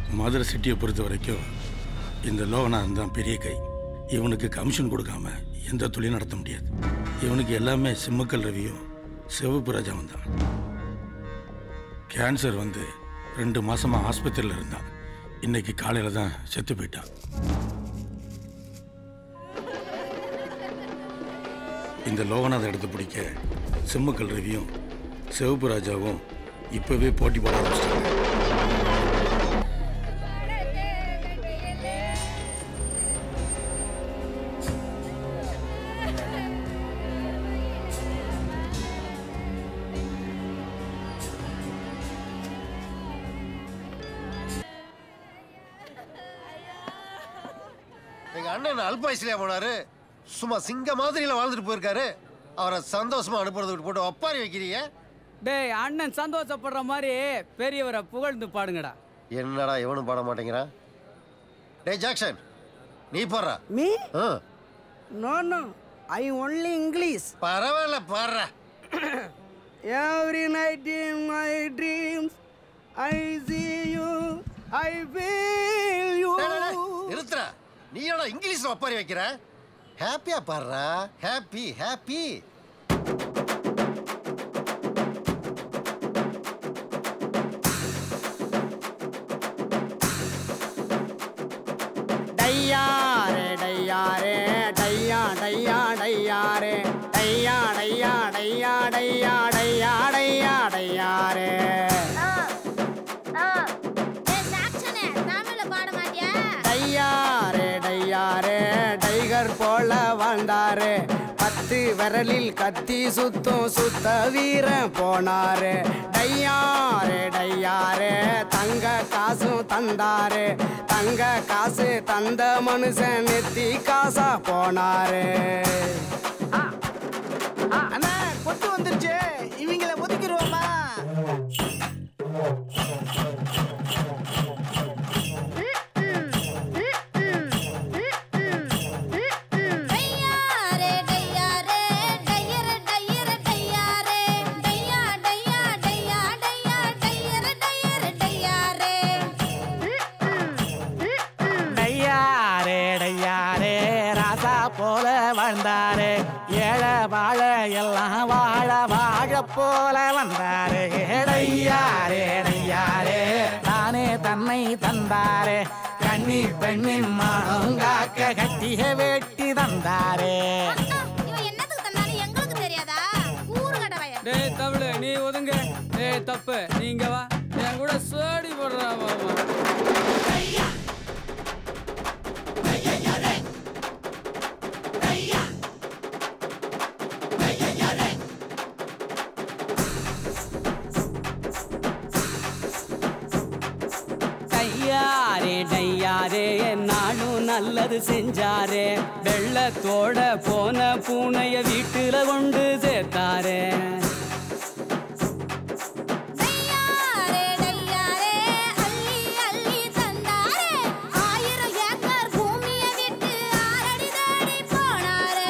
மதுரை சிட்டியை பொறுத்த வரைக்கும் இந்த லோகநாதன் தான் பெரிய கை இவனுக்கு கமிஷன் கொடுக்காம எந்த தொழிலும் நடத்த முடியாது இவனுக்கு எல்லாமே சிம்மக்கல் ரவியும் சிவப்பு ராஜாவும் தான் கேன்சர் வந்து ரெண்டு மாசமா ஆஸ்பத்திரியில் இருந்தான் இன்னைக்கு காலையில தான் செத்து போயிட்டான் இந்த லோகநாத இடத்த பிடிக்க சிம்மக்கல் ரவியும் சிவப்பு ராஜாவும் இப்பவே போட்டி போட ஆரம்பிச்சிட்டாங்க எங்க அண்ணன் அல்பாயுசிலியா போனாரு சும்மா சிங்க மாதிரியில வாழ்ந்துட்டு போயிருக்காரு அவரை சந்தோஷமா அனுப்புறது விட்டு போட்டு ஒப்பாரி வைக்கிறீங்க டேய் அண்ணன் சந்தோஷப்படுற மாதிரி பெரியவரை புகழ்ந்து பாடுங்கடா என்னடா இவனும் பாட மாட்டேங்கிறான் டேய் ஜாக்சன் நீ போடுற Me? Ah, No, no. I only English. பரவாயில்ல பாடுற Every night in my dreams, I see you, I feel you. நிறுத்துற நீ என்னடா இங்கிலீஷ்ல ஒப்பாரி வைக்கிற ஹாப்பியா பாடுறா ஹாப்பி ஹாப்பி டையாரே டையாரே டையா டையா டையாரே டையா டையா டையா டையா டையா டையா டையாரே தமிழ்ல பாட மாட்டியா டையாரே டையாரே டைகர் போல வாழ்ந்தாரு பத்து விரலில் கத்தி சுத்தும் சுத்த வீரன் போனாரு டையாரே டையாரே தங்க காசும் தந்தாரு தங்க காசு தந்த மனுஷன் நெத்தி காசா போனாரு அண்ணா கொட்டு வந்துருச்சு இவங்கள ஒதுக்கிடுவோமா டையாரே டையாரே டையர டையர டையாரே டையா டையா டையா டையா டையர டையர டையாரே டையாரே டையாரே ராசா போல வாழ்ந்தாரே ஏழை வாழ எல்லாம் வாழ வாழ போல வந்தாரே டையாரே டையாரே தானே தன்னை தந்தாரே கண்ணி பெண்ணின் மானம் காக்க கட்டிய வேட்டி தந்தாரே இவன் என்னத்துக்கு தந்தாலும் எங்களுக்கு தெரியாதா ஊரு கடவைய டேய் தமிழ் நீ ஒதுங்க டேய் தப்பு நீங்க வா என் கூட சோடி போடுறா மாமா டையாரே டையாரே நானும் நல்லது செஞ்சாரே வெள்ளத்தோட போன பூனைய வீட்டுல கொண்டு சேர்த்தாரே டையாரே டையாரே அள்ளி அள்ளி தந்தாரே ஆயிரம் ஏக்கர் பூமியை விட்டு ஆறடி தேடி போனாரே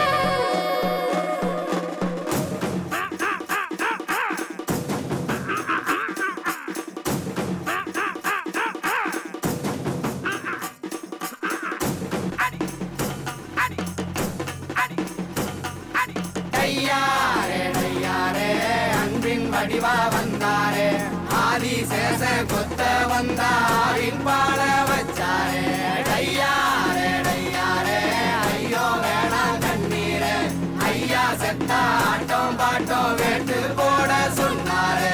டையாரே டையாரே அன்பின் வடிவா வந்தாரே ஆதி சேச கொத்த வந்தாரின் பாட வச்சாரே டையாரே டையாரே ஐயோ வேணாம் கண்ணீரே ஐயா செத்தா ஆட்டம் பாட்டம் வேட்டு போட சொன்னாரே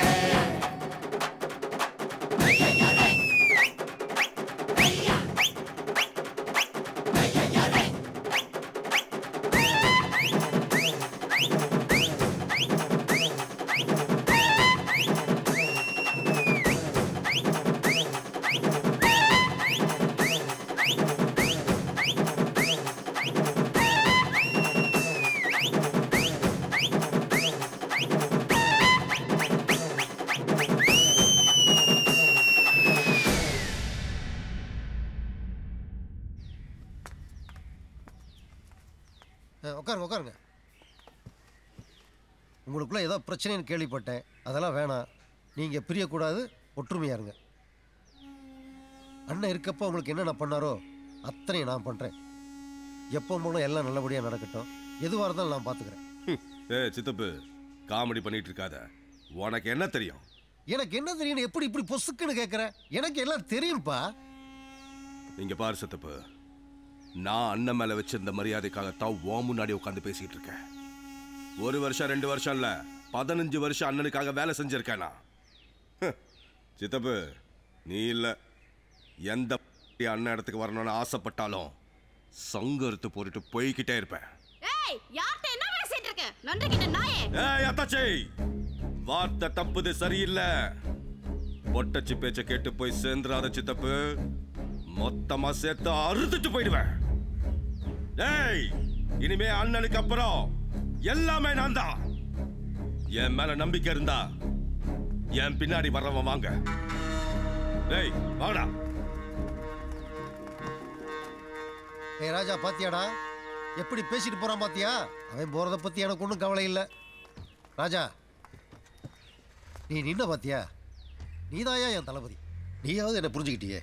அஹ், உட்காருங்க உட்காருங்க உங்களுக்குள்ள ஏதோ பிரச்சனைன்னு கேள்விப்பட்டேன் அதெல்லாம் வேணாம் நீங்க பிரியக்கூடாது ஒற்றுமையா இருங்க அண்ணன் இருக்கப்போ உங்களுக்கு என்னென்ன பண்ணாரோ அத்தனையும் நான் பண்ணுறேன் எப்போ போலும் எல்லாம் நல்லபடியாக நடக்கட்டும் எதுவாக இருந்தாலும் நான் பார்த்துக்கிறேன் ஏ சித்தப்பு காமெடி பண்ணிட்டு இருக்காத உனக்கு என்ன தெரியும் எனக்கு என்ன தெரியும் எப்படி இப்படி பொசுக்குன்னு கேட்குற எனக்கு எல்லாம் தெரியும்ப்பா இங்க பாரு சித்தப்பு நான் அண்ணன் மேல வச்சிருந்த மரியாதைக்காகத்தான் உன் முன்னாடி உட்காந்து பேசிட்டு இருக்கேன் ஒரு வருஷம் ரெண்டு வருஷம் இல்ல பதினஞ்சு வருஷம் அண்ணனுக்காக வேலை செஞ்சிருக்கேன் நான் ஹ், சித்தப்பு நீ இல்ல எந்த அண்ணன் இடத்துக்கு வரணும்னு ஆசைப்பட்டாலும் சங்கருத்து போட்டுட்டு போய்கிட்டே இருப்பேன் ஏய் யார்கிட்ட என்ன பேசிட்டு இருக்க நன்றி கிட்ட நாயே ஏய் அத்தாச்சி வார்த்தை தப்புது சரியில்லை பொட்டச்சி பேச்ச கேட்டு போய் சேர்ந்துராத சித்தப்பு மொத்தமா சேர்த்து அறுத்துட்டு போயிடுவேன் ஏய் இனிமே அண்ணனுக்கு அப்புறம் எல்லாமே நான் தான் என் மேல நம்பிக்கை இருந்தா என் பின்னாடி வர்றவன் வாங்க ஏய் வாடா ஏய் ராஜா பாத்தியாடா எப்படி பேசிட்டு போறான் பாத்தியா அவன் போறத பத்தி எனக்கு ஒன்றும் கவலை இல்லை ராஜா நீ நின்ன பாத்தியா நீதாயா என் தளபதி நீயாவது என்ன புரிஞ்சுக்கிட்டியே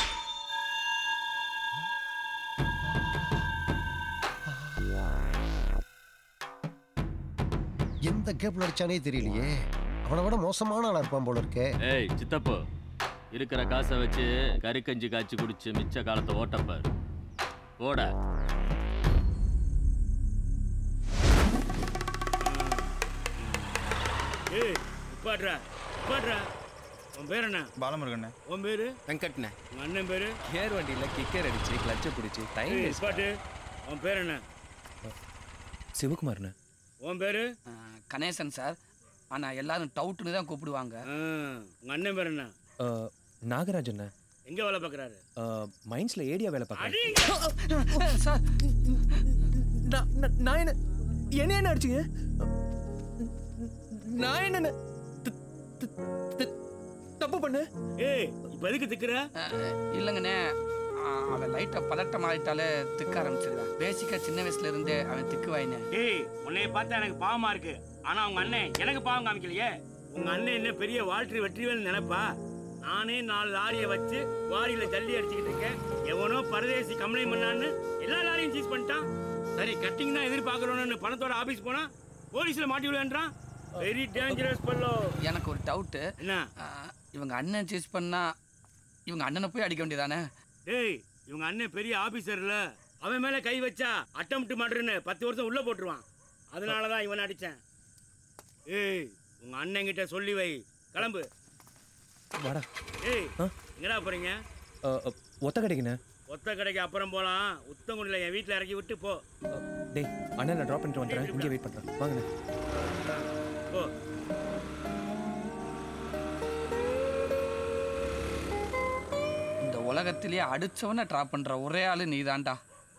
எந்த கேப்ல அடிச்சானே தெரியலையே அவனை விட மோசமான ஆளா இருப்பான் போல இருக்கே ஏய் சித்தப்பு இருக்கிற காசை வச்சு கறிக்கஞ்சி காய்ச்சி குடிச்சு மிச்ச காலத்தை ஓட்டப்பார் ஓட ஏய் உட்காடுறா உட்காடுறா உன் பேர் என்ன பாலமுருகண்ணே உன் பேரு வெங்கட்ண்ணே உங்க அண்ணன் பேரு ஏர் வண்டியில் கிக்கர் அடிச்சு கிளச்சை பிடிச்சி டைம் ஏய், உட்காட்டு உன் பேர் என்ன சிவகுமார்ண்ணே உன் பேரு கணேசன் சார் ஆனா எல்லாரும் டவுட்னு தான் கூப்பிடுவாங்க ஆ, உங்க அண்ணன் பேர் என்ன நாகராஜண்ணே எங்க வேலை பார்க்கறாரு மைன்ஸில் ஏடியா வேலை பார்க்குறேன் அடி சார் நான் என்ன என்ன என்ன அடிச்சிங்க நான் என்ன தப்பு பண்ணு ஏய் இப்ப எதுக்கு திக்குற இல்லைங்கண்ணே ஆ, அவன் லைட்டா பதட்டம் ஆயிட்டாலே திக்க ஆரம்பிச்சிருக்கான் பேசிக்கா சின்ன வயசுல இருந்தே அவன் திக்கு வாயினே ஏய் உன்னைய பார்த்தா எனக்கு பாவமா இருக்கு ஆனா உங்க அண்ணன் எனக்கு பாவம் காமிக்கலையே உங்க அண்ணன் என்ன பெரிய வாழ்க்கை வெற்றிவேல் நினைப்பா நானே நாலு லாரியை வச்சு வாரியில ஜல்லி அடிச்சுக்கிட்டு இருக்கேன் எவனோ பரதேசி கம்ப்ளைண்ட் பண்ணான்னு எல்லா லாரியும் சீஸ் பண்ணிட்டான் சரி கட்டிங் தான் எதிர்பார்க்கறோன்னு பணத்தோட ஆபீஸ் போனா போலீஸ்ல மாட்டி விடுவேன்றான் வெரி டேஞ்சரஸ் பல்லோ எனக்கு ஒரு டவுட்டு என்ன இவங்க அண்ணன் சீஸ் பண்ணா இவங்க அண்ணனை போய் அடிக்க வேண்டியதானே டேய் இவங்க அண்ணன் பெரிய ஆபீசர்ல அவன் மேல கை வச்சா அட்டம்ப்ட் மர்டர்னு பத்து வருஷம் உள்ள போட்டுருவான் அதனால தான் இவனை அடிச்சேன் ஏய் உங்க அண்ணன் கிட்ட சொல்லி வை கிளம்பு வாடா ஏய் எங்கடா போறீங்க ஒத்த கிடைக்குண்ணே ஒத்த கடைக்கு அப்புறம் போலாம் உத்தங்குடியில் என் வீட்டில் இறக்கி விட்டு போ டேய் அண்ணன் நான் ட்ராப் பண்ணிட்டு வந்துடுறேன் இங்கே வெயிட் பண்ணுறேன் வாங்கண்ணே போ இந்த உலகத்திலேயே அடிச்சவனை ட்ராப் பண்ற ஒரே ஆளு நீதான்டா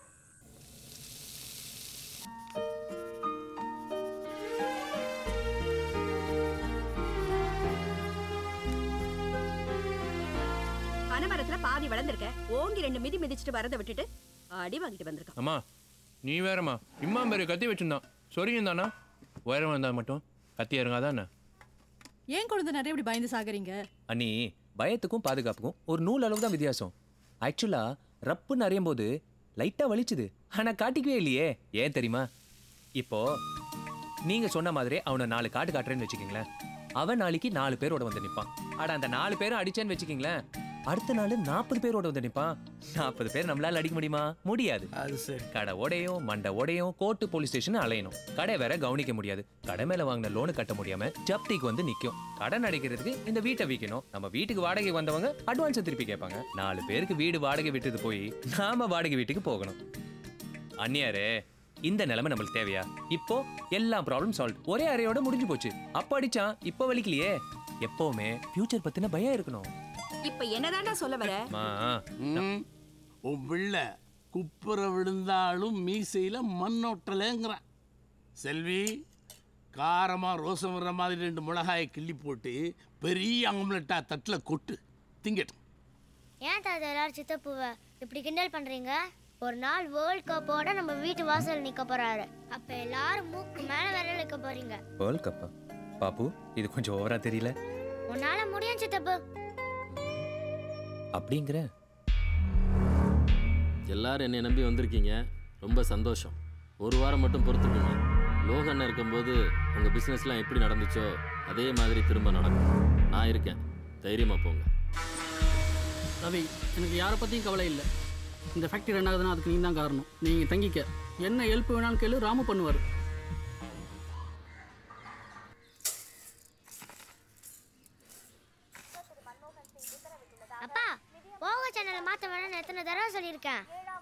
பனைமரத்துல பாதி வளர்ந்துருக்க ஓங்கி ரெண்டு மிதி மிதிச்சிட்டு வரதை விட்டுட்டு அடி வாங்கிட்டு வந்திருக்கான் அம்மா நீ வேறம்மா இம்மா பெரிய கத்தி வச்சிருந்தான் சொரியும் தானா உயரம் இருந்தா மட்டும் கத்தி இறங்காதானே ஏன் குழந்தை நிறைய இப்படி பயந்து சாகுறீங்க அண்ணி பயத்துக்கும் பாதுகாப்புக்கும் ஒரு நூல் அளவு தான் வித்தியாசம் ஆக்சுவலா ரப்புன்னு அறியும் போது லைட்டா வலிச்சுது ஆனா காட்டிக்கவே இல்லையே ஏன் தெரியுமா இப்போ நீங்க சொன்ன மாதிரி அவனை நாலு காட்டு காட்டுறேன்னு வச்சுக்கீங்களேன் அவன் நாளைக்கு நாலு பேரோட வந்து நிப்பான் அட அந்த நாலு பேரும் அடிச்சேன்னு வச்சுக்கீங்களேன் அடுத்த நாள் நாற்பது பேரோட வந்து நிப்பான் நாற்பது பேர் நம்மளால அடிக்க முடியுமா முடியாது அது சரி கடை உடையும் மண்டை உடையும் கோர்ட்டு போலீஸ் ஸ்டேஷன் அலையணும் கடை வேற கவனிக்க முடியாது கடை மேல வாங்கின லோனு கட்ட முடியாம ஜப்திக்கு வந்து நிக்கும் கடன் அடைக்கிறதுக்கு இந்த வீட்டை விற்கணும் நம்ம வீட்டுக்கு வாடகை வந்தவங்க அட்வான்ஸ் திருப்பி கேட்பாங்க நாலு பேருக்கு வீடு வாடகை விட்டுட்டு போய் நாம வாடகை வீட்டுக்கு போகணும் அந்நியாரே இந்த நிலைமை நம்மளுக்கு தேவையா இப்போ எல்லா ப்ராப்ளம் சால்வ் ஒரே அறையோட முடிஞ்சு போச்சு அப்ப அடிச்சான் இப்போ வலிக்கலையே எப்பவுமே ஃபியூச்சர் பத்தின பயம் இருக்கணும் இப்ப என்னதான்டா சொல்ல வர மா உன் பிள்ளை குப்புற விழுந்தாலும் மீசையில் மண்ணொட்டலைங்கிறான் செல்வி காரமாக ரோசம் வர்ற மாதிரி ரெண்டு மிளகாயை கிள்ளி போட்டு பெரிய ஆம்லெட்டா தட்டில் கொட்டு திங்கட்டும் ஏன் தாத்தா எல்லாரும் சித்தப்பூவை இப்படி கிண்டல் பண்றீங்க ஒரு நாள் வேர்ல்ட் கப்போட நம்ம வீட்டு வாசல் நிக்க போறாரு அப்ப எல்லாரும் மூக்கு மேல விரல் வைக்க போறீங்க வேர்ல்ட் கப்பா பாப்பு இது கொஞ்சம் ஓவரா தெரியல உன்னால முடியும் சித்தப்பு அப்படிங்கிற எல்லாரும் என்னை நம்பி வந்திருக்கீங்க ரொம்ப சந்தோஷம் ஒரு வாரம் மட்டும் பொறுத்துக்குங்க லோகண்ணன் இருக்கும்போது உங்கள் பிஸ்னஸ்லாம் எப்படி நடந்துச்சோ அதே மாதிரி திரும்ப நடக்கும் நான் இருக்கேன் தைரியமாக போங்க ரவி எனக்கு யாரை பற்றியும் கவலை இல்லை இந்த ஃபேக்ட்ரி ரன் ஆகுதுன்னா அதுக்கு நீ தான் காரணம் நீங்கள் தங்கிக்க என்ன ஹெல்ப் வேணாலும் கேளு ராமு பண்ணுவார் அப்பா போக சேனலை மாற்ற வேணாம்னு எத்தனை தடவை சொல்லியிருக்கேன்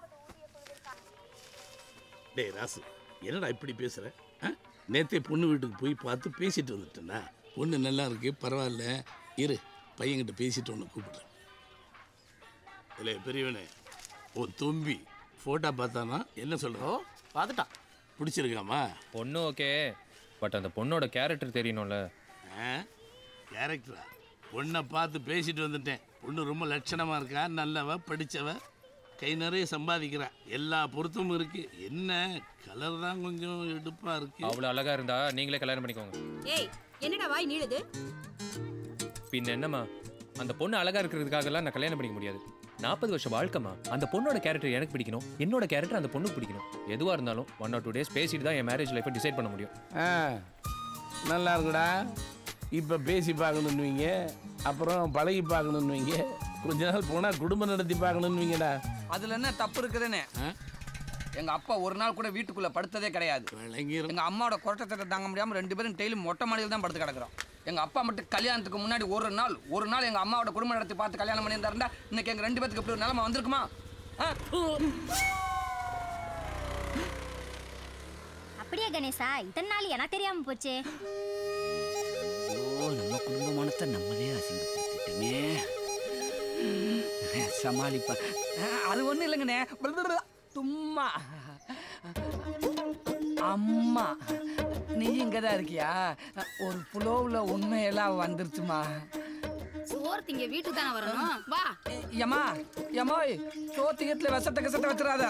டேய் ராசு என்னடா இப்படி பேசுற ஆ? நேத்தே பொண்ணு வீட்டுக்கு போய் பார்த்து பேசிட்டு வந்துட்டேன்னா பொண்ணு நல்லா இருக்கு பரவாயில்ல இரு பையன்கிட்ட பேசிட்டு ஒன்று கூப்பிடுறேன் இல்லை பெரியவனே ஓ தும்பி ஃபோட்டோ பார்த்தானா என்ன சொல்கிறோம் பார்த்துட்டான் பிடிச்சிருக்காமா பொண்ணு ஓகே பட் அந்த பொண்ணோட கேரக்டர் தெரியணும்ல ஆ கேரக்டரா பொண்ணை பார்த்து பேசிட்டு வந்துட்டேன் பொண்ணு ரொம்ப லட்சணமாக இருக்கா நல்லவ படித்தவ கை நிறைய சம்பாதிக்கிறா எல்லா பொருத்தமும் இருக்கு என்ன கலர் தான் கொஞ்சம் எடுப்பாக இருக்கு அவ்வளோ அழகா இருந்தா நீங்களே கல்யாணம் பண்ணிக்கோங்க ஏய் என்னடா வாய் நீளுது பின்ன என்னம்மா அந்த பொண்ணு அழகா இருக்கிறதுக்காகலாம் நான் கல்யாணம் பண்ணிக்க முடியாது நாற்பது வருஷம் வாழ்க்கைமா அந்த பொண்ணோட கேரக்டர் எனக்கு பிடிக்கணும் என்னோட கேரக்டர் அந்த பொண்ணுக்கு பிடிக்கணும் எதுவா இருந்தாலும் ஒன் ஆர் டூ டேஸ் பேசிட்டு தான் என் மேரேஜ் லைஃப்பை டிசைட் பண்ண முடியும் ஆ நல்லா இருக்குடா இப்போ பேசி பார்க்கணுன்னுவீங்க அப்புறம் பழகி பார்க்கணுன்னுவீங்க கொஞ்ச நாள் போனால் குடும்பம் நடத்தி பார்க்கணுன்னுவீங்கடா அதுல என்ன தப்பு இருக்குதுன்னு எங்க அப்பா ஒரு நாள் கூட வீட்டுக்குள்ள படுத்ததே கிடையாது எங்க அம்மாவோட குரட்டத்தை தாங்க முடியாம ரெண்டு பேரும் டெய்லி மொட்டை மாடியில் தான் படுத்து கிடக்குறோம் எங்க அப்பா மட்டும் கல்யாணத்துக்கு முன்னாடி ஒரு நாள் ஒரு நாள் எங்க அம்மாவோட குடும்பம் நடத்தி பார்த்து கல்யாணம் பண்ணியிருந்தா இன்னைக்கு எங்க ரெண்டு பேத்துக்கு இப்படி ஒரு நிலைமை வந்திருக்குமா ஆ? அப்படியே கணேசா இத்தனை நாள் எனக்கு தெரியாம போச்சே ஓ நம்ம குடும்பமானத்தை நம்மளே அசிங்கப்படுத்திட்டோமே சமாளிப்பா அது ஒன்றும் இல்லைங்கண்ணே சும்மா அம்மா நீ இங்கே தான் இருக்கியா ஒரு புலோவில் உண்மையெல்லாம் வந்துருச்சுமா சோறு திங்க வீட்டுக்கு தானே வரணும் வா ஏம்மா ஏம்மாய் சோத்தியத்தில் விஷத்தை கசத்தை வச்சிடாத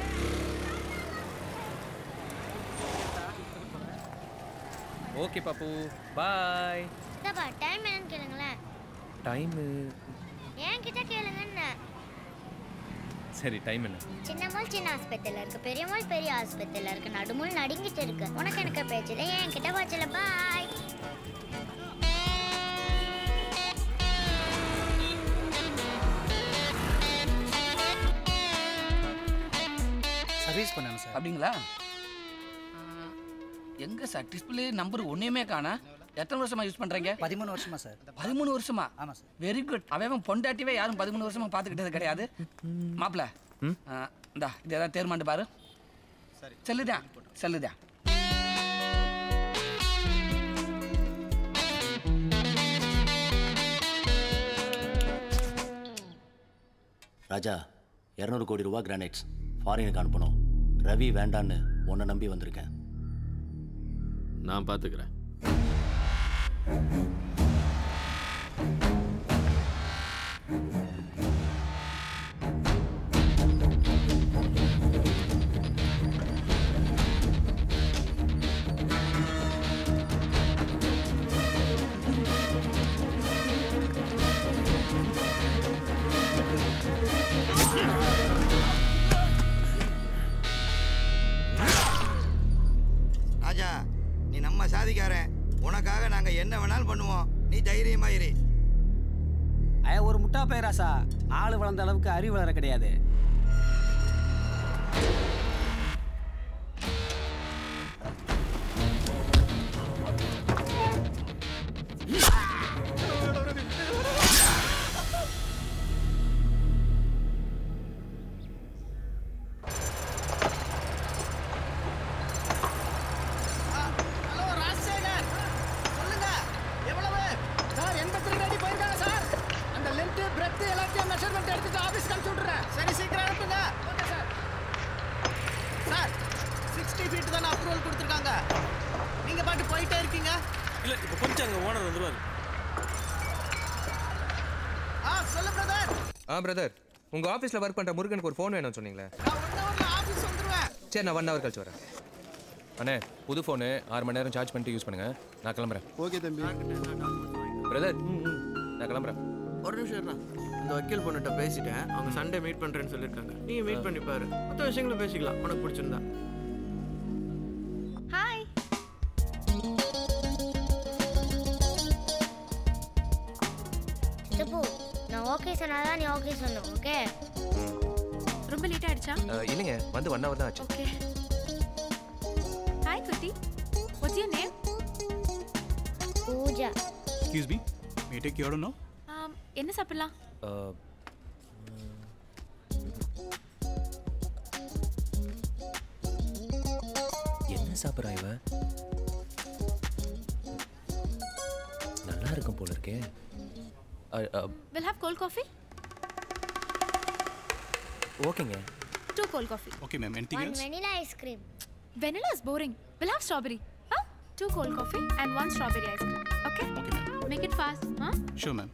ஓகே பாப்பு பாய் இதப்பா டைம் என்னன்னு கேளுங்களேன் டைமு என்கிட்ட கேளுங்கன்னு சரி டைம் என்ன சின்ன மால் சின்ன ஆஸ்பத்திரியில இருக்கு பெரிய மால் பெரிய ஆஸ்பத்திரியில இருக்கு நடுமுள் நடுங்கிட்டு இருக்கு உனக்கு எனக்கு பேச்சுல என்கிட்ட போச்சுல பாய் சர்வீஸ் பண்ணணும் சார் அப்படிங்களா ஆ, எங்க சார் டிஸ்பிளே நம்பர் ஒன்றையுமே காணா எத்தனை வருஷமா யூஸ் பண்றீங்க பதிமூணு வருஷமா சார் பதிமூணு வருஷமா ஆமா சார் வெரி குட் அவன் பொண்டாட்டிவே யாரும் பதிமூணு வருஷமா பார்த்துக்கிட்டது கிடையாது மாப்பிள இந்தா இது ஏதாவது தேர்மாண்டு பாரு செல்லுதான் செல்லுதான் ராஜா இரநூறு கோடி ரூபா கிரானைட்ஸ் ஃபாரினுக்கு அனுப்பணும் ரவி வேண்டான்னு உன்னை நம்பி வந்திருக்கேன் நான் பார்த்துக்கிறேன் ராஜா நீ நம்ம சாதிக்காரன் உனக்காக நாங்க என்ன வேணாலும் பண்ணுவோம் நீ தைரியமா இரு ஐயா ஒரு முட்டா பையராசா ஆள் வளர்ந்த அளவுக்கு அறிவு வளர கிடையாது ஹலோ ராஜசேகர் சொல்லுங்க எவ்வளவு சார் எண்பத்தி ரெண்டு அடி போயிருக்காங்க சார் அந்த லென்த் பிரெத் எல்லாத்தையும் மெஷர்மெண்ட் எடுத்துட்டு ஆஃபீஸ்க்கு அனுப்பிச்சு விட்றேன் சரி சீக்கிரம் அனுப்புங்க okay sir sir sixty feet தானே அப்ரூவல் கொடுத்துருக்காங்க நீங்க பாட்டு போயிட்டே இருக்கீங்க இல்ல இப்போ கொஞ்சம் அங்க ஓனர் வந்துருவாரு ஆ சொல்லு பிரதர் ஆ பிரதர் உங்க ஆஃபீஸ்ல ஒர்க் பண்ற முருகனுக்கு ஒரு ஃபோன் வேணும்னு சொன்னீங்களே நான் ஒன் ஹவர்ல ஆஃபீஸ் வந்துருவேன் சரி நான் ஒன் ஹவர் கழிச்சு வரேன் அண்ணே புது ஃபோனு ஆறு மணி நேரம் சார்ஜ் பண்ணிட்டு யூஸ் பண்ணுங்க நான் கிளம்புறேன் ஓகே தம்பி பிரதர் நான் கிளம்புறேன் ஒரு நிமிஷம் இருடா. அந்த வக்கீல் பொண்ணுகிட்ட பேசிட்டேன் அவங்க சண்டே மீட் பண்றேன்னு சொல்லியிருக்காங்க நீங்க மீட் பண்ணி பாரு மற்ற விஷயங்களும் பேசிக்கலாம் உனக்கு பிடிச்சிருந்தா ஹாய் சித்தப்பு நான் ஓகே சொன்னாதான் நீ ஓகே சொல்லணும் ஓகே ரொம்ப லேட் ஆயிடுச்சா அஹ், இல்லைங்க வந்து ஒன் ஹவர் தான் ஆச்சு ஓகே ஹாய் குட்டி what's your name Pooja excuse me may take you no என்ன சாப்பிடலாம் அஹ், என்ன சாப்பிட்றா இவன் நல்லா இருக்கும் போல இருக்கே ah, ah, will have cold coffee ஓகேங்க two cold coffee okay ma'am one vanilla ice cream Vanilla is boring. We'll have strawberry. Huh? Two cold coffee and one strawberry ice cream. Okay? Okay, ma'am. Make it fast. Huh? So ma'am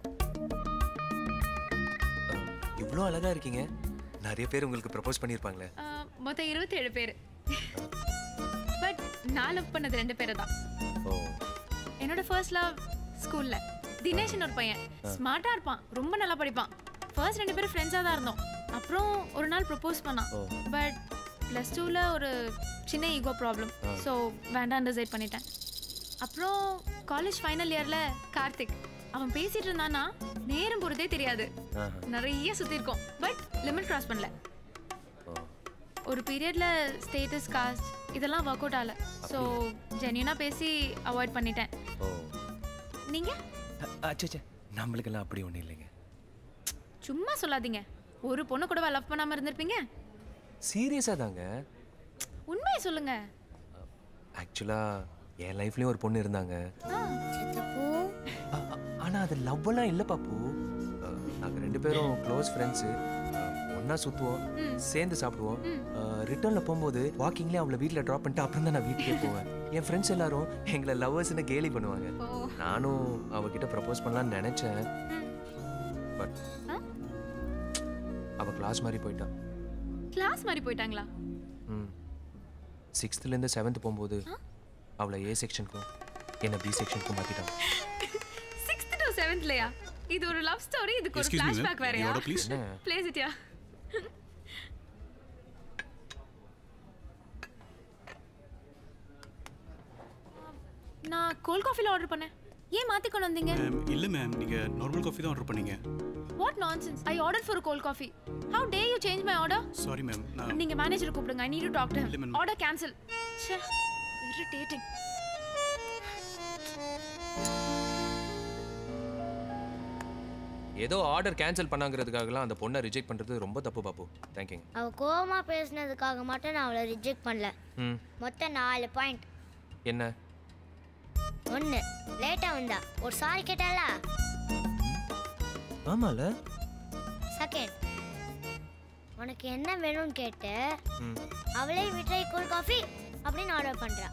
இவ்வளோ அழகா இருக்கீங்க நிறைய பேர் உங்களுக்கு propose பண்ணியிருப்பாங்களே Uh, மொத்தம் இருபத்தி ஏழு பேர் பட் நான் லவ் பண்ணது ரெண்டு பேரை தான் ஓ என்னோட ஃபர்ஸ்ட் லவ் ஸ்கூல்ல தினேஷ்னு ஒரு பையன் ஸ்மார்ட்டா இருப்பான் ரொம்ப நல்லா படிப்பான் ஃபர்ஸ்ட் ரெண்டு பேரும் ஃப்ரெண்ட்ஸாக தான் இருந்தோம் அப்புறம் ஒரு நாள் ப்ரப்போஸ் பண்ணான் ஓ. பட் ப்ளஸ் டூவில் ஒரு சின்ன ஈகோ ப்ராப்ளம் ஆ. ஸோ வேண்டாம் டிசைட் பண்ணிட்டேன் அப்புறம் காலேஜ் ஃபைனல் இயரில் கார்த்திக் அவன் பேசிட்டு இருந்தானா நேரம் போகிறதே தெரியாது ஆஹா. நிறைய சுற்றி இருக்கோம் பட் லிமிட் கிராஸ் பண்ணல ஒரு பீரியட்ல ஸ்டேட்டஸ் காஸ்ட் இதெல்லாம் ஒர்க் அவுட் ஆகல ஸோ ஜென்யூனாக பேசி அவாய்ட் பண்ணிட்டேன் ஓ நீங்கள் அச்சே நம்மளுக்கெல்லாம் அப்படி ஒன்றும் இல்லைங்க சும்மா சொல்லாதீங்க ஒரு பொண்ணு கூட லவ் பண்ணாமல் இருந்திருப்பீங்க சீரியஸாக தாங்க உண்மையை சொல்லுங்க ஆக்சுவலாக என் லைஃப்லேயும் ஒரு பொண்ணு இருந்தாங்க ஆ, ஆனால் அது லவ்வெல்லாம் இல்லை பாப்பு நாங்கள் ரெண்டு பேரும் க்ளோஸ் ஃப்ரெண்ட்ஸு ஒன்றா சுற்றுவோம் சேர்ந்து சாப்பிடுவோம் ரிட்டர்னில் போகும்போது வாக்கிங்லேயே அவளை வீட்டில் ட்ராப் பண்ணிட்டு அப்புறம் தான் நான் வீட்டுக்கே போவேன் என் ஃப்ரெண்ட்ஸ் எல்லாரும் எங்களை லவ்வர்ஸ்னு கேலி பண்ணுவாங்க நானும் அவகிட்ட ப்ரப்போஸ் பண்ணலாம்னு நினச்சேன் பட் அவள் கிளாஸ் மாதிரி போயிட்டான் கிளாஸ் மாதிரி போயிட்டாங்களா ம் சிக்ஸ்த்துலேருந்து செவன்த் போகும்போது அவளை ஏ செக்ஷனுக்கும் என்னை பி செக்ஷனுக்கும் மாற்றிட்டான் சிக்ஸ்த் டு செவன்த்லையா இது ஒரு லவ் ஸ்டோரி இதுக்கு ஒரு Excuse me, ma'am. ஃபிளாஷ்பேக் வேறயா Your order, please. என்ன? ப்ளேஸ் இட்யா நான் கோல்ட் காஃபில ஆர்டர் பண்ணேன் ஏன் மாத்தி கொண்டு வந்தீங்க மேம் இல்லை மேம் நீங்கள் நார்மல் காஃபி தான் ஆர்டர் பண்ணீங்க what nonsense I order for cold coffee how dare you change my order sorry ma'am நான் நீங்க மேனேஜர் கூப்பிடுங்க I need to talk to இல்ல, ஹிம் madam. ஆர்டர் கேன்சல் ச்சே இரிட்டேட்டிங் ஏதோ ஆர்டர் கேன்சல் பண்ணாங்கிறதுக்காகலாம் அந்த பொண்ணை ரிஜெக்ட் பண்ணுறது ரொம்ப தப்பு பாப்பு தேங்க்யூங்க அவ கோவமா பேசுனதுக்காக மட்டும் நான் அவளை ரிஜெக்ட் பண்ணல ம் மொத்தம் நாலு பாயிண்ட் என்ன ஒன்று லேட்டா வந்தா ஒரு சாரி கேட்டால ஆமால செகண்ட் உனக்கு என்ன வேணும்னு கேட்டு ம் அவளே மிட்டாய் கூல் காஃபி அப்படின்னு ஆர்டர் பண்றா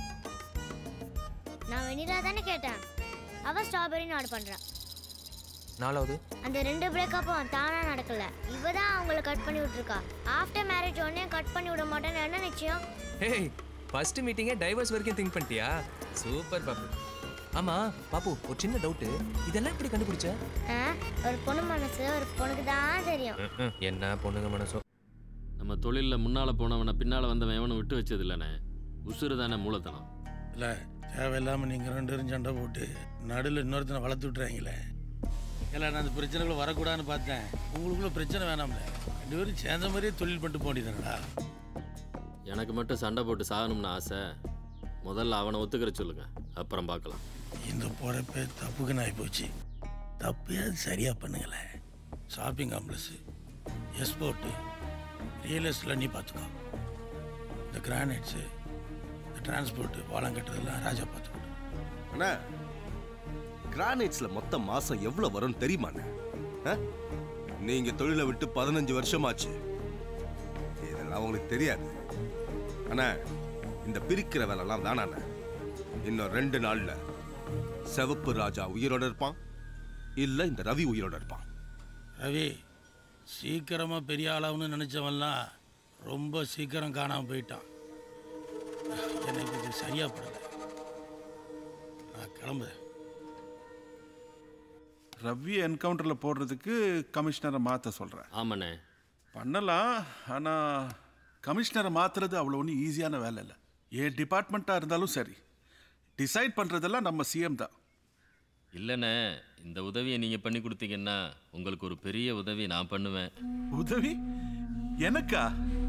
நான் வெனிலா தானே கேட்டேன் அவ ஸ்ட்ராபெரின்னு ஆர்டர் பண்றா நாலாவது அந்த ரெண்டு பிரேக்கப்பும் தானா நடக்கல இவ தான் அவங்கள கட் பண்ணி விட்டுருக்கா ஆஃப்டர் மேரேஜ் உடனே கட் பண்ணி விட மாட்டேன்னு என்ன நிச்சயம் ஹேய் ஃபர்ஸ்ட் மீட்டிங்கே டைவர்ஸ் வரைக்கும் திங்க் பண்ணிட்டியா சூப்பர் பாப்பு ஆமா பாப்பு ஒரு சின்ன டவுட்டு இதெல்லாம் எப்படி கண்டுபிடிச்ச ஆ, ஒரு பொண்ணு மனசு ஒரு பொண்ணுக்கு தான் தெரியும் என்ன பொண்ணுங்க மனசோ நம்ம தொழிலில் முன்னால் போனவனை பின்னால் வந்தவன் எவனும் விட்டு வச்சது இல்லைண்ணே உசுறு தானே மூலத்தனம் இல்லை தேவையில்லாமல் நீங்கள் ரெண்டு பேரும் சண்டை போட்டு நடுவில் இன்னொருத்தனை வளர்த்து விட்றாங்களே இல்லை நான் அந்த பிரச்சனைக்குள்ள வரக்கூடாதுன்னு பார்த்தேன் உங்களுக்குள்ள பிரச்சனை வேணாம்ல ரெண்டு பேரும் சேர்ந்த மாதிரியே தொழில் பண்ணிட்டு போண்டிதானடா எனக்கு மட்டும் சண்டை போட்டு சாகணும்னு ஆசை முதல்ல அவனை ஒத்துக்கிற சொல்லுங்க அப்புறம் பார்க்கலாம் இந்த போகிறப்ப தப்புக்குன்னு ஆகிப்போச்சு தப்பையாவது சரியாக பண்ணுங்களேன் shopping complex export real estate நீ பார்த்துக்கோ இந்த கிரானைட்ஸு இந்த டிரான்ஸ்போர்ட்டு பாலம் கட்டுறதெல்லாம் ராஜா பார்த்துக்கோ அண்ணா கிரானைட்ஸ்ல மொத்த மாசம் எவ்வளவு வரும்னு தெரியுமாண்ணே ஆ? நீங்க தொழிலை விட்டு பதினஞ்சு வருஷமாச்சு இதெல்லாம் உங்களுக்கு தெரியாது அண்ணா இந்த பிரிக்கிற வேலைலாம் வேணாண்ணே இன்னும் ரெண்டு நாள்ல சிவப்பு ராஜா உயிரோட இருப்பான் இல்ல இந்த ரவி உயிரோட இருப்பான் ரவி சீக்கிரமாக பெரிய ஆளாகணும்னு நினச்சவன்லாம் ரொம்ப சீக்கிரம் காணாமல் போயிட்டான் எனக்கு இது சரியாக படலை நான் கிளம்புறேன் ரவியை என்கவுண்டரில் போடுறதுக்கு கமிஷனரை மாற்ற சொல்கிறேன் ஆமாண்ணே பண்ணலாம் ஆனால் கமிஷனரை மாற்றுறது அவ்வளோ ஒன்றும் ஈஸியான வேலை இல்லை ஏன் டிபார்ட்மெண்ட்டாக இருந்தாலும் சரி டிசைட் பண்ணுறதெல்லாம் நம்ம சிஎம் தான் இல்லைண்ணே இந்த உதவியை நீங்கள் பண்ணி கொடுத்தீங்கன்னா உங்களுக்கு ஒரு பெரிய உதவி நான் பண்ணுவேன் உதவி எனக்கா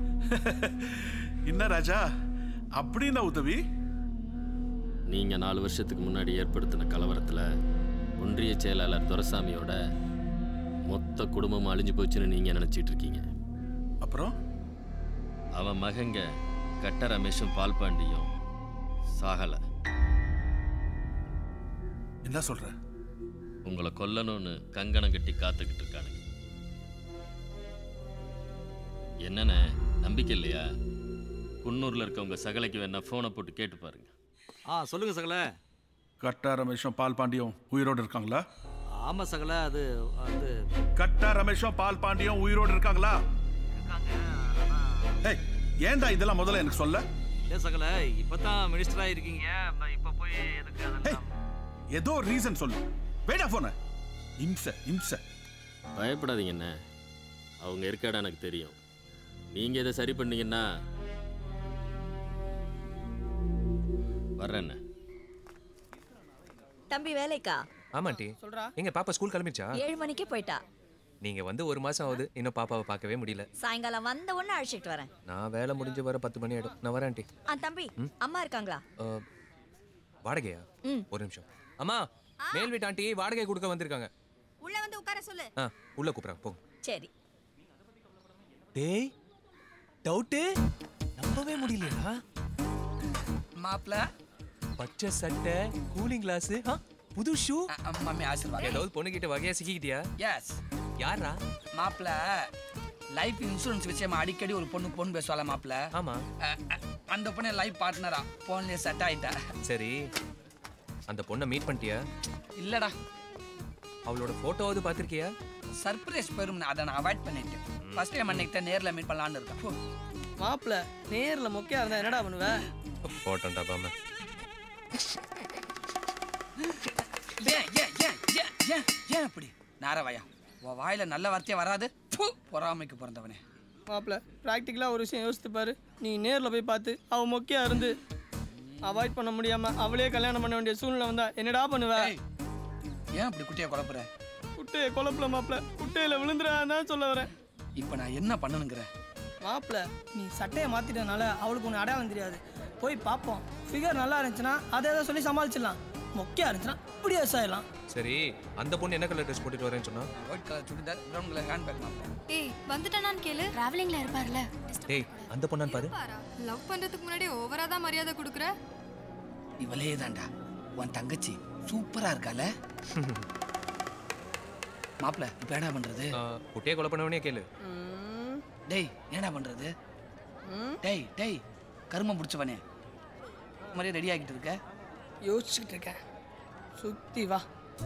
என்ன ராஜா அப்படின்னா உதவி நீங்கள் நாலு வருஷத்துக்கு முன்னாடி ஏற்படுத்தின கலவரத்தில் ஒன்றிய செயலாளர் துரசாமியோட மொத்த குடும்பம் அழிஞ்சு போச்சுன்னு நீங்கள் நினச்சிட்டு இருக்கீங்க அப்புறம் அவன் மகங்க கட்ட ரமேஷும் பால்பாண்டியும் சாகலை என்ன சொல்ற உங்களை கொல்லணும்னு கங்கணம் கட்டி காத்துக்கிட்டு இருக்கானுங்க என்னண்ணே நம்பிக்கை இல்லையா குன்னூரில் இருக்க உங்க சகலைக்கு வேணா ஃபோனை போட்டு கேட்டு பாருங்க ஆ சொல்லுங்க சகல கட்டா ரமேஷும் பால் பாண்டியும் உயிரோடு இருக்காங்களா ஆமா சகல அது அது கட்டா ரமேஷும் பால் பாண்டியும் உயிரோடு இருக்காங்களா ஏய் ஏன்டா இதெல்லாம் முதல்ல எனக்கு சொல்ல இல்ல சகல இப்பதான் மினிஸ்டர் ஆயிருக்கீங்க இப்ப போய் எதுக்கு அதெல்லாம் ஏதோ ஒரு ரீசன் சொல்லு வேடா போன இம்ச இம்ச பயப்படாதீங்க என்ன அவங்க இருக்க இடம் எனக்கு தெரியும் நீங்க இதை சரி பண்ணீங்கன்னா வர்றேண்ணே தம்பி வேலைக்கா ஆமாண்டி சொல்றா எங்க பாப்பா ஸ்கூல் கிளம்பிச்சா ஏழு மணிக்கே போயிட்டா நீங்க வந்து ஒரு மாசம் ஆகுது இன்னும் பாப்பாவை பார்க்கவே முடியல சாயங்காலம் வந்த உடனே அழைச்சிட்டு வரேன் நான் வேலை முடிஞ்சு வர பத்து மணி ஆயிடும் நான் வரேன் ஆண்டி ஆ தம்பி அம்மா இருக்காங்களா அஹ், வாடகையா ம். ஒரு நிமிஷம் அம்மா மேல் வீட்டு ஆண்டி வாடகை கொடுக்க வந்திருக்காங்க உள்ள வந்து உட்கார சொல்லு ஆ உள்ள கூப்பிடுறாங்க போங்க சரி டேய் டவுட்டு நம்பவே முடியலையா மாப்பிள பச்சை சட்டை கூலிங் கிளாஸ் புது ஷூ மம்மி ஆசீர்வாதம் ஏதாவது பொண்ணுகிட்ட வகையா சிக்கிக்கிட்டியா எஸ் யாரா மாப்பிள லைஃப் இன்சூரன்ஸ் விஷயமா அடிக்கடி ஒரு பொண்ணு பொண்ணு பேசுவாள மாப்பிள ஆமா அந்த பொண்ணு லைஃப் பார்ட்னரா போன்லயே செட் ஆயிட்டா சரி அந்த பொண்ணை மீட் பண்ணிட்டியா இல்லடா அவளோட போட்டோவாவது பார்த்திருக்கியா சர்ப்ரைஸ் பெரும் அதை நான் அவாய்ட் பண்ணிட்டேன் ஃபர்ஸ்ட் டைம் அன்னைக்கு நேர்ல மீட் பண்ணலாம்னு இருக்கேன் மாப்பிள நேர்ல மொக்கையா இருந்தா என்னடா பண்ணுவ போட்டோம்டா பாம ஏன் ஏன் ஏன் ஏன் ஏன் ஏன் அப்படி நாரவாயா உன் வாயில நல்ல வார்த்தையே வராது ப்பு, பொறாமைக்கு பிறந்தவனே மாப்பிள ப்ராக்டிக்கலாக ஒரு விஷயம் யோசித்து பாரு நீ நேரில் போய் பார்த்து அவ மொக்கையா இருந்து அவாய்ட் பண்ண முடியாம அவளே கல்யாணம் பண்ண வேண்டிய சூழ்நிலை வந்தா என்னடா பண்ணுவ ஏன் அப்படி குட்டியை குழப்புற குட்டையை குழப்பல மாப்பிள குட்டையில விழுந்துடாதான் சொல்ல வரேன் இப்போ நான் என்ன பண்ணணுங்கிற மாப்பிள நீ சட்டையை மாத்திட்டனால அவளுக்கு ஒன்று அடையாளம் தெரியாது போய் பார்ப்போம் ஃபிகர் நல்லா இருந்துச்சுன்னா அதை ஏதோ சொல்லி சமாளிச்சிடலாம் மொக்கையா இருந்துச்சுன்னா இப்படியே ஆயிடலாம் சரி அந்த பொண்ணு என்ன கலர் ட்ரெஸ் போட்டுட்டு வரேன்னு சொன்னா white colour churidar brown colour hand bag மாப்பிள ஏய் வந்துட்டானான்னு கேளு டிராவலிங்ல இருப்பார்ல டேய் அந்த பொண்ணான்னு பாரு லவ் பண்றதுக்கு முன்னாடி ஓவரா தான் மரியாதை கொடுக்குற இவளே தான்டா உன் தங்கச்சி சூப்பரா இருக்கால மாப்பிள இப்போ என்ன பண்றது குட்டியை கொலை பண்ணவனே கேளு டேய் என்னடா பண்றது டேய் டேய் கருமம் பிடிச்சவனே மாதிரியே ரெடி ஆகிட்டு இருக்க யோசிச்சுக்கிட்டு இருக்கேன் சுத்தி வா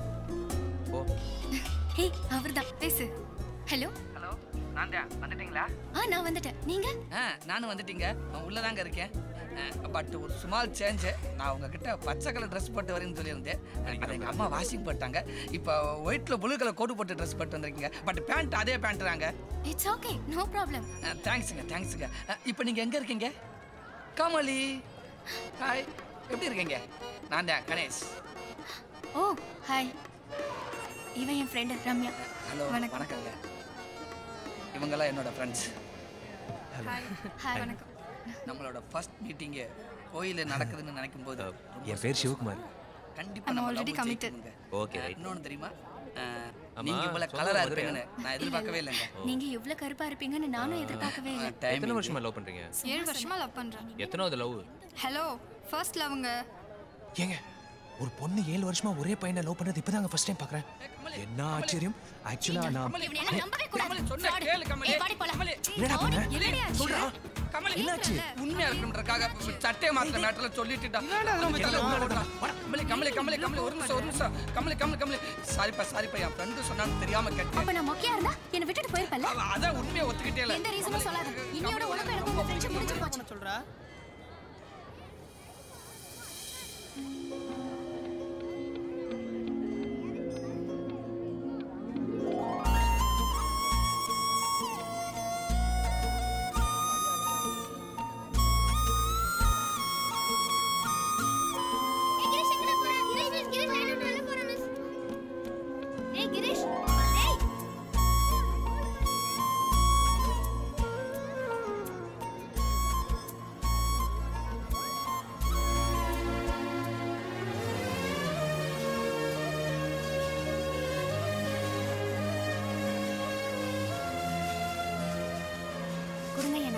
ஹே அவர்தான் பேசு ஹலோ ஹலோ நான் தான் வந்துட்டீங்களா ஆ நான் வந்துட்டேன் நீங்க ஆ நானும் வந்துட்டீங்க நான் உள்ளதாங்க இருக்கேன் பட் ஒரு சுமால் சேஞ்சு நான் உங்ககிட்ட பச்சை கலர் ட்ரெஸ் போட்டு வரேன்னு சொல்லியிருந்தேன் அதை எங்கள் அம்மா வாஷிங் போட்டாங்க இப்போ ஒயிட்டில் ப்ளூ கலர் கோட்டு போட்டு ட்ரெஸ் போட்டு வந்திருக்கீங்க பட் பேண்ட் அதே பேண்ட் தாங்க இட்ஸ் ஓகே நோ ப்ராப்ளம் தேங்க்ஸுங்க தேங்க்ஸுங்க இப்போ நீங்கள் எங்கே இருக்கீங்க கமலி ஹாய் எப்படி இருக்கீங்க நான் தான் கணேஷ் ஓ ஹாய் இவன் என் ஃப்ரெண்டு ரம்யா ஹலோ வணக்கம். வணக்கங்க இவங்கெல்லாம் என்னோட ஃப்ரெண்ட்ஸ் ஹாய் வணக்கம் நம்மளோட ஃபர்ஸ்ட் மீட்டிங்கு கோயிலில் நடக்குதுன்னு நினைக்கும் போது என் பேர் சிவகுமார் கண்டிப்பா I'm நம்ம already love committed. ஜெயிக்குங்க. ஓகே அஹ், இன்னொன்னு தெரியுமா அஹ், ஆமா, நீங்க இவ்வளவு சொந்த கலரா மதுரையா? இருப்பீங்கன்னு நான் எதிர்பார்க்கவே இல்லைங்க நீங்க இவ்ளோ கருப்பா இருப்பீங்கன்னு நானும் எதிர்பார்க்கவே இல்லை எத்தனை வருஷமா லவ் பண்றீங்க ஏழு வருஷமா லவ் பண்றேன் எத்தனாவது லவ் ஹலோ ஃபர்ஸ்ட் லவ்ங்க ஏங்க ஒரு பொண்ணு ஏழு வருஷமா ஒரே பையனை லவ் பண்ணது இப்பதாங்க ஃபர்ஸ்ட் டைம் பாக்குறேன் என்ன ஆச்சரியம் ஆக்சுவலா நான் இவனை எல்லாம் நம்பவே கூடாது சொன்னா கேளு கமலி ஏய், வாடி போலாம். என்னடா பண்ண? என்னடி ஆச்சு? சொல்றா கமலி என்னாச்சு? உண்மையா இருக்கணுன்றக்காக சட்டையை மாத்திர மேட்டர்ல சொல்லிட்டுடா கமலி கமலி கமலி கமலி ஒரு நிமிஷம் ஒரு நிமிஷம் கமலி கமலி கமலி சாரிப்பா சாரிப்பா என் ஃப்ரெண்டு சொன்னான்னு தெரியாம கேட்டேன் அப்ப நான் மொக்கையா இருந்தா என்னை விட்டுட்டு போயிருப்பல்ல அவ அதான் உண்மையை ஒத்துக்கிட்டே இல்ல எந்த ரீசனும் சொல்லாத இன்னையோட உனக்கு எனக்கு உங்க ஃப்ரெண்ட்ஷிப் முடிஞ்சு போச்சு சொல்றா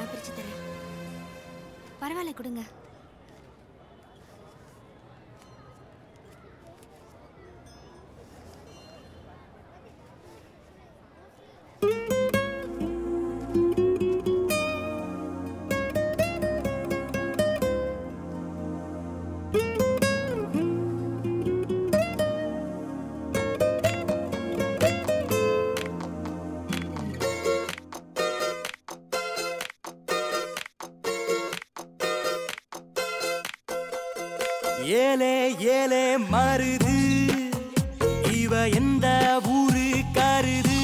நான் பிரிச்சு தரேன் பரவாயில்ல கொடுங்க ஏலே ஏலே மருது இவ எந்த ஊரு கருது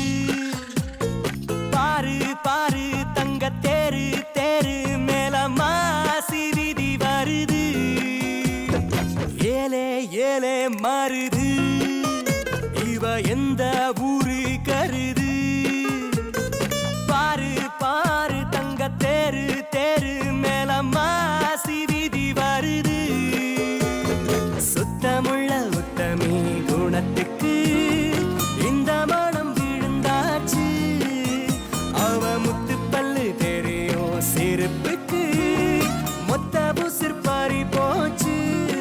பாரு பாரு தங்க தேரு தேரு மேல மாசி விதி வருது ஏலே ஏலே மருது இவ எந்த ஊரு கருது பாரு பாரு தங்க தேரு தேரு மேல மாசி விதி வருது சுத்தமுள்ள உத்தமி குணத்துக்கு இந்த மனம் விழுந்தாச்சு அவ முத்து பல்லு தெரியும் செருப்புக்கு மொத்த புசிர் பாரி போச்சு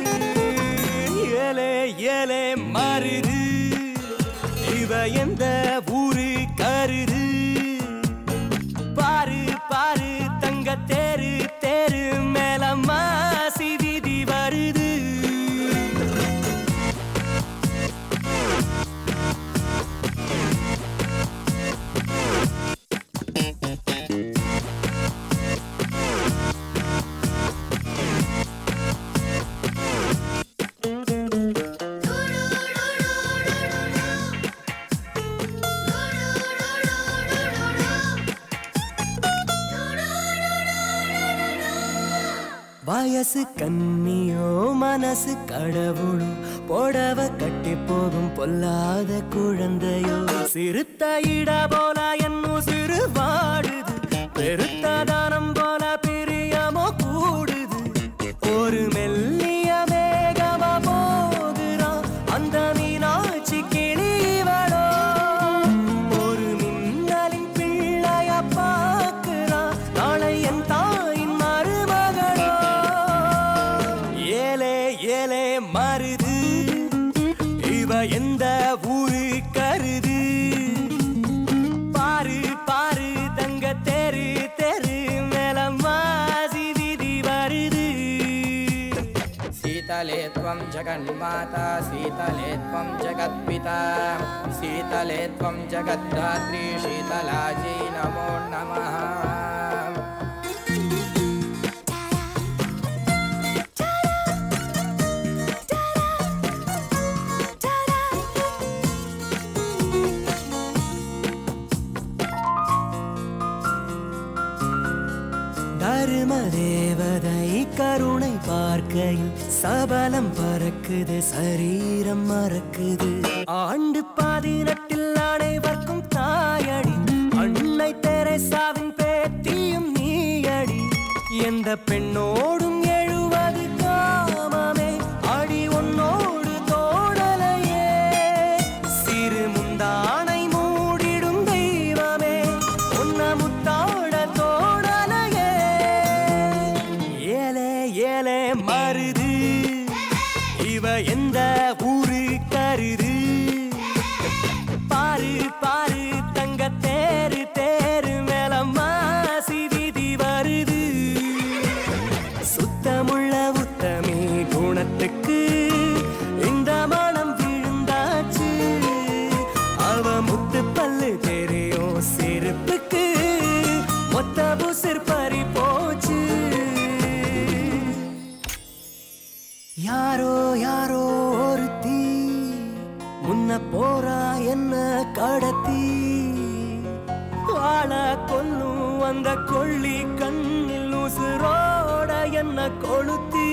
ஏலே ஏலே மாறுது இவ எந்த ஊரு கருது பாரு பாரு தங்க தேரு தேரு மேல மாசி விதி வருது வயசு கண்ணியோ மனசு கடவுளோ புடவ கட்டி போகும் பொல்லாத குழந்தையோ சிறுத்த இட போல என்னும் சிறு வாடுது பெருத்த தானம் போல பிரியமோ கூடுது ஒரு மெல்லிய மேகமா போகிறான் அந்த மீனாட்சி கிளிவளோ ஒரு மின்னலின் பிள்ளைய பார்க்கிறான் நாளை என் தாயின் மருமகளோ ஏலே ஏலே மருது இவ எந்த ஊரு கருது பாரு பாரு தங்க தெரு தெரு மேல மாசி விதி வருது शीतले त्वं जगन्माता शीतले त्वं जगत्पिता शीतले त्वं जगद्धात्री शीतलायै नमो नमः தரும தேவதை கருணை பார்க்கையில் சபலம் பறக்குது சரீரம் மறக்குது ஆண்டு பதினெட்டில் அனைவர்க்கும் தாயடி அன்னை தெரேசாவின் பேத்தியும் நீயடி எந்த பெண்ணோடும் எழுவது காமமே அடி உன்னோடு தோடலையே சிறு முந்தானை மூடிடும் தெய்வமே உன்ன முத்தாட தோடலையே ஏலே ஏலே மருது இவ எந்த ஊரு கருது பாரு பாரு தங்க தேரு தேரு மேல மாசி விதி வருது சுத்தமுள்ள உத்தமி குணத்துக்கு இந்த மனம் விழுந்தாச்சு அவ முத்து பல்லு தெரியும் செருப்புக்கு மொத்த புசிர் பறி போச்சு யாரோ யாரோ ஒருத்தி முன்ன போறா என்ன கடத்தி வாழ கொல்லும் அந்த கொள்ளி கண்ணில் உசுரோட என்ன கொளுத்தி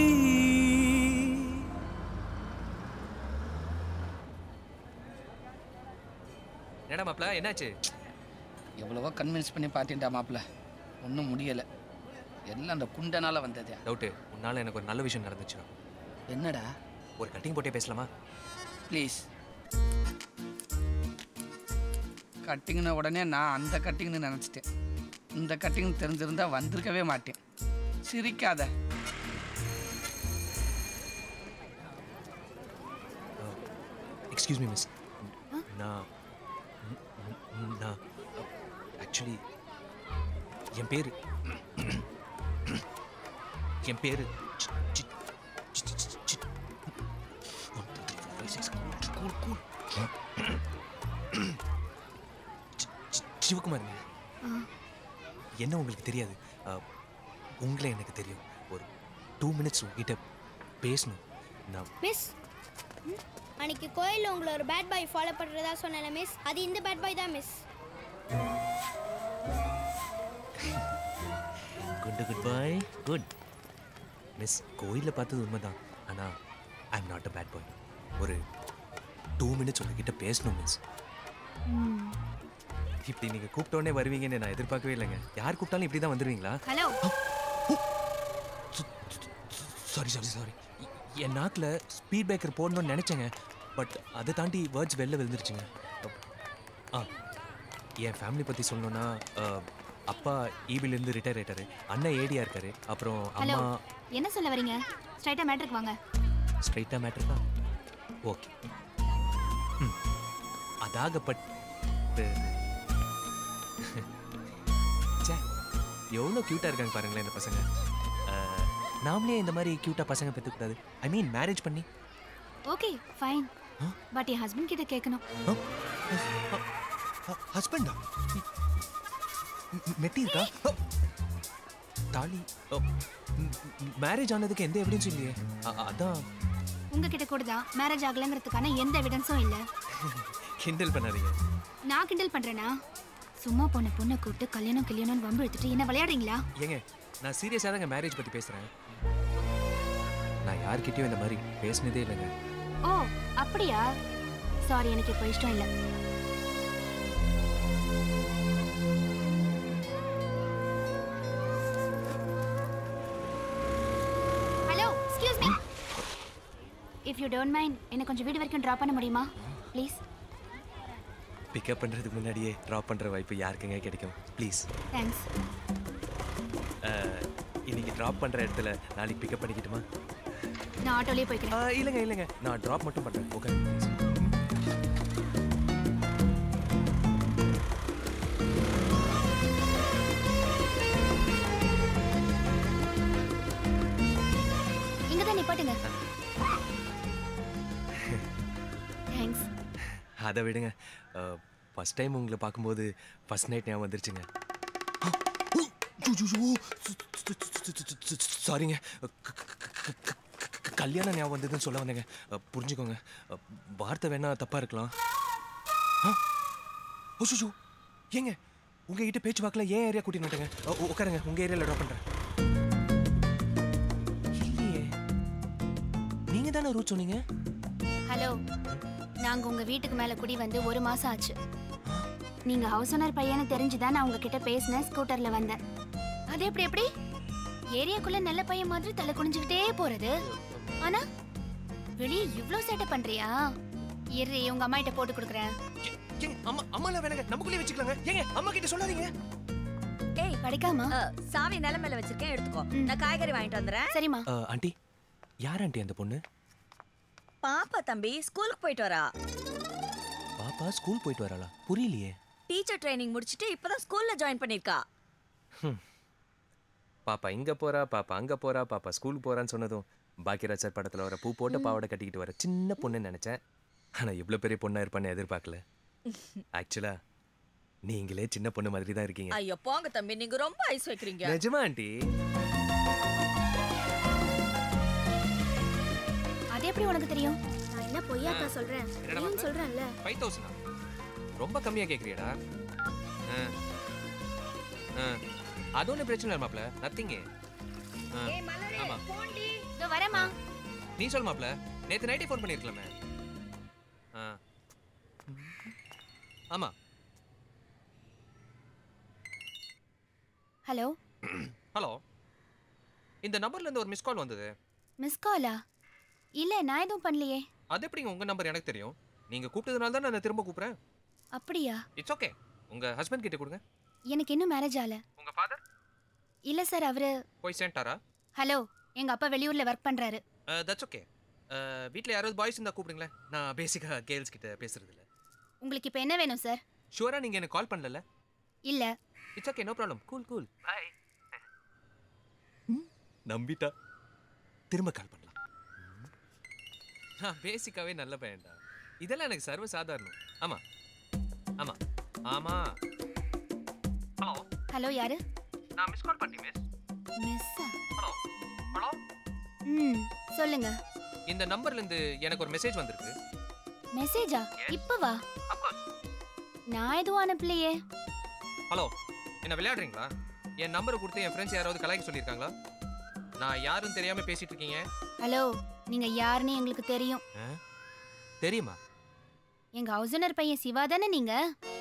என்னடா மாப்ள என்னாச்சு எவ்வளவோ கன்வின்ஸ் பண்ணி பார்த்துட்டா மாப்பிள்ள ஒன்றும் முடியலை எல்லாம் அந்த குண்டனால வந்தது டவுட்டு உன்னால எனக்கு ஒரு நல்ல விஷயம் நடந்துச்சு என்னடா ஒரு கட்டிங் போட்டே பேசலாமா ப்ளீஸ் கட்டிங்ன உடனே நான் அந்த கட்டிங்னு நினச்சிட்டேன் இந்த கட்டிங் தெரிஞ்சிருந்தா வந்திருக்கவே மாட்டேன் சிரிக்காத எக்ஸ்கியூஸ் மீ மிஸ் நான் ம், ம், நான் ஆக்சுவலி என் பேர் என் பேர் சிவகுமாருங்க என்ன உங்களுக்கு தெரியாது அஹ், உங்களை எனக்கு தெரியும் ஒரு டூ மினிட்ஸ் உங்ககிட்ட பேசணும் நான் மிஸ் அன்னைக்கு கோயிலில் உங்களை ஒரு பேட் பாய் ஃபாலோ பண்ணுறதா சொன்னல மிஸ் அது இந்த பேட் பாய் தான் miss good good boy good miss கோயிலில் பார்த்தது உண்மைதான் ஆனால் I am not a bad boy ஒரு டூ மினிட்ஸ் உங்ககிட்ட பேசணும் மிஸ் இப்படி நீங்கள் கூப்பிட்டோன்னே வருவீங்கன்னு நான் எதிர்பார்க்கவே இல்லைங்க யார் கூப்பிட்டாலும் இப்படி தான் வந்துடுவீங்களா ஹலோ சாரி சாரி சாரி என் நாக்கில் ஸ்பீட் பிரேக்கர் போடணும்னு நினச்சேங்க பட் அதை தாண்டி வேர்ட்ஸ் வெளில விழுந்துருச்சுங்க ஆ என் ஃபேமிலி பற்றி சொல்லணும்னா அஹ், அப்பா ஈபிலேருந்து ரிட்டையர் ஆயிட்டாரு அண்ணன் ஏடியா இருக்காரு அப்புறம் ஹலோ அம்மா என்ன சொல்ல வரீங்க ஸ்ட்ரைட்டா மேட்ருக்கு வாங்க ஸ்ட்ரைட்டாக மேட்டர் தான் ஓகே ம் அதாகப்பட்டு ச்சே எவ்வளோ க்யூட்டாக இருக்காங்க பாருங்களேன் இந்த பசங்க அஹ், நாமளே இந்த மாதிரி க்யூட்டாக பசங்க பெற்றுக்கூடாது ஐ மீன் மேரேஜ் பண்ணி ஓகே ஃபைன் பட் என் ஹஸ்பண்ட் கிட்ட கேட்கணும் ஹஸ்பண்டா மெட்டி இருக்கா அ, தாலி மேரேஜ் ஆனதுக்கு எந்த எவிடன்ஸும் இல்லையே அ- அதான் உங்ககிட்ட கூட தான் மேரேஜ் ஆகலைங்கிறதுக்கான எந்த எவிடன்ஸும் இல்லை கிண்டல் பண்ணாதீங்க நான் கிண்டல் பண்றேனா சும்மா போன பொண்ணை கூப்பிட்டு கல்யாணம் கல்யாணம்னு வம்பு எடுத்துட்டு என்ன விளையாடுறீங்களா ஏங்க நான் சீரியஸாக தாங்க மேரேஜ் பற்றி பேசுகிறேன் நான் யார்கிட்டயும் இந்த மாதிரி பேசினதே இல்லைங்க ஓ அப்படியா சாரி எனக்கு இப்போ இஷ்டம் இல்லை hello excuse me if you don't mind என்னை கொஞ்சம் வீடு வரைக்கும் ட்ராப் பண்ண முடியுமா ப்ளீஸ் பிக்கப் பண்ணுறதுக்கு முன்னாடியே ட்ராப் பண்ணுற வாய்ப்பு யாருக்குங்க கிடைக்கும் ப்ளீஸ் தேங்க்ஸ் இன்னைக்கு ட்ராப் பண்ணுற இடத்துல நாளைக்கு பிக்கப் பண்ணிக்கிட்டுமா நான் ஆட்டோலேயே போய்க்கிறேன் இல்லைங்க இல்லைங்க நான் ட்ராப் மட்டும் பண்ணுறேன் ஓகே இங்கே தான் நிப்பாட்டுங்க தேங்க்ஸ் அதை விடுங்க ஃபஸ்ட் டைம் உங்களை பார்க்கும்போது ஃபர்ஸ்ட் நைட் ஞாபகம் வந்துருச்சுங்க சாரிங்க கல்யாணம் ஞாபகம் வந்ததுன்னு சொல்ல வந்தேங்க அஹ், புரிஞ்சுக்கோங்க அஹ், வார்த்தை வேணா தப்பா இருக்கலாம் ஓஷோ ஏங்க உங்ககிட்ட பேச்சு வாக்கில் ஏன் ஏரியா கூட்டின்னு வந்துட்டேங்க அஹ், உ- உட்காருங்க உங்க ஏரியாவில் ட்ராப் பண்ணுறேன் இல்லையே நீங்க தானே ரூட் சொன்னீங்க ஹலோ நாங்க உங்க வீட்டுக்கு மேல குடி வந்து ஒரு மாசம் ஆச்சு நீங்க ஹவுஸ் ஓனர் பையனை தெரிஞ்சுதான் நான் உங்ககிட்ட பேசினேன் ஸ்கூட்டர்ல வந்தேன் அது எப்படி எப்படி ஏரியாக்குள்ள நல்ல பையன் மாதிரி தலை குனிஞ்சுக்கிட்டே போறது ஆனா வெளியே இவ்ளோ சேட்டை பண்றியா இரு உங்க அம்மா கிட்ட போட்டு கொடுக்குறேன் ஏங்க அம்மா அம்மால வேணாங்க நமக்குள்ளே வச்சுக்கலாங்க ஏங்க அம்மா கிட்ட சொல்லாதீங்க ஏய் கிடைக்காமா சாவி நிலமையில வச்சிருக்கேன் எடுத்துக்கோ நான் காய்கறி வாங்கிட்டு வந்துடுறேன் சரிம்மா அஹ், ஆண்டி யார் ஆண்டி அந்த பொண்ணு பாப்பா தம்பி ஸ்கூலுக்கு போயிட்டு வரா பாப்பா ஸ்கூல் போயிட்டு வராளா புரியலையே டீச்சர் ட்ரைனிங் முடிச்சிட்டு இப்பதான் ஸ்கூல்ல ஜாயின் பண்ணிருக்கா பாப்பா இங்க போறா பாப்பா அங்க போறா பாப்பா ஸ்கூல் போறான்னு சொன்னதும் பாக்கியராஜ் சார் படத்துல வர பூ போட்ட பாவாடை கட்டிக்கிட்டு வர சின்ன பொண்ணுன்னு நினைச்சேன் ஆனா இவ்வளவு பெரிய பொண்ணா இருப்பான்னு எதிர்பார்க்கல ஆக்சுவலா நீங்களே சின்ன பொண்ணு மாதிரி தான் இருக்கீங்க ஐயோ போங்க தம்பி நீங்க ரொம்ப ஐஸ் வைக்கிறீங்க நிஜமா ஆண்டி அது எப்படி உனக்கு தெரியும் நான் என்ன பொய்யாக்கா சொல்றேன் என்னடா நீயும் சொல்றேன்ல ஃபைவ் தௌசண்டா ரொம்ப கம்மியா கேட்குறியடா அது ஒன்றும் பிரச்சனை இல்லை மாப்ள நத்திங்கு ஆமா இதோ வரேம்மா நீ சொல் மாப்ள நேத்து நைட்டே ஃபோன் பண்ணியிருக்கலாமே ஆ ஆமா ஹலோ ஹலோ இந்த நம்பர்ல இருந்து ஒரு மிஸ் கால் வந்தது மிஸ் காலா இல்ல நான் எதுவும் பண்ணலையே அது எப்படிங்க உங்க நம்பர் எனக்கு தெரியும் நீங்க கூப்பிட்டதுனால தான் நான் திரும்ப கூப்பிடுறேன் அப்படியா இட்ஸ் ஓகே உங்க ஹஸ்பண்ட் கிட்ட கொடுங்க எனக்கு இன்னும் மேரேஜ் ஆகல உங்க ஃபாதர் இல்ல சார் அவரு போய் சேர்ந்தாரா ஹலோ எங்க அப்பா வெளியூர்ல ஒர்க் பண்றாரு தட்ஸ் ஓகே வீட்டில் யாராவது பாய்ஸ் இருந்தால் கூப்பிடுங்களேன் நான் பேசிக்காக கேர்ள்ஸ் கிட்ட பேசுறது இல்ல உங்களுக்கு இப்போ என்ன வேணும் சார் ஷூரா நீங்கள் எனக்கு கால் பண்ணல இல்ல it's okay no problem cool cool bye நம்பிட்டா திரும்ப கால் பண்ணலாம் ம். நான் பேசிக்காவே நல்ல பையன்டா இதெல்லாம் எனக்கு சர்வ சாதாரணம் ஆமா ஆமா ஆமா ஹலோ ஹலோ யாரு நான் மிஸ் கால் பண்ணி மிஸ் மிஸ்ஸா ஹலோ ஹலோ ம் சொல்லுங்க இந்த நம்பர்ல இருந்து எனக்கு ஒரு மெசேஜ் வந்திருக்கு மெசேஜா இப்பவா நான் எதுவும் அனுப்பலையே ஹலோ என்ன விளையாடுறீங்களா என் நம்பரை கொடுத்து என் ஃப்ரெண்ட்ஸ் யாராவது கலாய்க்க சொல்லியிருக்காங்களா நான் யாரும் தெரியாம பேசிட்டு இருக்கீங்க ஹலோ நீங்க யாருன்னு எங்களுக்கு தெரியும் ஆ? தெரியுமா எங்க ஹவுஸ் ஓனர் பையன் சிவா தானே நீங்க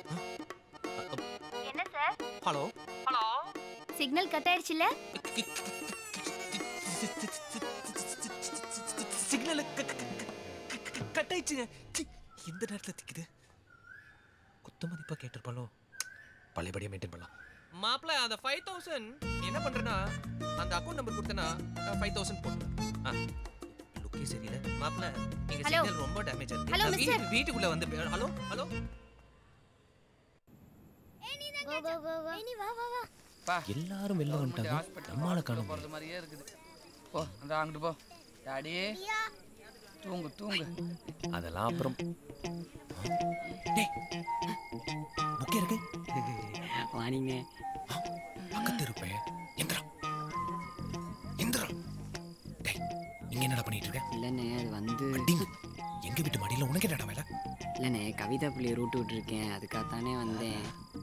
என்ன sir hello hello signal cut ஆயிடுச்சுல சிக்னல் கட் ஆயிடுச்சுங்க சி, இந்த நேரத்தில் திக்குது குத்து மதிப்பா கேட்டிருப்பாலோ பழையபடியாக மெயின்டைன் பண்ணலாம் மாப்பிள்ள அந்த ஃபைவ் தௌசண்ட் என்ன பண்றேன்னா அந்த அக்கௌண்ட் நம்பர் கொடுத்தனா ஃபைவ் தௌசண்ட் போட்டுருவேன் ஆ லுக்கே சரியில்லை மாப்பிள்ள எங்க Hello. சிக்னல் ரொம்ப டேமேஜ் ஆயிருக்கு Hello, நான் mister. வீட்டு- வீட்டுக்குள்ள வந்து பே- ஹலோ ஹலோ கோ கோ கோ கோ நீ வா வா வா பா எல்லாரும் வெளில வந்துட்டாங்க நம்மால காணும் போறது மாதிரியே இருக்குது போ அந்த அங்கிட்டு போ டாடி தூங்கு தூங்கு அதெல்லாம் அப்புறம் டேய் புக்கே இருக்கு வாணிங்க பக்கத்து இருப்பேன் எந்திரா எந்திரா டேய் இங்க என்னடா பண்ணிட்டு இருக்க இல்லைண்ணே அது வந்து எங்க வீட்டு மாடியில உனக்கு என்னடா வேலை இல்லைண்ணே கவிதா பிள்ளைய ரூட் விட்டுருக்கேன் அதுக்காகத்தானே வந்தேன்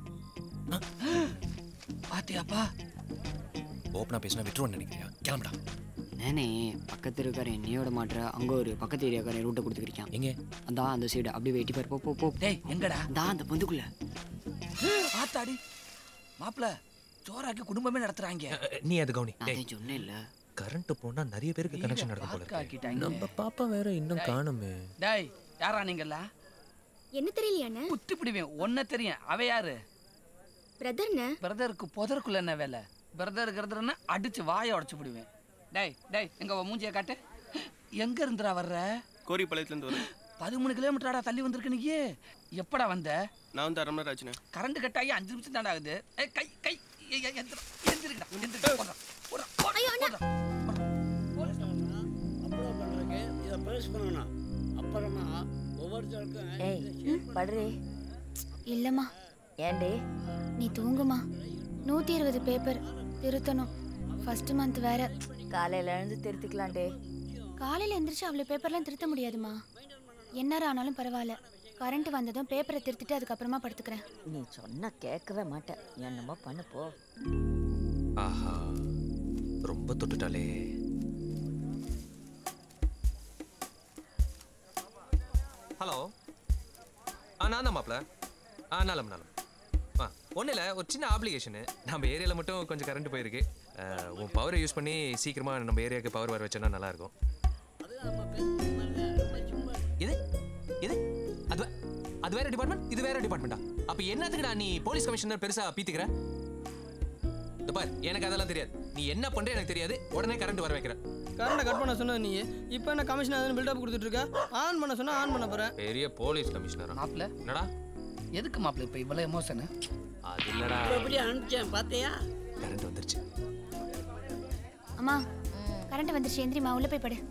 பாத்தியாப்பா ஓப்பனா பேசினா விட்டுருவான்னு நினைக்கிறியா கிளம்புடா நானே பக்கத்து இருக்கார என்னையோட மாட்டுற அங்கே ஒரு பக்கத்து ஏரியாக்காரன் ரூட்டை கொடுத்துருக்கான் எங்க அதான் அந்த சைடு அப்படியே வெட்டி பாரு போ போ போ டேய் எங்கடா தான் அந்த பொந்துக்குள்ள ஆத்தாடி மாப்பிள சோறாக்கி குடும்பமே நடத்துறாங்க நீ அது கவுனி நான் டேய் தான் சொன்னேன் இல்ல கரண்ட் போனா நிறைய பேருக்கு கனெக்ஷன் நடக்கும் போல இருக்கு. ஆக்கிட்டாங்க. நம்ம பாப்பா வேற இன்னும் டேய். காணுமே டேய் யாரா நீங்கல்ல என்ன தெரியலையாண்ணே குத்தி பிடிவேன் ஒன்ன தெரியும் அவ யாரு பிரதர்ண்ணே பிரதருக்கு புதருக்குள்ள என்ன வேலை பிரதர் கிரதர்னு அடிச்சு வாயை உடச்சு பிடுவேன் டேய் டேய் எங்க உன் மூஞ்சிய காட்டு எங்க இருந்துடா வர்ற கோரிப்பாளையத்துலேருந்து வரேன் பதிமூணு கிலோமீட்டராடா தள்ளி வந்திருக்க நீ எப்படா வந்த நான் வந்து அரை மணி நேரம் ஆச்சுண்ணே கரண்ட் கட் ஆகி அஞ்சு நிமிஷம் தாண்டா ஆகுது ஏய், கை கை ஏய், ஏய், எந்திரா, எந்திரிக்கடா, எந்திரிக்கடா, போடுறா, போடுறா, போடுறா, போடுறா. அப்ளை பண்ணுறதுக்கு இதை ப்ரெஸ் பண்ணணும் அப்புறமா ஒவ்வொருத்தருக்கும் ஏய் படுறி இல்லம்மா ஏண்டி நீ தூங்குமா நூத்தி இருபது பேப்பர் திருத்தணும் ஃபர்ஸ்ட் மந்த் வேற காலையில எழுந்து திருத்திக்கலாம்டே காலையில எந்திரிச்சு அவ்வளவு பேப்பர்லாம் திருத்த முடியாதுமா எந்நேரம் ஆனாலும் பரவாயில்ல கரண்ட் வந்ததும் பேப்பரை திருத்திட்டு அதுக்கப்புறமா படுத்துக்கிறேன் நீ சொன்னா கேட்கவே மாட்டேன் என்னமோ பண்ணு போ ஆஹா ரொம்ப தொட்டுட்டாலே ஹலோ ஆ நான் தான் மாப்பிள ஆ நலம் நலம் ஆ ஒன்றும் இல்லை ஒரு சின்ன ஆப்ளிகேஷனு நம்ம ஏரியாவில் மட்டும் கொஞ்சம் கரண்ட் போயிருக்கு அஹ், உன் பவரை யூஸ் பண்ணி சீக்கிரமாக நம்ம ஏரியாவுக்கு பவர் வர வச்சோன்னா நல்லாயிருக்கும் இது இது அது வே- அது வேற டிபார்ட்மெண்ட் இது வேற டிபார்ட்மெண்ட்டா அப்போ என்னத்துக்குடா நீ போலீஸ் கமிஷனர் பெருசாக பீத்துக்கிற இந்த பார் எனக்கு அதெல்லாம் தெரியாது நீ என்ன பண்ற எனக்கு தெரியாது உடனே கரண்ட் வர வைக்கிற கரண்ட்டை கட் பண்ண சொன்னது நீ இப்போ என்ன கமிஷன் அதுன்னு பில்டப் கொடுத்துட்டு இருக்க ஆன் பண்ண சொன்னா ஆன் பண்ண போறேன் பெரிய போலீஸ் கமிஷனரா மாப்பிள என்னடா எதுக்கு மாப்பிள இப்ப இவ்வளவு எமோஷனு அது இல்லடா எப்படி அனுப்பிச்சேன் பார்த்தியா கரண்ட் வந்துருச்சு அம்மா கரண்ட் வந்துருச்சு எந்திரிமா உள்ள போய் படு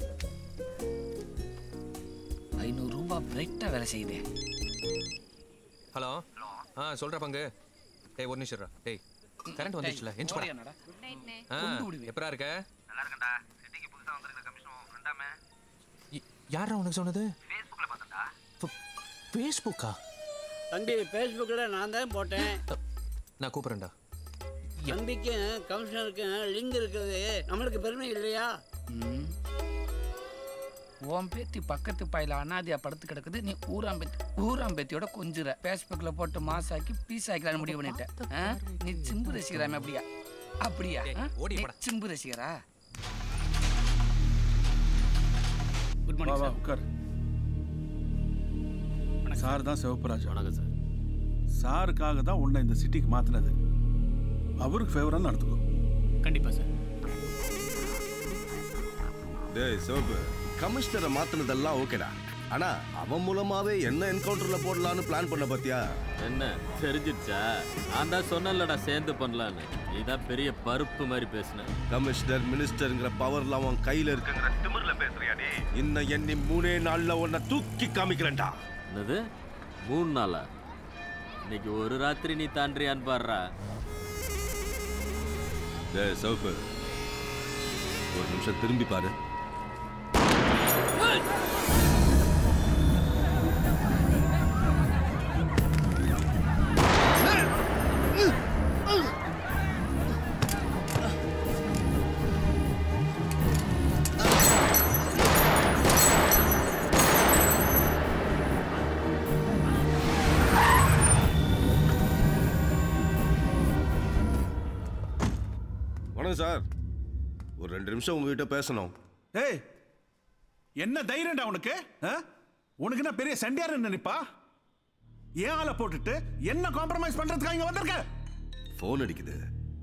ஐநூறு ரூபாய் பிரைட்டா வேலை செய்யுதே ஹலோ ஆ சொல்ற பங்கு டேய் ஒரு நிமிஷம் இருடா. டேய் கரண்ட் வந்துருச்சுல எஞ்சி போடா ஓடியானடா? ஆ கொண்டு விடுவேன். எப்பரா இருக்க நல்லா இருக்கேன்டா சிட்டிக்கு புதுசா வந்திருக்க கமிஷன் ஃப்ரெண்டாமே யாரா உனக்கு சொன்னது ஃபேஸ்புக்ல பார்த்தேன்டா ஃபேஸ்புக்கா தம்பி ஃபேஸ்புக்கில் நான் தான் போட்டேன் நான் கூப்பிடுறேன்டா தம்பிக்கும் கமிஷனருக்கும் லிங்க் இருக்குது நம்மளுக்கு பெருமை இல்லையா ம். உன் பேத்தி பக்கத்து பாயில அனாதியா படுத்து கிடக்குது நீ ஊராம்பேத்தி ஊராம்பேத்தியோட கொஞ்சுற ஃபேஸ்புக்கில் போட்டு மாசாக்கி பீஸ் ஆக்கலான்னு முடிவு பண்ணிட்டேன் ஆ? நீ சிம்பு ரசிகராமே அப்படியா அப்படியா ஆ? ஓடி நீ போடா. சிம்பு ரசிகரா குட் மார்னிங் சார் உட்கார் சார் தான் சிவப்புராஜ் வணக்கம் சார் சாருக்காக தான் உன்னை இந்த சிட்டிக்கு மாத்தினது அவருக்கு ஃபேவராக நடத்துக்கோ கண்டிப்பா சார் டேய் சிவப்பு கமிஷனரை மாத்தினதெல்லாம் ஓகேடா ஆனா அவன் மூலமாவே என்ன என்கவுண்டர்ல போடலாம்னு பிளான் பண்ண பாத்தியா என்ன தெரிஞ்சிடுச்சா நான் தான் சொன்னேன்லடா சேர்ந்து பண்ணலான்னு இதான் பெரிய பருப்பு மாதிரி பேசினேன் கமிஷனர் மினிஸ்டருங்கிற பவர்ல அவன் கையில இருக்குங்கிற திமிர்ல பேசுறியா நீ இன்னும் எண்ணி மூணே நாள்ல உன்னை தூக்கி காமிக்கிறேன்டா என்னது மூணு நாளா இன்னைக்கு ஒரு ராத்திரி நீ தாண்டியான்னு பாடுறா டேய் சிவப்பு ஒரு நிமிஷம் திரும்பி பாரு வணக்கம் சார் ஒரு ரெண்டு நிமிஷம் உங்ககிட்ட பேசணும் ஏய் என்ன தைரியம்டா உனக்கு ஆ? உனக்கு என்ன பெரிய சண்டியார் நினைப்பா ஏன் ஆளை போட்டுட்டு என்ன காம்ப்ரமைஸ் பண்றதுக்காக இங்க வந்திருக்க ஃபோன் அடிக்குது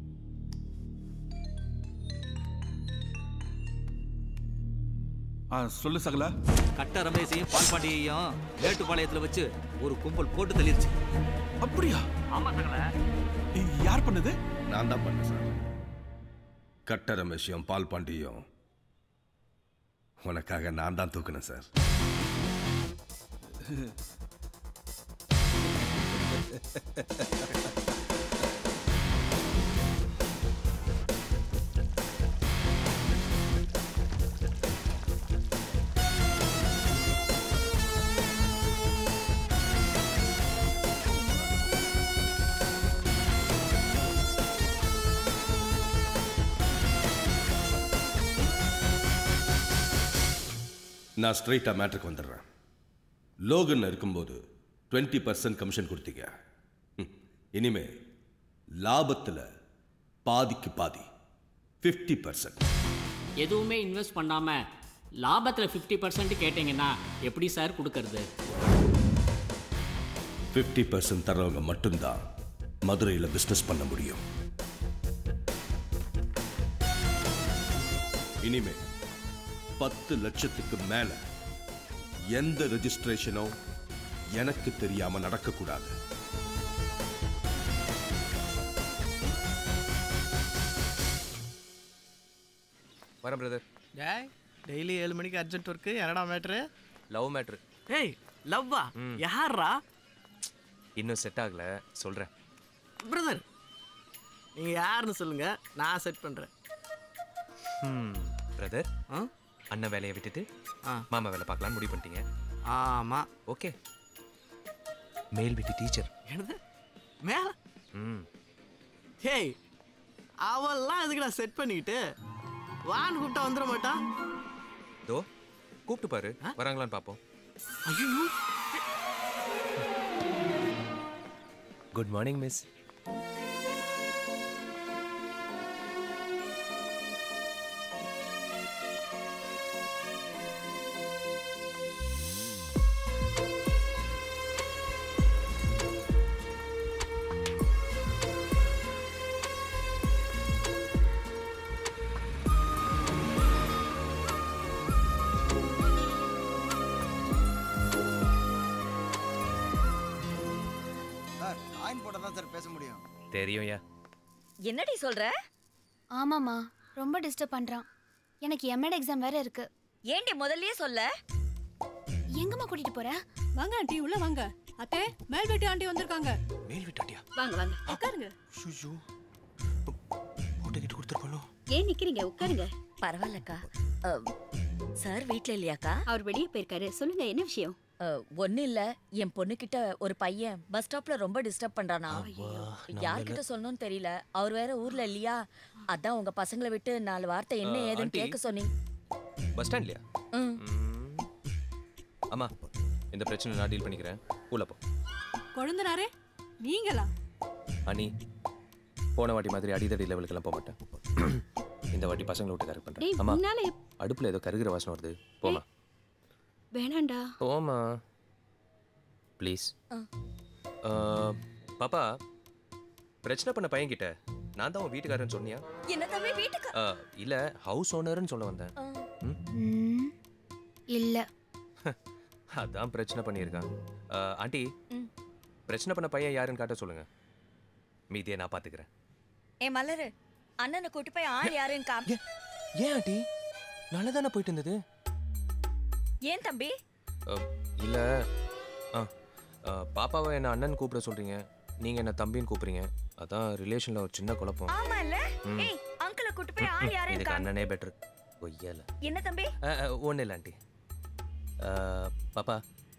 ஆ சொல்லு சகலா கட்ட ரமேஷையும் பால்பாண்டியையும் மேட்டுப்பாளையத்துல வச்சு ஒரு கும்பல் போட்டு தள்ளிருச்சு அப்படியா ஆமா சகல யார் பண்ணது நான் தான் பண்ணேன் சார் கட்ட ரமேஷையும் பால் பாண்டியும் உனக்காக நான் தான் தூக்குனேன் சார் நான் ஸ்ட்ரைட்டாக மேட்ருக்கு வந்துடுறேன் லோகன் இருக்கும்போது டுவெண்ட்டி பர்சன்ட் கமிஷன் கொடுத்தீங்க ம், இனிமே லாபத்தில் பாதிக்கு பாதி ஃபிஃப்டி பர்சன்ட் எதுவுமே இன்வெஸ்ட் பண்ணாம லாபத்தில் ஃபிஃப்டி பர்சன்ட் கேட்டிங்கன்னா எப்படி சார் கொடுக்கறது ஃபிஃப்டி பர்சன்ட் தர்றவங்க மட்டும்தான் மதுரையில் பிஸ்னஸ் பண்ண முடியும் இனிமே பத்து லட்சத்துக்கு மேல எந்த ரெஜிஸ்ட்ரேஷனும் எனக்கு தெரியாம நடக்கக்கூடாது வரேன் பிரதர் டேய் டெய்லி ஏழு மணிக்கு அர்ஜென்ட் ஒர்க்கு என்னடா மேட்ரு லவ் மேட்ரு ஏய் லவ்வா யாரா இன்னும் செட் ஆகல சொல்றேன் பிரதர் நீங்க யாருன்னு சொல்லுங்க நான் செட் பண்றேன் ம் பிரதர் அண்ணன் வேலையை விட்டுட்டு மாமா வேலை பார்க்கலாம்னு முடிவு பண்ணிட்டீங்க ஆமா ஓகே மேல் வீட்டு டீச்சர் என்னது மேல ம் ஹேய் அவெல்லாம் எதுக்கு நான் செட் பண்ணிக்கிட்டு வான்னு கூப்பிட்டா வந்துட மாட்டான் தோ கூப்பிட்டு பாரு வராங்களான்னு பார்ப்போம் ஐயோ good morning miss sir coin போட்டால் தான் சார் பேச முடியும் தெரியும்யா என்னடி சொல்ற ஆமாம்மா ரொம்ப டிஸ்டர்ப் பண்றான் எனக்கு எம்எட் எக்ஸாம் வேற இருக்கு ஏண்டி முதல்லயே சொல்ல எங்கம்மா கூட்டிட்டு போற வாங்க ஆண்டி உள்ள வாங்க அத்தை மேல் வீட்டு ஆண்டி வந்திருக்காங்க மேல் வீட்டாட்டியா வாங்க வாங்க உட்காருங்க ஷூ போட்டுக்கிட்டு கொடுத்துருப்பாளோ ஏன் நிக்கிறீங்க உட்காருங்க பரவாயில்லக்கா சார் வீட்ல இல்லையாக்கா அவர் வெளியே போயிருக்காரு சொல்லுங்க என்ன விஷயம் ஒன்னும் இல்ல என் பொண்ணுகிட்ட ஒரு பையன் பஸ் ஸ்டாப்ல ரொம்ப டிஸ்டர்ப் பண்றானா யார்கிட்ட சொல்லணும்னு தெரியல அவர் வேற ஊர்ல இல்லையா அதான் உங்க பசங்களை விட்டு நாலு வார்த்தை என்ன ஆ, ஏதுன்னு ஆண்டி. கேட்க சொன்னீங்க பஸ் ஸ்டாண்ட்லையா ம். அம்மா இந்த பிரச்சனை நான் டீல் பண்ணிக்கிறேன் உள்ள போ கொழுந்தனாரே நீங்களா அனி போன வாட்டி மாதிரி அடிதடி லெவலுக்கெல்லாம் போக மாட்டேன் இந்த வாட்டி பசங்களை விட்டு கரெக்ட் டேய், பண்றேன் அம்மா முன்னால எப்- அடுப்புல ஏதோ கருகிற வாசனை வருது போமா வேணாண்டா போமா ப்ளீஸ் பாப்பா பிரச்சனை பண்ண பையன்கிட்ட நான் தான் உன் வீட்டுக்காரன்னு சொன்னியா என்ன தம்பி வீட்டுக்கு ஆ, இல்ல ஹவுஸ் ஓனர்னு சொல்ல வந்தேன் ம், இல்ல அதான் பிரச்சனை பண்ணியிருக்கான் ஆ, ஆண்டி ம். பிரச்சனை பண்ண பையன் யாருன்னு காட்ட சொல்லுங்க மீதியை நான் பாத்துக்கிறேன் ஏ மலரு அண்ணனை கூட்டி போய் ஆள் யாருன்னு காம் ஏன் ஆண்டி நல்லா தானே போயிட்டு இருந்தது ஏன் தம்பி ஆ, இல்ல ஆ ஆ, பாப்பாவை என்ன அண்ணன் கூப்பிட சொல்றீங்க நீங்க என்ன தம்பின்னு கூப்பிடுறீங்க அதான் ரிலேஷன்ல ஒரு சின்ன குழப்பம் ஆமா இல்ல ம். ஏய் அங்கிளை கூட்டி போய் ஆள் யாருன்னு இதுக்கு காம் அண்ணனே பெட்டர் ஒய்யல என்ன தம்பி ஒன்றும் இல்லை ஆண்டி ஆ, பாப்பா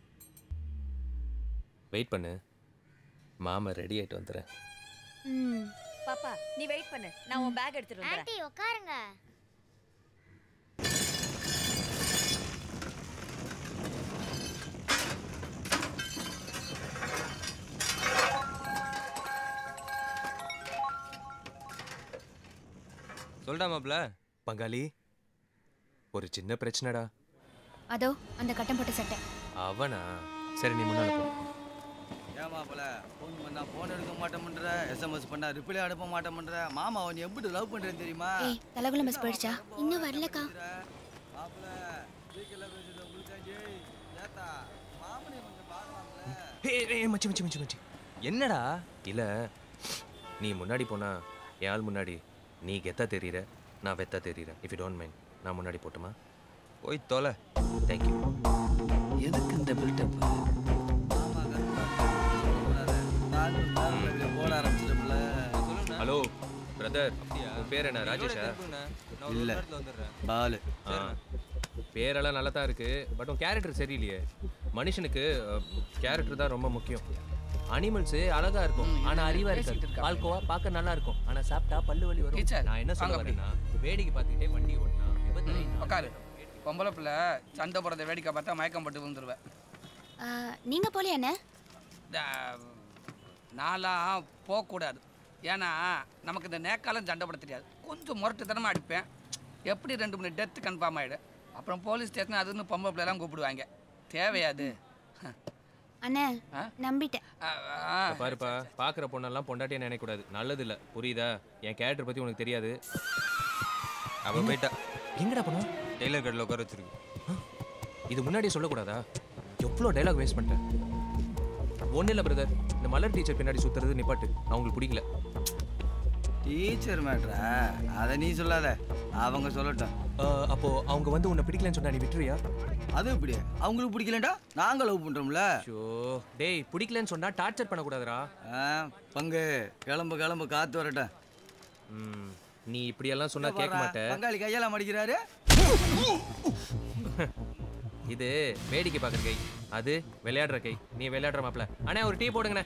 வெயிட் பண்ணு மாமா ரெடி ஆயிட்டு வந்துடுறேன் ம் பாப்பா நீ வெயிட் பண்ணு நான் உன் பேக் எடுத்துட்டு வந்துறேன் ஆண்டி உட்காருங்க சொல்டா மாப்ள பங்காளி ஒரு சின்ன பிரச்சனைடா அதோ அந்த கட்டம் போட்ட சட்டை அவனா சரி நீ முன்னால போ ஏமா போல ஃபோன் பண்ணா ஃபோன் எடுக்க மாட்டேன்ற எஸ்எம்எஸ் பண்ணா ரிப்ளை அனுப்ப மாட்டேன்ற மாமா அவன் எப்படி லவ் பண்றேன்னு தெரியுமா ஏய் தலகுல பஸ் போயிடுச்சா இன்னும் வரலக்கா மாப்பிள வீக்கெல்லாம் பேசுறது உங்களுக்கு ஏத்தா மாமனை கொஞ்சம் பார்க்கலாம்ல ஏய் ஏய் மச்சி மச்சி மச்சி மச்சி என்னடா இல்ல நீ முன்னாடி போனா என் ஆள் முன்னாடி நீ கெத்தா தெரியுற நான் வெத்தா தெரியுறேன் இஃப் யூ டோன்ட் மைண்ட் நான் முன்னாடி போட்டுமா போய் தொலை தேங்க்யூ எதுக்கு இந்த பில்டப் போட ஆரம்பிச்சிட்டோம்ல ஹலோ பிரதர் உன் பேர் என்ன ராஜேஷா இல்ல பாலு ஆ பேரெல்லாம் நல்லா தான் இருக்கு பட் உன் கேரக்டர் சரியில்லையே மனுஷனுக்கு கேரக்டர் தான் ரொம்ப முக்கியம் அனிமல்ஸ் அழகா இருக்கும் ஆனா அறிவா இருக்காது பால்கோவா பார்க்க நல்லா இருக்கும் ஆனா சாப்பிட்டா பல்லு வலி வரும் டீச்சர், நான் என்ன சொல்ல வாங்க அப்படி. வரேன்னா வேடிக்கை பார்த்துக்கிட்டே வண்டி ஓட்டினா விபத்துல உட்காரு பொம்பளை பிள்ளை சண்டை போடுறத வேடிக்கை பார்த்தா மயக்கம் போட்டு விழுந்துருவேன் ஆ, நீங்க போலியாண்ணே நான்லாம் போகக்கூடாது ஏன்னா நமக்கு இந்த நேக்காலம் சண்டை போட தெரியாது கொஞ்சம் முரட்டுத்தனமாக அடிப்பேன் எப்படி ரெண்டு மூணு டெத்து கன்ஃபார்ம் ஆகிடும் அப்புறம் போலீஸ் ஸ்டேஷன் அதுன்னு பொம்பளை பிள்ளைலாம் கூப்பிடுவாங்க தேவையாது அண்ணே ஆ? நம்பிட்டேன் இப்ப பாருப்பா பாக்குற பொண்ணெல்லாம் பொண்டாட்டியே நினைக்க கூடாது நல்லது இல்ல புரியுதா என் கேரக்டர் பத்தி உனக்கு தெரியாது அவ போயிட்டா எங்கடா போனா டெய்லர் கடையில் உட்கார வச்சிருக்கு இது முன்னாடியே சொல்லக்கூடாதா எவ்வளோ டைலாக் வேஸ்ட் பண்ணிட்டேன் ஒன்றும் இல்லை பிரதர் இந்த மலர் டீச்சர் பின்னாடி சுத்துறது நிப்பாட்டு அவங்களுக்கு பிடிக்கல டீச்சர் மேட்ரா அதை நீ சொல்லாத அவங்க சொல்லட்டும் அப்போ அவங்க வந்து உன்னை பிடிக்கலன்னு சொன்னா நீ விட்டுருவியா அது எப்படி அவங்களுக்கு பிடிக்கலடா நாங்க லவ் பண்றோம்ல ஷோ டேய் பிடிக்கலன்னு சொன்னா டார்ச்சர் பண்ணக்கூடாதுடா ஆ, பங்கு கிளம்பு கிளம்பு காத்து வரட்டும் ம் நீ இப்படியெல்லாம் சொன்னா கேட்க மாட்டே பங்காளி கையெல்லாம் மடிக்கிறாரு இது வேடிக்கை பார்க்குற கை அது விளையாடுற கை நீ விளையாடுற மாப்ள அண்ணா ஒரு டீ போடுங்கண்ணே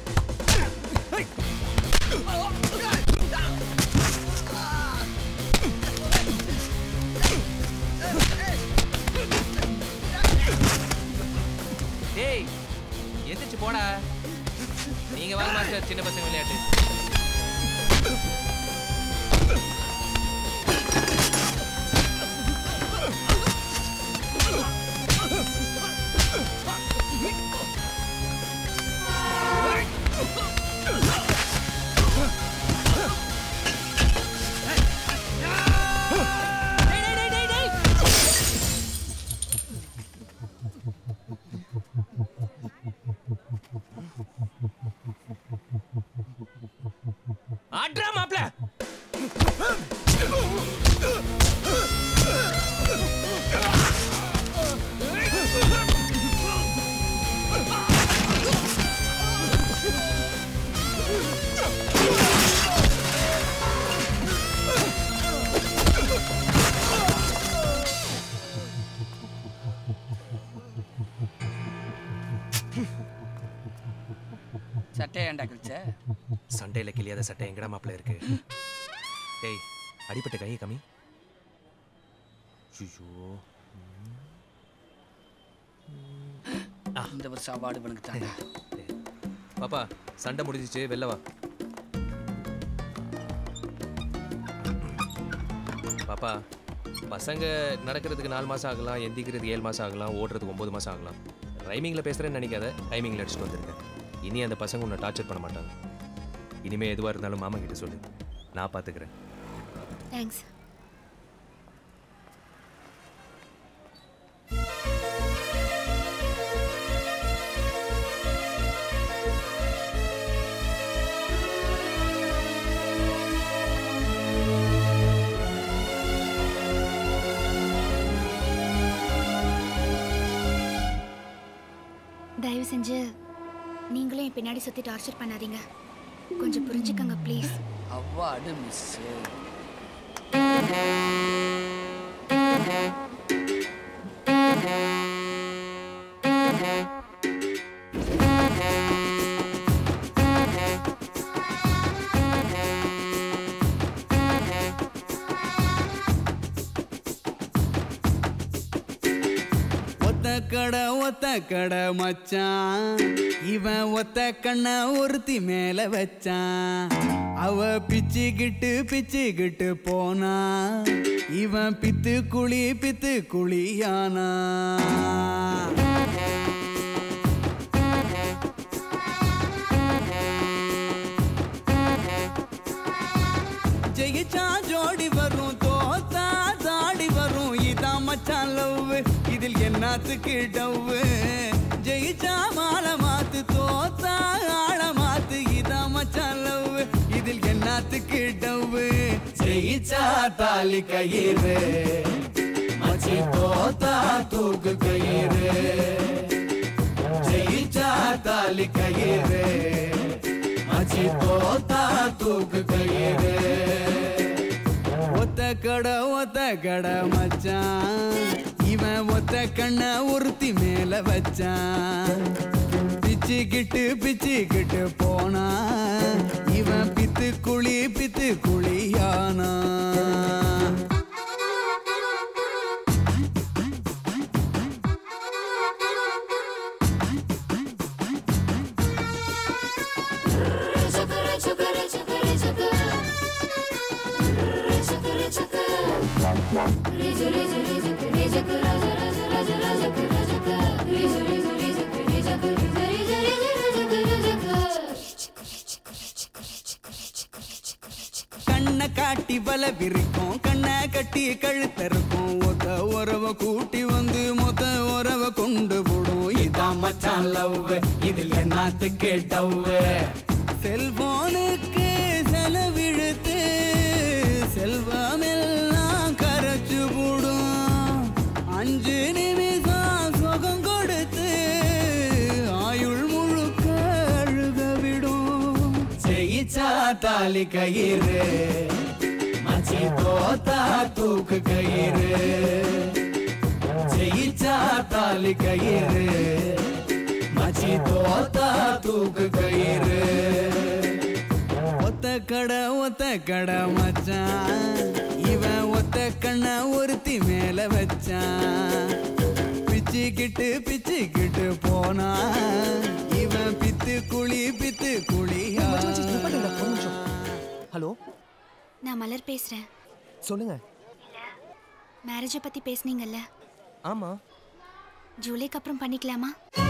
டேய் எந்திரிச்சு போடா நீங்க வாங்க மாஸ்டர் சின்ன பசங்க விளையாட்டு ஆட்ரா மாப்ள சட்டையை ஏன்டா கிழிச்ச சண்டையில கிளியாத சட்டை எங்கடா மாப்ள இருக்கு டேய் அடிப்பட்ட கையை கம்மி ஐயோ இந்த வருஷம் அவார்டு இவனுக்கு தாங்க பாப்பா சண்டை முடிஞ்சிச்சு வெளில வா பாப்பா பசங்க நடக்கிறதுக்கு நாலு மாசம் ஆகலாம் எந்திக்கிறதுக்கு ஏழு மாசம் ஆகலாம் ஓடுறதுக்கு ஒன்பது மாசம் ஆகலாம் ரைமிங்கில் பேசுகிறேன்னு நினைக்காத டைமிங்கில் அடிச்சுட்டு வந்துருங்க இனி அந்த பசங்க உன்னை டார்ச்சர் பண்ண மாட்டாங்க இனிமே எதுவாக இருந்தாலும் மாமா கிட்ட சொல்லு நான் பார்த்துக்கிறேன் தேங்க்ஸ் தயவு செஞ்சு நீங்களும் என் பின்னாடி சுத்தி டார்ச்சர் பண்ணாதீங்க கொஞ்சம் புரிஞ்சுக்கங்க ப்ளீஸ் அவ்வாடு மிஸ் ஒத்த கடை ஒத்த கடை மச்சான் இவன் ஒத்த கண்ண ஒருத்தி மேல வச்சான் அவ பிச்சுக்கிட்டு பிச்சுக்கிட்டு போனா இவன் பித்து குழி பித்து குழியானா ஜெயிச்சா ஜோடி வரும் தோத்தா தாடி வரும் இதான் மச்சான் லவ் இதில் என்னத்துக்கு டவ் ஜெயிச்சா மாலை மாத்து தோத்தா ஆள மாத்து இதான் மச்சான் லவ் இதில் என்னத்துக்கு டவ் ஜெயிச்சா தாலி கயிறு மச்சி தோத்தா தூக்கு கயிறு ஜெயிச்சா தாலி கயிறு மச்சி தோத்தா தூக்கு கயிறு ஒத்த கடை ஒத்த கடை மச்சான் இவன் ஒத்த கண்ண ஒருத்தி மேல வச்சான் பிச்சுக்கிட்டு பிச்சுக்கிட்டு போனா இவன் பித்து குழி பித்து குழியானா கண்ணை காட்டி வல விரிக்கும் கண்ணை கட்டி கழுத்தருக்கும் ஒத்த உறவ கூட்டி வந்து மொத்த உறவ கொண்டு போடும் இதான் மச்சான் லவ் இதில் என்னத்துக்கு டவ் செல்போனுக்கு செலவிழுத்து செல்வமெல்லாம் கரைச்சு போடும் அஞ்சு நிமிஷம் சுகம் கொடுத்து ஆயுள் முழுக்க அழுக விடும் ஜெயிச்சா தாலி கயிறு மச்சி தோத்தா தூக்கு கயிறு ஜெயிச்சா தாலி கயிறு மச்சி தோத்தா தூக்கு கயிறு ஒத்த கடை ஒத்த கடை மச்சான் இவன் ஒத்த கண்ண ஒருத்தி மேல வச்சான் பிச்சுக்கிட்டு பிச்சுக்கிட்டு போனா இவன் பித்து குழி பித்து குழியா ஹலோ நான் மலர் பேசுறேன் சொல்லுங்க மேரேஜை பத்தி பேசுனீங்கல்ல ஆமா ஜூலைக்கு அப்புறம் பண்ணிக்கலாமா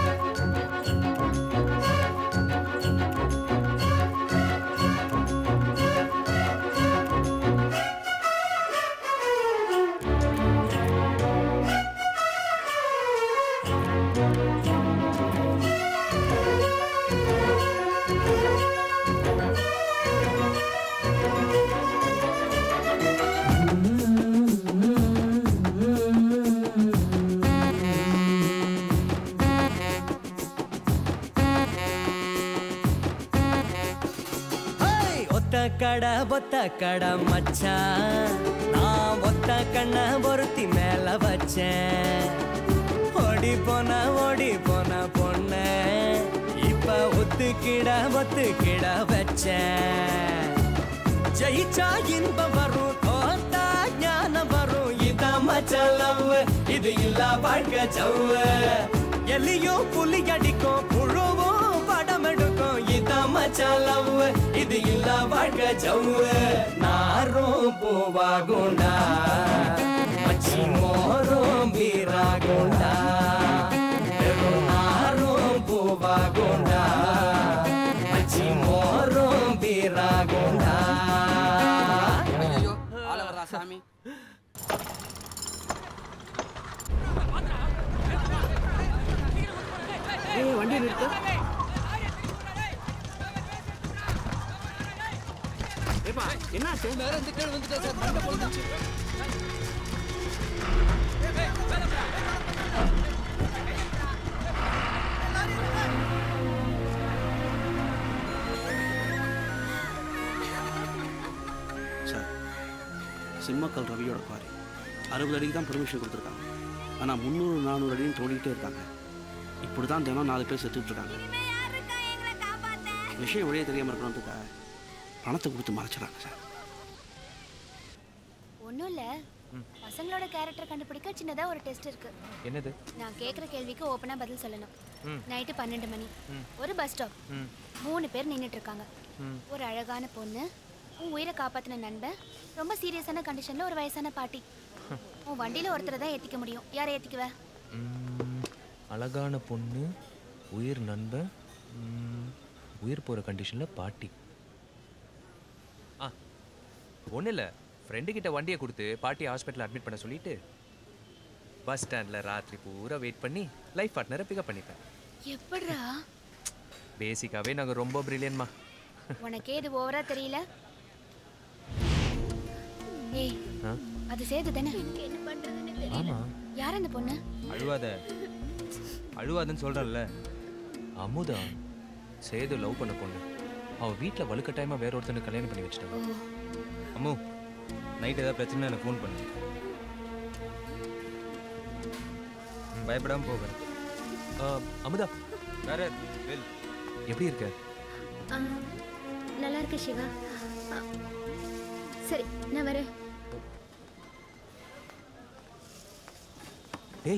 ஹேய், ஒத்த கடை ஒத்த கடை மச்சான் நான் ஒத்த கண்ண ஒருத்தி மேல வச்சேன் ஓடி போன ஓடி போன பொண்ண இப்ப ஒத்துக்கிட ஒத்துக்கிட வச்சேன் ஜெயிச்சா இன்பம் வரும் தோத்தா ஞானம் வரும் இதான் மச்சான் love. இது இல்ல வாழ்க்கை சவ்வு எலியும் புலி அடிக்கும் புழுவும் படம் எடுக்கும் இதான் மச்சான் love. இது இல்ல வாழ்க்கை சவ்வு நாரும் பூவாகுண்டா மச்சி மோரும் வீராகுண்டா வெறும் நாரும் பூவாகுண்டா கோவிந்தா ஐயோ ஆள வர்றா சாமி ஏய் வண்டி நிறுத்து ஏப்பா என்னாச்சு வேற இந்த கேள் வந்துட்டா சார் மண்டை பொழுதுச்சு சார் சிம்மக்கல் ரவியோட குவாரி அறுபது அடிக்கு தான் பெர்மிஷன் கொடுத்துருக்காங்க ஆனால் முந்நூறு நானூறு அடின்னு தோண்டிக்கிட்டே இருக்காங்க இப்படி தான் தினம் நாலு பேர் செத்துட்டு இருக்காங்க விஷயம் வெளியே தெரியாமல் இருக்கணுன்றதுக்காக பணத்தை கொடுத்து மறைச்சிடறாங்க சார் ஒன்றும் இல்லை பசங்களோட கேரக்டர் கண்டுபிடிக்க சின்னதா ஒரு டெஸ்ட் இருக்கு என்னது நான் கேட்குற கேள்விக்கு ஓப்பனாக பதில் சொல்லணும் ம். நைட்டு பன்னெண்டு மணி ம். ஒரு பஸ் ஸ்டாப் ம். மூணு பேர் நின்றுட்டு இருக்காங்க ம். ஒரு அழகான பொண்ணு உன் உயிரை காப்பாத்தின நண்பன் ரொம்ப சீரியஸான கண்டிஷன்ல ஒரு வயசான பாட்டி உன் வண்டியில ஒருத்தரை தான் ஏத்திக்க முடியும் யாரை ஏத்திக்குவ ம், அழகான பொண்ணு உயிர் நண்பன் ம், உயிர் போகிற கண்டிஷனில் பாட்டி ஆ ஒன்றும் இல்லை ஃப்ரெண்டு கிட்ட வண்டியை கொடுத்து பாட்டி ஹாஸ்பிட்டல் அட்மிட் பண்ண சொல்லிட்டு பஸ் ஸ்டாண்டில் ராத்திரி பூரா வெயிட் பண்ணி லைஃப் பார்ட்னரை பிக்கப் பண்ணிப்பேன் எப்படிடா பேசிக்காகவே நாங்கள் ரொம்ப பிரில்லியன்மா உனக்கே இது ஓவரா தெரியல ஏய் ஆ அது சேது தானே என்ன பண்றதுன்னு தெரியல ஆமாம் யார் அந்த பொண்ணு அழுவாத அழுவாதன்னு சொல்கிறல்ல அமுதா சேது லவ் பண்ண பொண்ணு அவள் வீட்டில் வலுக்கட்டாயமாக வேற ஒருத்தனுக்கு கல்யாணம் பண்ணி வச்சுட்டாங்க அம்மு நைட் ஏதாவது பிரச்சனை எனக்கு ஃபோன் பண்ணு ம், பயப்படாம போவேன் அமுதா வேற வெல் எப்படி இருக்க ஆ, நல்லா இருக்கு சிவா ஆ, சரி நான் வரேன் டேய்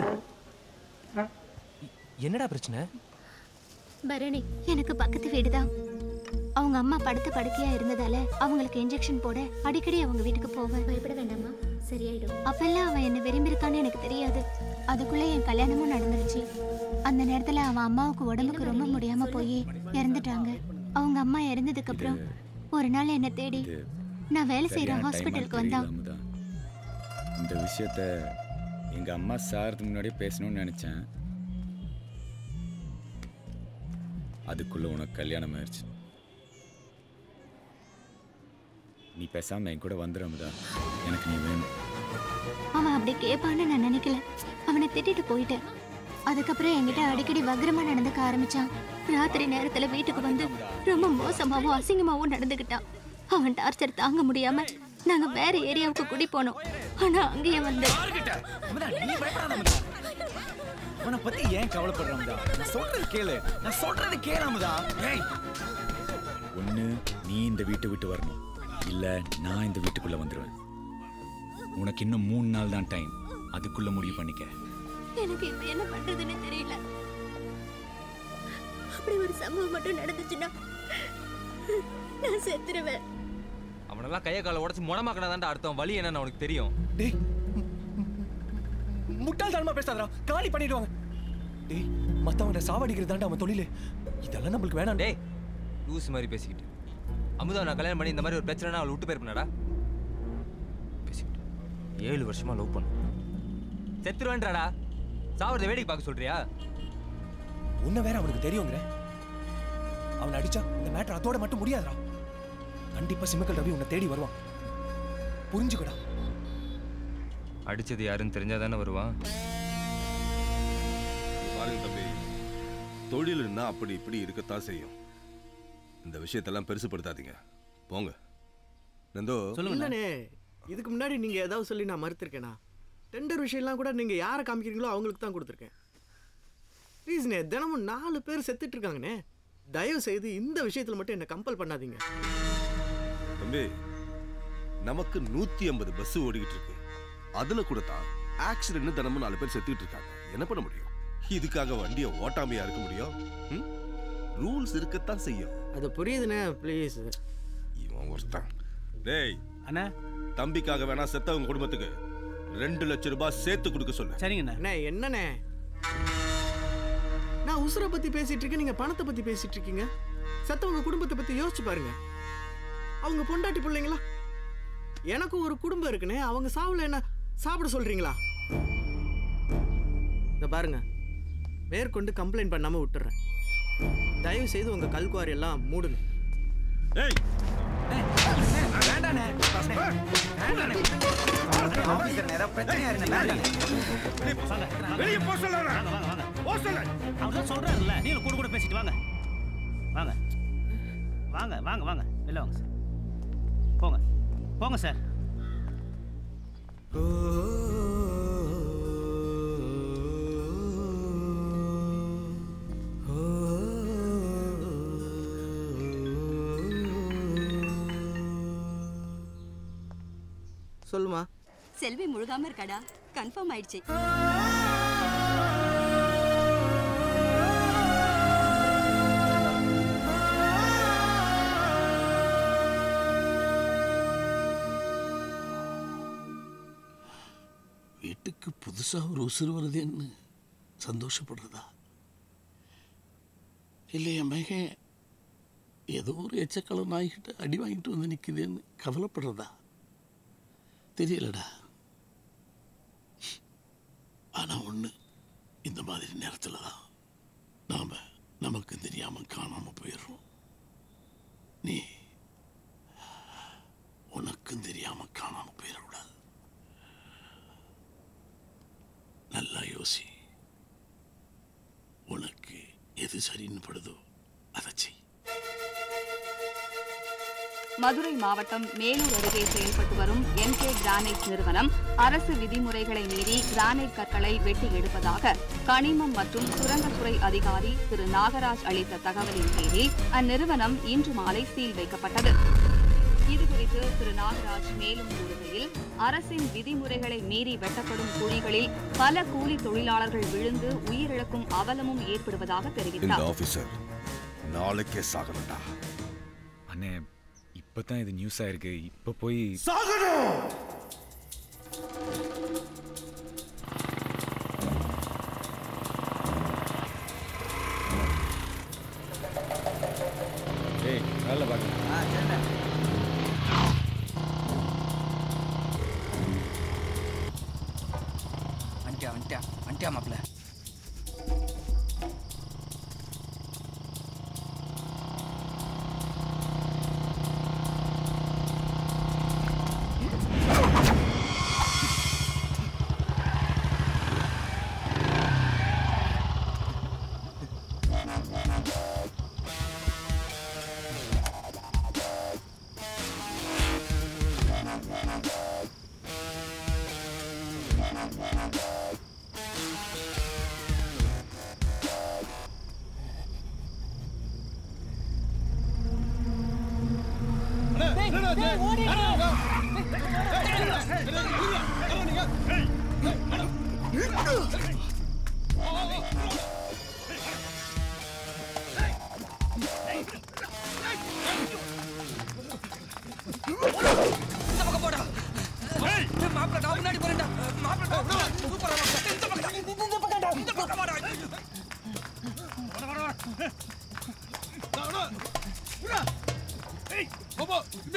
என்னடா பிரச்சனை பரணி எனக்கு பக்கத்து வீடு தான் அவங்க அம்மா படுத்த படுக்கையா இருந்ததால அவங்களுக்கு இன்ஜெக்ஷன் போட அடிக்கடி அவங்க வீட்டுக்கு போவேன் பயப்பட வேண்டாமா சரியாயிடும் அப்பெல்லாம் அவன் என்ன விரும்பியிருக்கான்னு எனக்கு தெரியாது அதுக்குள்ள என் கல்யாணமும் நடந்துருச்சு அந்த நேரத்துல அவன் அம்மாவுக்கு உடம்புக்கு ரொம்ப முடியாம போய் இறந்துட்டாங்க அவங்க அம்மா இறந்ததுக்கு அப்புறம் ஒரு நாள் என்ன தேடி நான் வேலை செய்யற சரியான time ஹாஸ்பிட்டலுக்கு அது வந்தான் தெரியல, அமுதா. இந்த விஷயத்த எங்க அம்மா சாகிறதுக்கு முன்னாடியே பேசணும்னு நினைச்சேன் அதுக்குள்ள உனக்கு கல்யாணம் ஆயிடுச்சு நீ பேசாம என் கூட வந்துடு அமுதா எனக்கு நீ வேணும் அவன் அப்படி கேட்பான்னு நான் நினைக்கல அவனை திட்டிட்டு போயிட்டேன் அதுக்கப்புறம் என்கிட்ட அடிக்கடி வக்ரமா நடந்துக்க ஆரம்பிச்சான் ராத்திரி நேரத்துல வீட்டுக்கு வந்து ரொம்ப மோசமாவும் அசிங்கமாவும் நடந்துக்கிட்டான் அவன் டார்ச்சர் தாங்க முடியாம நாங்க வேற ஏரியாவுக்கு குடி போனோம் ஆனா அங்கேயே வந்து அமுதா, நீ பயப்படாத அமுதா. உன்னை பத்தி ஏன் கவலைப்படுற அமுதா நான் சொல்றது கேளு நான் சொல்றது கேளு அமுதா ஏய் ஒன்று நீ இந்த வீட்டை விட்டு வரணும் இல்லை நான் இந்த வீட்டுக்குள்ள வந்துடுவேன் உனக்கு இன்னும் மூணு நாள் தான் டைம் அதுக்குள்ள முடிவு பண்ணிக்க எனக்கு இப்ப என்ன பண்றதுன்னு தெரியல அப்படி ஒரு சம்பவம் மட்டும் நடந்துச்சுன்னா நான் செத்துருவேன் அவனெல்லாம் கையை காலை உடச்சு முடமாக்கினதாண்டா அர்த்தம் வழி என்னன்னு அவனுக்கு தெரியும் டேய் முட்டாள்தனமா பேசாதடா காலி பண்ணிடுவாங்க டேய் மத்தவங்க சாவடிக்கிறது தாண்டா அவன் தொழிலு இதெல்லாம் நம்மளுக்கு வேணாம் டேய் லூஸ் மாதிரி பேசிக்கிட்டு அமுதா நான் கல்யாணம் பண்ணி இந்த மாதிரி ஒரு பிரச்சனைனா அவளை விட்டு போயிருப்பேனடா பேசிக்கிட்டு ஏழு வருஷமா லவ் பண்ண செத்துருவேன்றாடா சாவறதை வேடிக்கை பார்க்க சொல்றியா உன்னை வேற அவனுக்கு தெரியுங்கிற அவன் அடிச்சா இந்த மேட்டர் அதோட மட்டும் முடியாதுடா கண்டிப்பா சிம்மக்கல் ரவி உன்னை தேடி வருவான் புரிஞ்சுக்கடா அடிச்சது யாருன்னு தெரிஞ்சா தானே வருவான் பாருங்க தம்பி தொழிலுன்னா அப்படி இப்படி இருக்கத்தான் செய்யும் இந்த விஷயத்தெல்லாம் பெருசுப்படுத்தாதீங்க போங்க நந்தோ இல்லண்ணே இதுக்கு முன்னாடி நீங்க ஏதாவது சொல்லி நான் மறுத்திருக்கேனா டெண்டர் விஷயம்லாம் கூட நீங்க யாரை காமிக்கிறீங்களோ அவங்களுக்கு தான் கொடுத்துருக்கேன் ப்ளீஸ்ண்ணே தினமும் நாலு பேர் செத்துட்டு இருக்காங்கண்ணே தயவு செய்து இந்த விஷயத்துல மட்டும் என்ன கம்பல் பண்ணாதீங்க தம்பி நமக்கு நூத்தி ஐம்பது பஸ் ஓடிக்கிட்டு இருக்கு அதுல கூட தான் ஆக்சிடென்ட் தினமும் நாலு பேர் செத்துக்கிட்டு இருக்காங்க என்ன பண்ண முடியும் இதுக்காக வண்டியை ஓட்டாமையா இருக்க முடியும் ரூல்ஸ் இருக்கத்தான் செய்யும் அது புரியுதுண்ணே ப்ளீஸ் இவன் ஒருத்தன் டேய் அண்ணா தம்பிக்காக வேணா செத்தவங்க குடும்பத்துக்கு ரெண்டு லட்சம் ரூபாய் சேர்த்து கொடுக்க சொல்லு சரிங்கண்ணே அண்ணே என்னண்ணே நான் உசுரை பத்தி பேசிட்டு இருக்கேன் நீங்க பணத்தை பத்தி பேசிட்டு இருக்கீங்க செத்தவங்க குடும்பத்தை பத்தி யோசிச்சு பாருங்க அவங்க பொண்டாட்டி பிள்ளைங்களா எனக்கும் ஒரு குடும்பம் இருக்குனே அவங்க சாவுல என்ன சாப்பிட சொல்றீங்களா இத பாருங்க மேற்கொண்டு கம்ப்ளைண்ட் பண்ணாம விட்டுறேன் தயவு செய்து உங்க கல்குவாரி எல்லாம் மூடுங்க ஏய் வேண்டாண்ணே வேண்டாண்ணே ஆபீசர் ஏதாவது பிரச்சனையா இருந்தா வேண்டாண்ணே வெளியே போ சொல்றேன் போ சொல்றேன் அவர் தான் சொல்றாருல்ல நீங்க கூட கூட பேசிட்டு வாங்க வாங்க வாங்க வாங்க வாங்க வெளில வாங்க சார் போங்க போங்க சார் சொல்லுமா செல்வி முழுகாம இருக்காடா கன்ஃபார்ம் ஆயிடுச்சு வீட்டுக்கு புதுசா ஒரு உசுறு வருதுன்னு சந்தோஷப்படுறதா இல்லை என் மகன் ஏதோ ஒரு எச்சக்கால நாய்கிட்ட அடி வாங்கிட்டு வந்து நிற்குதுன்னு கவலைப்படுறதா தெரியலடா ஆனா ஒண்ணு இந்த மாதிரி நேரத்துல தான் நாம நமக்கு தெரியாம காணாம போயிடுறோம் நீ உனக்கும் தெரியாம காணாம போயிடக்கூடாது நல்லா யோசி உனக்கு எது சரின்னு படுதோ அதை செய் மதுரை மாவட்டம் மேலூர் அருகே செயல்பட்டு வரும் எம்கே கிரானைட் நிறுவனம் அரசு விதிமுறைகளை மீறி கிரானைட் கற்களை வெட்டி எடுப்பதாக கனிமம் மற்றும் சுரங்கத்துறை அதிகாரி திரு நாகராஜ் அளித்த தகவலின் பேரில் அந்நிறுவனம் இன்று மாலை சீல் வைக்கப்பட்டது இதுகுறித்து திரு நாகராஜ் மேலும் கூறுகையில் அரசின் விதிமுறைகளை மீறி வெட்டப்படும் குழிகளில் பல கூலி தொழிலாளர்கள் விழுந்து உயிரிழக்கும் அவலமும் ஏற்படுவதாக இந்த தெரிவித்தார் ஆபீசர் நாளைக்கே சாகணும்டா அண்ணே இப்பதான் இது நியூஸ் ஆயிருக்கு இப்ப போய் சாகணும் ஏய் வேலை பார்க்க வந்துட்டியா வந்துட்டியா வந்துட்டியா மாப்பிள்ள இந்த பக்கம் போடா மாப்பிள்ள நான் முன்னாடி போறேன்டா மாப்பிள்ள சூப்பரா இந்த பக்கம் இந்த பக்கம் இந்த பக்கம் போடா ஏய் போபோ இது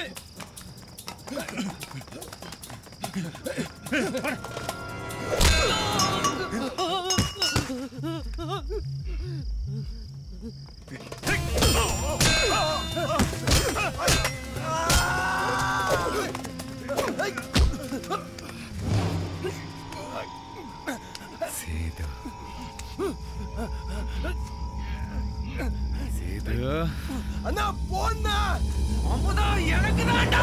சேது சேது அண்ணா போண்ணா அம்பதான் எனக்கு தான்டா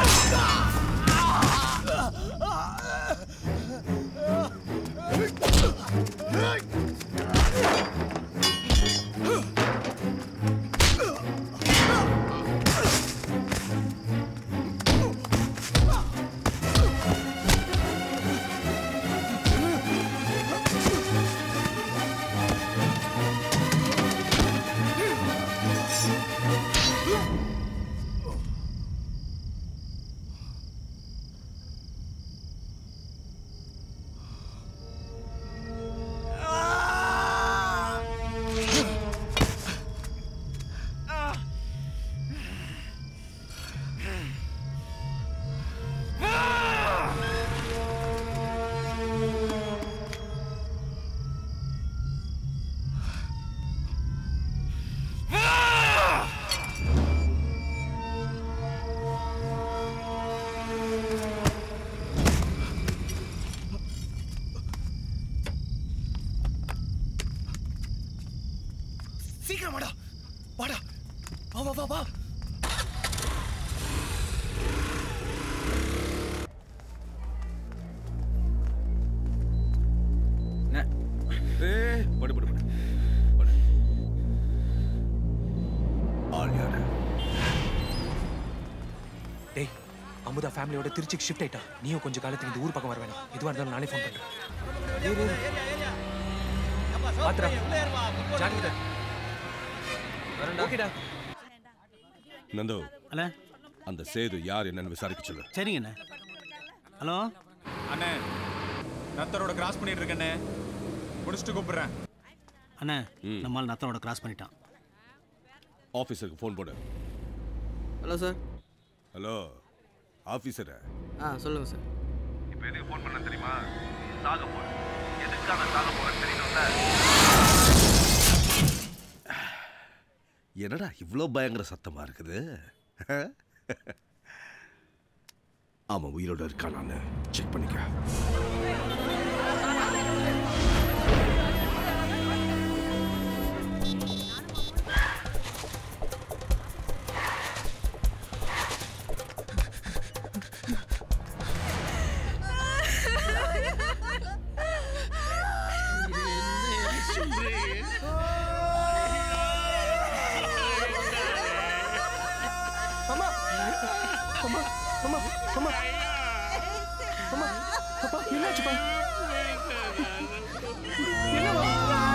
ஃபேமிலியோட திருச்சிக்கு ஷிஃப்ட் ஆயிட்டா நீயும் கொஞ்சம் காலத்துக்கு இந்த ஊர் பக்கம் வர வேணாம் எதுவாக இருந்தாலும் நானே ஃபோன் பண்ணுறேன் ஏறு, ஏறு. பாத்துடா. ஜாக்கிரதை. ஓகேடா நந்து அண்ணே அந்த சேது யார் என்னன்னு விசாரிக்க சொல்லு சரிங்கண்ணே ஹலோ அண்ணே நத்தரோட கிராஸ் பண்ணிட்டு இருக்கண்ணே முடிச்சுட்டு கூப்பிடுறேன் அண்ணே நம்மால் நத்தனோட கிராஸ் பண்ணிட்டான் ஆஃபீஸருக்கு ஃபோன் போடு ஹலோ சார் ஹலோ ஆஃபீஸரா ஆ சொல்லுங்கள் சார் இப்போ எதுக்கு ஃபோன் பண்ண தெரியுமா சாக போறேன் எதுக்காக சாக போறேன்னு தெரியணும்ல என்னடா இவ்வளோ பயங்கர சத்தமா இருக்குது அவன் உயிரோட இருக்கானான்னு செக் பண்ணிக்க அம்மா அம்மா அம்மா அம்மா அம்மா அப்பா என்னாச்சுப்பா என்னம்மா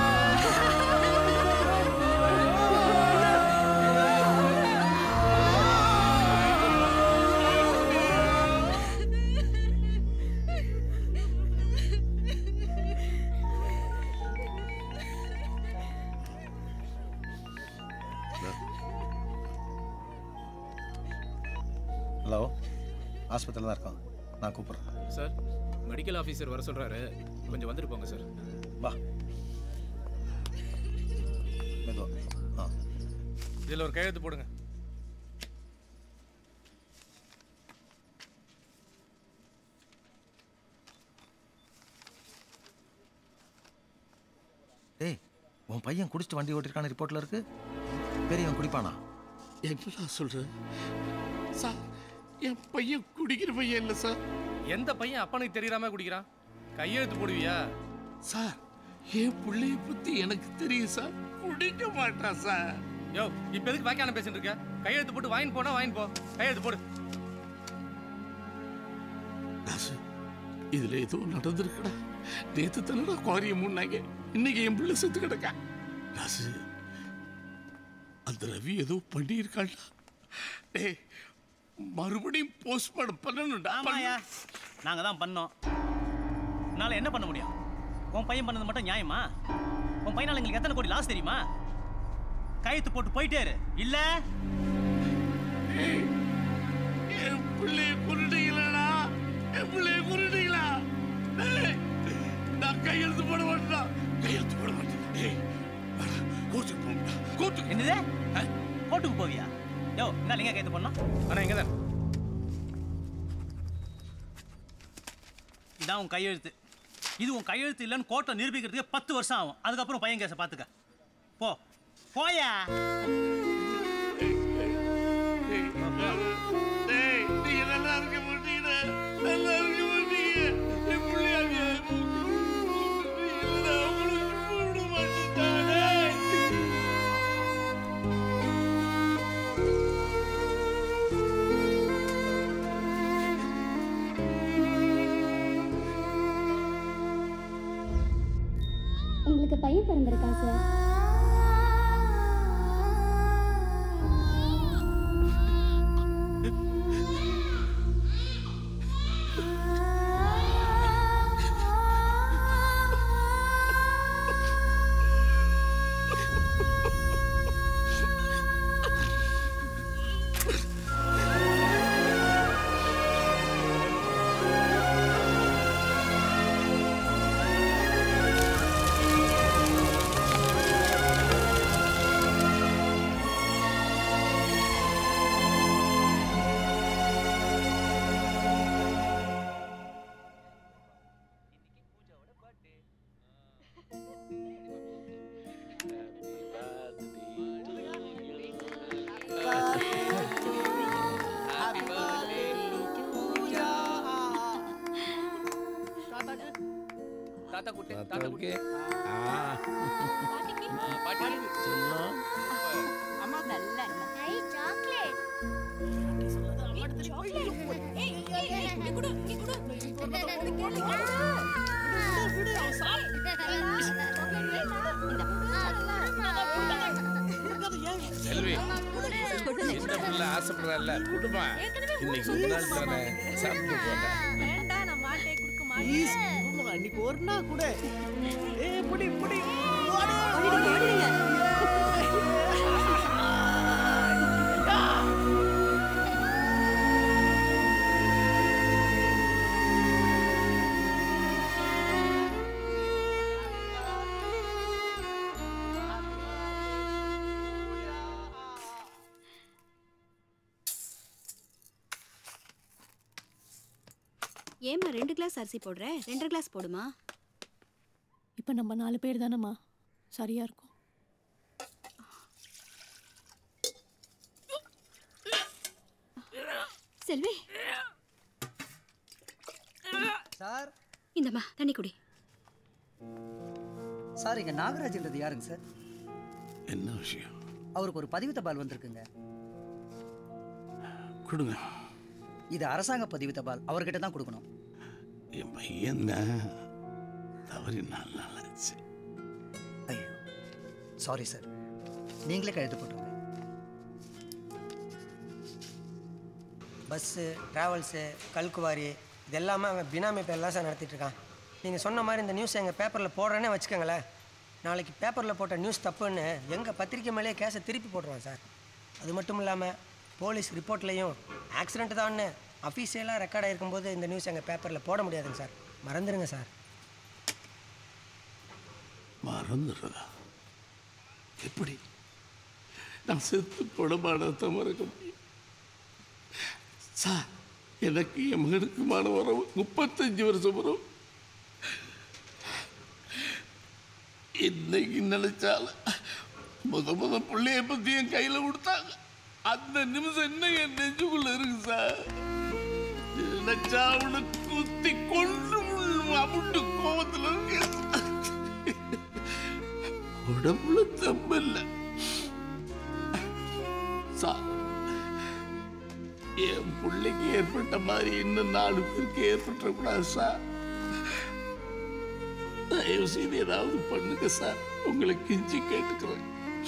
ஹலோ ஆஸ்பத்திரியில் தான் இருக்கான் நான் கூப்பிட்றேன் சார் மெடிக்கல் ஆஃபீஸர் வர சொல்றாரு கொஞ்சம் வந்துட்டு போங்க சார் வா மெதுவா ஆ இதில் ஒரு கையெழுத்து போடுங்க டேய் உன் பையன் குடிச்சிட்டு வண்டி ஓட்டிருக்கான ரிப்போர்ட்டில் இருக்கு பெரியவன் குடிப்பானா என்னடா சொல்ற சார் என் பையன் குடிக்கிற பையன் இல்லை சார் எந்த பையன் அப்பனுக்கு தெரியாம குடிக்கிறான் கையெழுத்து போடுவியா சார் என் பிள்ளைய பத்தி எனக்கு தெரியும் சார் குடிக்க மாட்டான் சார் யோ இப்போ எதுக்கு வாக்கியான பேசிட்டு இருக்க கையெழுத்து போட்டு வாங்கி போனா வாங்கி போ கையெழுத்து போடு தாசு இதுல ஏதோ நடந்திருக்குடா நேத்து தானடா குவாரியம் முன்னாங்க இன்னைக்கு என் பிள்ளை செத்து கிடக்கா தாசு அந்த ரவி ஏதோ பண்ணியிருக்காண்டா டேய் மறுபடியும் போஸ்ட்மார்ட்டம் பண்ணணும்டா ஆமாயா நாங்கள் தான் பண்ணோம் என்னால் என்ன பண்ண முடியும் உன் பையன் பண்ணது மட்டும் நியாயமா உன் பையனால் எங்களுக்கு எத்தனை கோடி லாஸ் தெரியுமா கையெழுத்து போட்டு போயிட்டே இரு இல்ல என் பிள்ளைய கொண்டுட்டீங்களா என் பிள்ளைய கொண்டுட்டீங்களா டேய், நான் கையெழுத்து போட மாட்டேன் கையெழுத்து போட மாட்டேன் டேய், வாடா, கோர்ட்டுக்கு போங்கடா கோர்ட்டுக்கு என்னது கோர்ட்டுக்கு போவியா யோ என்ன எங்க கையெழுத்து பண்ணோம் அண்ணா இங்கே தான் இதான் உன் கையெழுத்து இது உன் கையெழுத்து இல்லைன்னு கோர்ட்டை நிரூபிக்கிறதுக்கு பத்து வருஷம் ஆகும் அதுக்கப்புறம் பையன் கேஸை பார்த்துக்க போ போயா டேய், நீங்க நல்லா இருக்க மாட்டீங்க நல்லா இருக்க மாட்டீங்க என் பிள்ளையாங்க இல்லடா, உங்களுக்கு விட மாட்டேன்டா, டேய். உங்களுக்கு பையன் பிறந்திருக்கா சார் தாத்தா கூட்டு தாத்தா கூட்டு அம்மா நல்ல சாக்லேட் செல்வி சின்ன பிள்ளை ஆசைப்படுறல்ல குடுமா இன்னைக்கு ஒரு நாள் தானே சாப்பிட்டு போட்டேன் ப்ளீஸ் அன்னைக்கு ஒரு நாள் கூட ஏ புடி புடி ஏம்மா ரெண்டு கிளாஸ் அரிசி போடுற ரெண்டரை கிளாஸ் போடுமா இப்போ நம்ம நாலு பேர் தானம்மா சரியா இருக்கும் செல்வி சார் இந்தம்மா தண்ணி குடி சார் இங்க நாகராஜ்ன்றது யாருங்க சார் என்ன விஷயம் அவருக்கு ஒரு பதிவு தபால் வந்திருக்குங்க கொடுங்க இது அரசாங்க பதிவு தபால் அவர்கிட்ட தான் கொடுக்கணும் என் பையன் தான் தவறி நாலு நாள் ஆச்சு ஐயோ சாரி சார் நீங்களே கழுத்து போட்டுருங்க பஸ்ஸு ட்ராவல்ஸு கல்குவாரி இது எல்லாமே அவன் பினாமி பேர்லாம் சார் நடத்திட்டு இருக்கான் நீங்கள் சொன்ன மாதிரி இந்த நியூஸ் எங்கள் பேப்பரில் போடுறேன்னே வச்சுக்கோங்களேன் நாளைக்கு பேப்பரில் போட்ட நியூஸ் தப்புன்னு எங்கள் பத்திரிக்கை மேலேயே கேஸை திருப்பி போட்டுருவான் சார் அது மட்டும் இல்லாமல் போலீஸ் ரிப்போர்ட்லேயும் ஆக்சிடென்ட் தான்னு அஃபீஷியலாக ரெக்கார்ட் ஆகிருக்கும்போது இந்த நியூஸ் எங்கள் பேப்பரில் போட முடியாதுங்க சார் மறந்துடுங்க சார் மறந்துடுறதா எப்படி நான் செத்து போடமானத்தை மறக்க முடியும் சார் எனக்கு என் மகனுக்குமான உறவு முப்பத்தஞ்சு வருஷம் உறவு இன்னைக்கு நினைச்சால முத முத பிள்ளைய பத்தி என் கையில கொடுத்தாங்க அந்த நிமிஷம் இன்னும் என் நெஞ்சுக்குள்ள இருக்கு சார் நினைச்சா அவனை குத்தி கொண்டு அமுட்டு கோபத்துல இருக்கு உடம்புல தம்பில்ல சார் என் பிள்ளைக்கு ஏற்பட்ட மாதிரி இன்னும் நாலு பேருக்கு ஏற்பட்டக்கூடாது சார் தயவு செய்து ஏதாவது பண்ணுங்க சார் உங்களை கிஞ்சி கேட்டுக்கிறேன்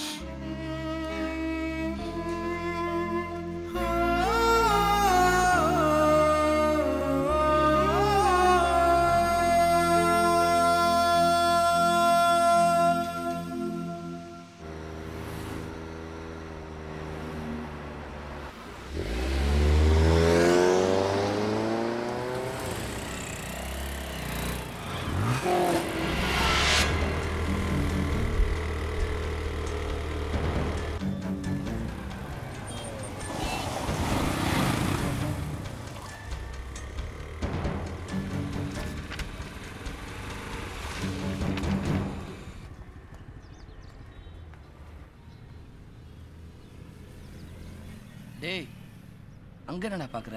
டேய் அங்க என்னடா பாக்குற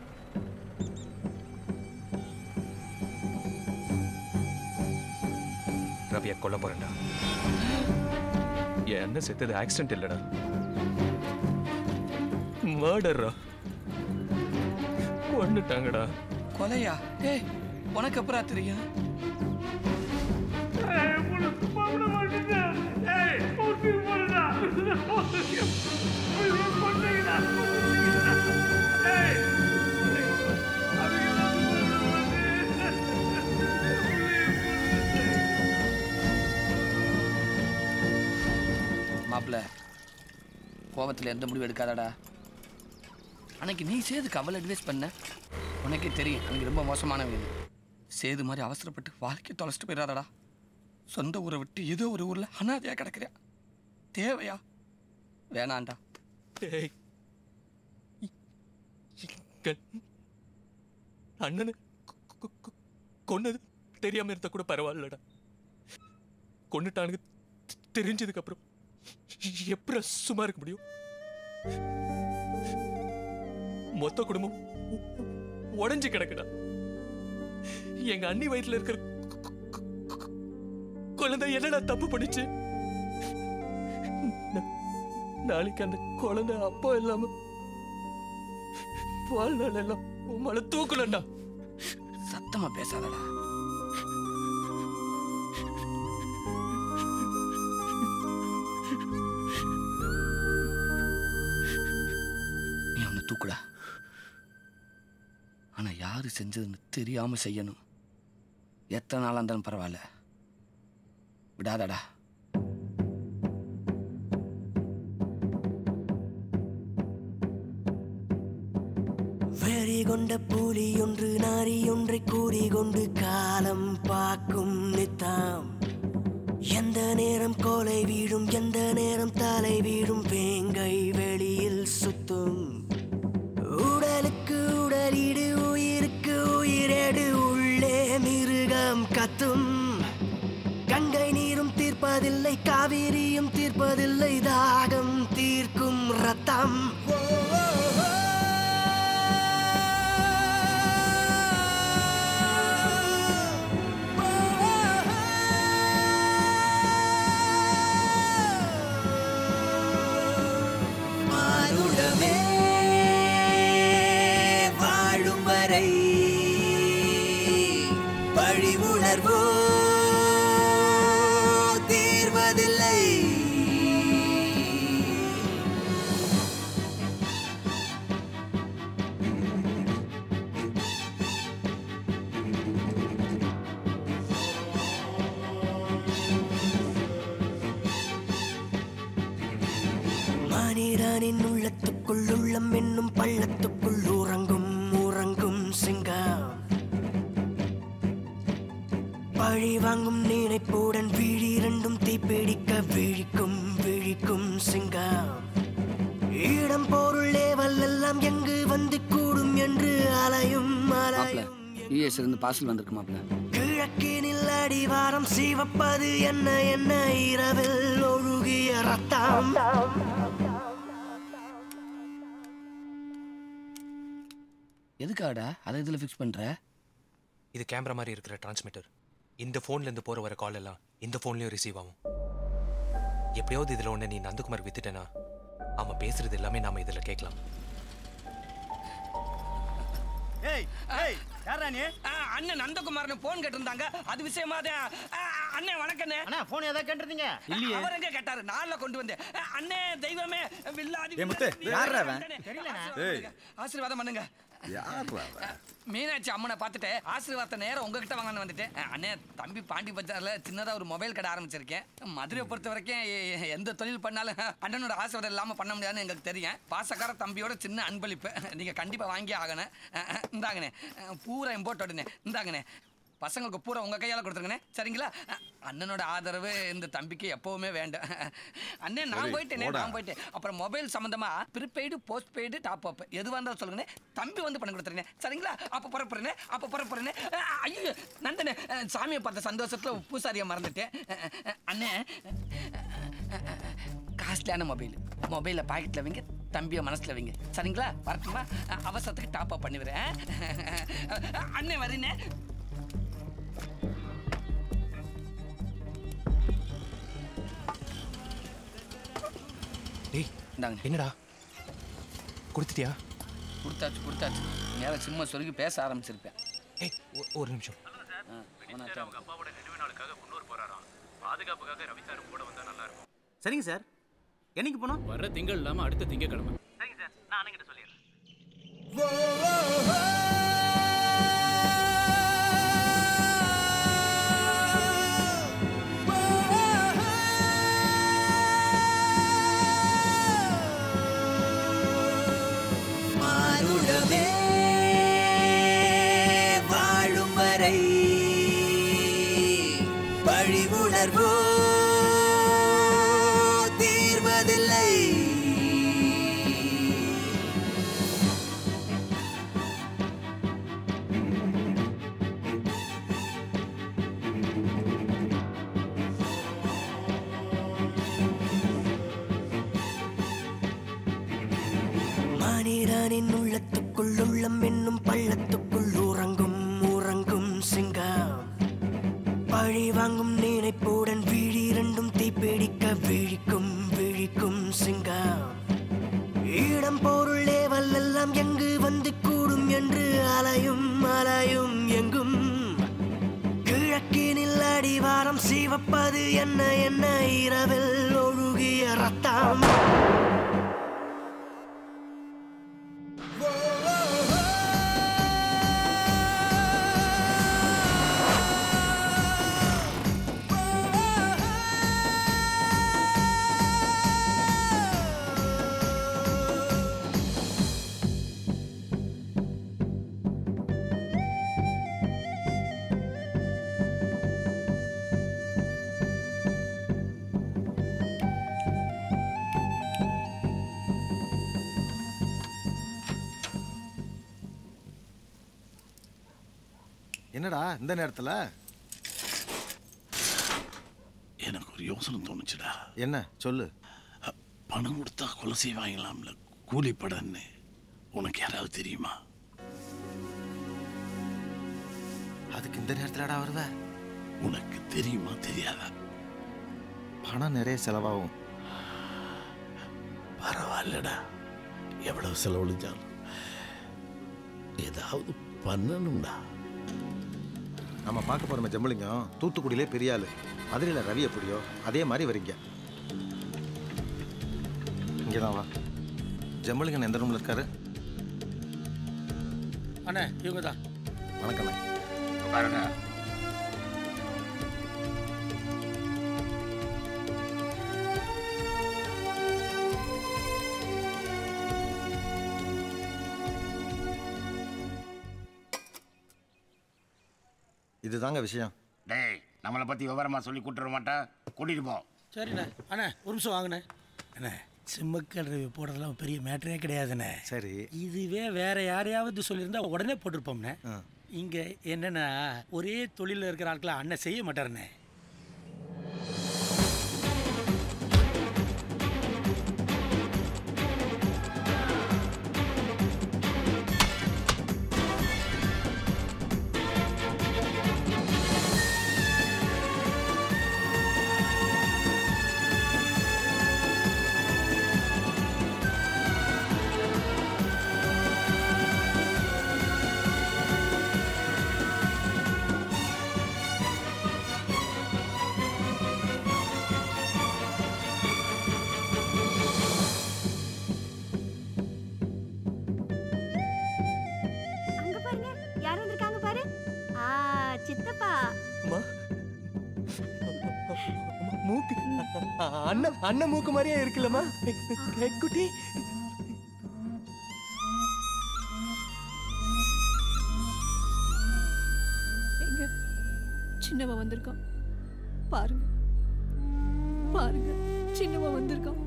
ரவியை கொல்ல போறேன்டா என் அண்ணன் செத்தது ஆக்சிடென்ட் இல்லடா மர்டர்ரா கொண்டுட்டாங்கடா கொலையா டேய் உனக்கு அப்புறம் தெரியும் மாப்பிள்ள கோபத்தில் எந்த முடிவு எடுக்காதடா அன்னைக்கு நீ சேதுக்கு அவள் அட்வைஸ் பண்ண உனக்கே தெரியும் அன்னைக்கு ரொம்ப மோசமானவங்க சேது மாதிரி அவசரப்பட்டு வாழ்க்கை தொலைச்சிட்டு போயிடாதடா சொந்த ஊரை விட்டு ஏதோ ஒரு ஊர்ல அனாதையா கிடக்குறியா தேவையா வேணாண்டா டேய் எங்க அண்ணனு கொ- கொ- கொ- கொன்னது தெரியாம இருந்தா கூட பரவாயில்லடா கொன்னுட்டானுங்க தெ- தெரிஞ்சதுக்கு அப்புறம் எப்படி சும்மா இருக்க முடியும் மொத்த குடும்பம் உ- உ- உடைஞ்சு கிடக்குடா எங்க அண்ணி வயித்துல இருக்கிற கு- கு- கு- குழந்தை என்னடா தப்பு பண்ணுச்சு நா- நாளைக்கு அந்த குழந்தை அப்பா இல்லாம வாழ்நாள் எல்லாம் உன் மேல தூக்கலண்டா சத்தமா பேசாதடா நீ அவனை தூக்குடா ஆனா யாரு செஞ்சதுன்னு தெரியாம செய்யணும் எத்தனை நாளா இருந்தாலும் பரவாயில்ல விடாதடா வெறி கொண்ட புலி ஒன்று நாரி ஒன்றை கூறி கொண்டு காலம் பார்க்கும் நித்தாம் எந்த நேரம் கோலை வீழும் எந்த நேரம் தலை வீழும் வேங்கை வெளியில் சுத்தும் உடலுக்கு உடலீடு உயிருக்கு உயிரேடு உள்ளே மிருகம் கத்தும் கங்கை நீரும் தீர்ப்பதில்லை காவிரியும் தீர்ப்பதில்லை தாகம் தீர்க்கும் ரத்தம் மானுடமே வாழும் வரை பழி உணர்வோ தீர்வதில்லை மனிதனின் உள்ளத்துக்குள் உள்ளம் என்னும் பள்ளத்துக்குள் உறங்கும் உறங்கும் சிங்கம் பழி வாங்கும் நினைப்புடன் விழி இரண்டும் தீப்பிடிக்க விழிக்கும் விழிக்கும் சிங்கம் இடம் பொருள் ஏவல் எல்லாம் எங்கு வந்து கூடும் என்று அலையும் மாப்பிள அலையும் யூஎஸ் இருந்து பார்சல் வந்திருக்கு மாப்பிள கிழக்கினில் அடிவாரம் சிவப்பது என்ன என்ன இரவில் ஒழுகிய ரத்தம் எதுக்காடா அதை இதில் ஃபிக்ஸ் பண்ற இது கேமரா மாதிரி இருக்கிற டிரான்ஸ்மிட்டர் இந்த ஃபோன்ல இருந்து போற வர கால் எல்லாம் இந்த ஃபோன்லயும் ரிசீவ் ஆகும் எப்படியாவது இதுல ஒண்ணு நீ நந்தகுமார் வித்துட்டேனா அவன் பேசுறது எல்லாமே நாம இதுல கேட்கலாம் ஏய் ஏய் யாரா நீ அண்ணன் நந்தகுமார்னு போன் கேட்டிருந்தாங்க அது விஷயமா தான் அண்ணன் வணக்கண்ணே அண்ணா போன் ஏதாவது கேட்டிருந்தீங்க இல்லையே அவர் எங்க கேட்டாரு நான்ல கொண்டு வந்தேன் அ, அண்ணே தெய்வமே வில்லாதி ஏய் முத்து, வில்லாதி யார்றா அவன்? அண்ணே, தெரியலண்ணே. ஆசீர்வாதம் பண்ணுங்க. ஆசீர்வாதம் பண்ணுங்க மீனாட்சி அம்மனை பார்த்துட்டு ஆசீர்வாதத்தை நேரம் உங்ககிட்ட வாங்கன்னு வந்துட்டேன் அ, அண்ணே தம்பி பாண்டி பஜார்ல சின்னதா ஒரு மொபைல் கடை ஆரம்பிச்சிருக்கேன் மதுரையை பொறுத்த வரைக்கும் எ- எ- எந்த தொழில் பண்ணாலும் அண்ணனோட ஆசீர்வாதம் இல்லாம பண்ண முடியாதுன்னு எங்களுக்கு தெரியும் பாசக்கார தம்பியோட சின்ன அன்பளிப்பு நீங்க கண்டிப்பா வாங்கி ஆகணும் அ, அ, இந்தாங்கண்ணே அ, பூரா இம்போர்ட் உடனே இந்தாங்கண்ணே பசங்களுக்கு பூரா உங்க கையால கொடுத்துருங்கண்ணே சரிங்களா அ, அண்ணனோட ஆதரவு இந்த தம்பிக்கு எப்பவுமே வேண்டும் அண்ணே நான் சரி, போயிட்டேனே போடா. நான் போயிட்டேன் அப்புறம் மொபைல் சம்பந்தமா prepaid postpaid top up எதுவாக இருந்தாலும் சொல்லுங்கண்ணே தம்பி வந்து பண்ணி கொடுத்துருங்க சரிங்களா அப்போ புறப்புறேனே அப்போ புறப்புறேனே ஐயோ நந்தனே அஹ், சாமியை பார்த்த சந்தோஷத்துல பூசாரியை மறந்துட்டேன் அஹ், அஹ், அண்ணே காஸ்ட்லியான மொபைல் மொபைலை பாக்கெட்டில் வைங்க தம்பியை மனசில் வைங்க சரிங்களா வரட்டுமா அஹ், அவசரத்துக்கு டாப் அப் பண்ணிவிடுறேன் அஹ், அண்ணே வரீனே டேய் இந்தாங்க என்னடா கொடுத்துட்டியா கொடுத்தாச்சு கொடுத்தாச்சு நேரம் சும்மா சொல்லி பேச ஆரம்பிச்சிருப்பேன் ஏய் ஒ- ஒரு நிமிஷம் அவங்க அப்பாவோட நினைவு நாளுக்காக குன்னூர் போறாராம் பாதுகாப்புக்காக ரவி சாரும் கூட வந்தா நல்லா இருக்கும் சரிங்க சார் என்னைக்கு போனோம் வர திங்கள் இல்லாம அடுத்த திங்கக்கிழமை சரிங்க சார் நான் அண்ணங்கிட்ட சொல்லிடுறேன் மானுடமே வாழும் வரை பழி உணர்வோ தீர்வதில்லை மனிதனின் உள்ளத்துக்குள் உள்ளம் என்னும் பள்ளத்துக்குள் உறங்கும் உறங்கும் சிங்கம் பழி வாங்கும் நினைப்புடன் விழி இரண்டும் தீப்பிடிக்க விழிக்கும் விழிக்கும் சிங்கம் இடம் பொருள் ஏவல் எல்லாம் எங்கு வந்து கூடும் என்று அலையும் மலையும் எங்கும் கிழக்கினில் அடிவாரம் சிவப்பது என்ன என்ன இரவில் ஒழுகிய ரத்தம் என்னடா இந்த நேரத்துல எனக்கு ஒரு யோசனை தோணுச்சுடா என்ன சொல்லு பணம் கொடுத்தா கொலை செய்வாங்களாம்ல கூலிப்படன்னு உனக்கு யாராவது தெரியுமா அதுக்கு இந்த நேரத்துலடா வருவ உனக்கு தெரியுமா தெரியாதா பணம் நிறைய செலவாகும் பரவாயில்லடா எவ்வளவு செலவழிஞ்சாலும் ஏதாவது பண்ணணும்டா நம்ம பார்க்க போறோமே ஜம்பளிங்கம் தூத்துக்குடியிலே பெரிய ஆளு மதுரையில் ரவி எப்படியோ அதே மாதிரி வரீங்க இங்கே தான் வா ஜம்பளிங்கன் எந்த ரூமில் இருக்காரு அண்ணே இவங்க தான் வணக்கண்ணே பாருங்க இதுதாங்க விஷயம் டேய் நம்மளை பத்தி விவரமா சொல்லி கூட்டுற மாட்டேன் கூட்டிட்டு போ சரிண்ணே அண்ணே ஒரு நிமிஷம் வாங்கண்ணே அண்ணே சிம்மக்கல் ரிவ்யூ போடுறதுலாம் பெரிய மேட்டரே கிடையாதுண்ணே சரி இதுவே வேற யாரையாவது சொல்லியிருந்தா உடனே போட்டிருப்போம்ண்ணே இங்க என்னன்னா ஒரே தொழிலில் இருக்கிற ஆட்களை அண்ணன் செய்ய மாட்டாருண்ணே அங்க பாருங்க யார் வந்திருக்காங்க பாரு ஆ சித்தப்பா மூக்கு அண்ணன் அண்ணன் மூக்கு மாதிரியே இருக்குல்லம்மா குட்டி எங்க சின்னவன் வந்திருக்கான் பாருங்க பாருங்க சின்னவன் வந்திருக்கான்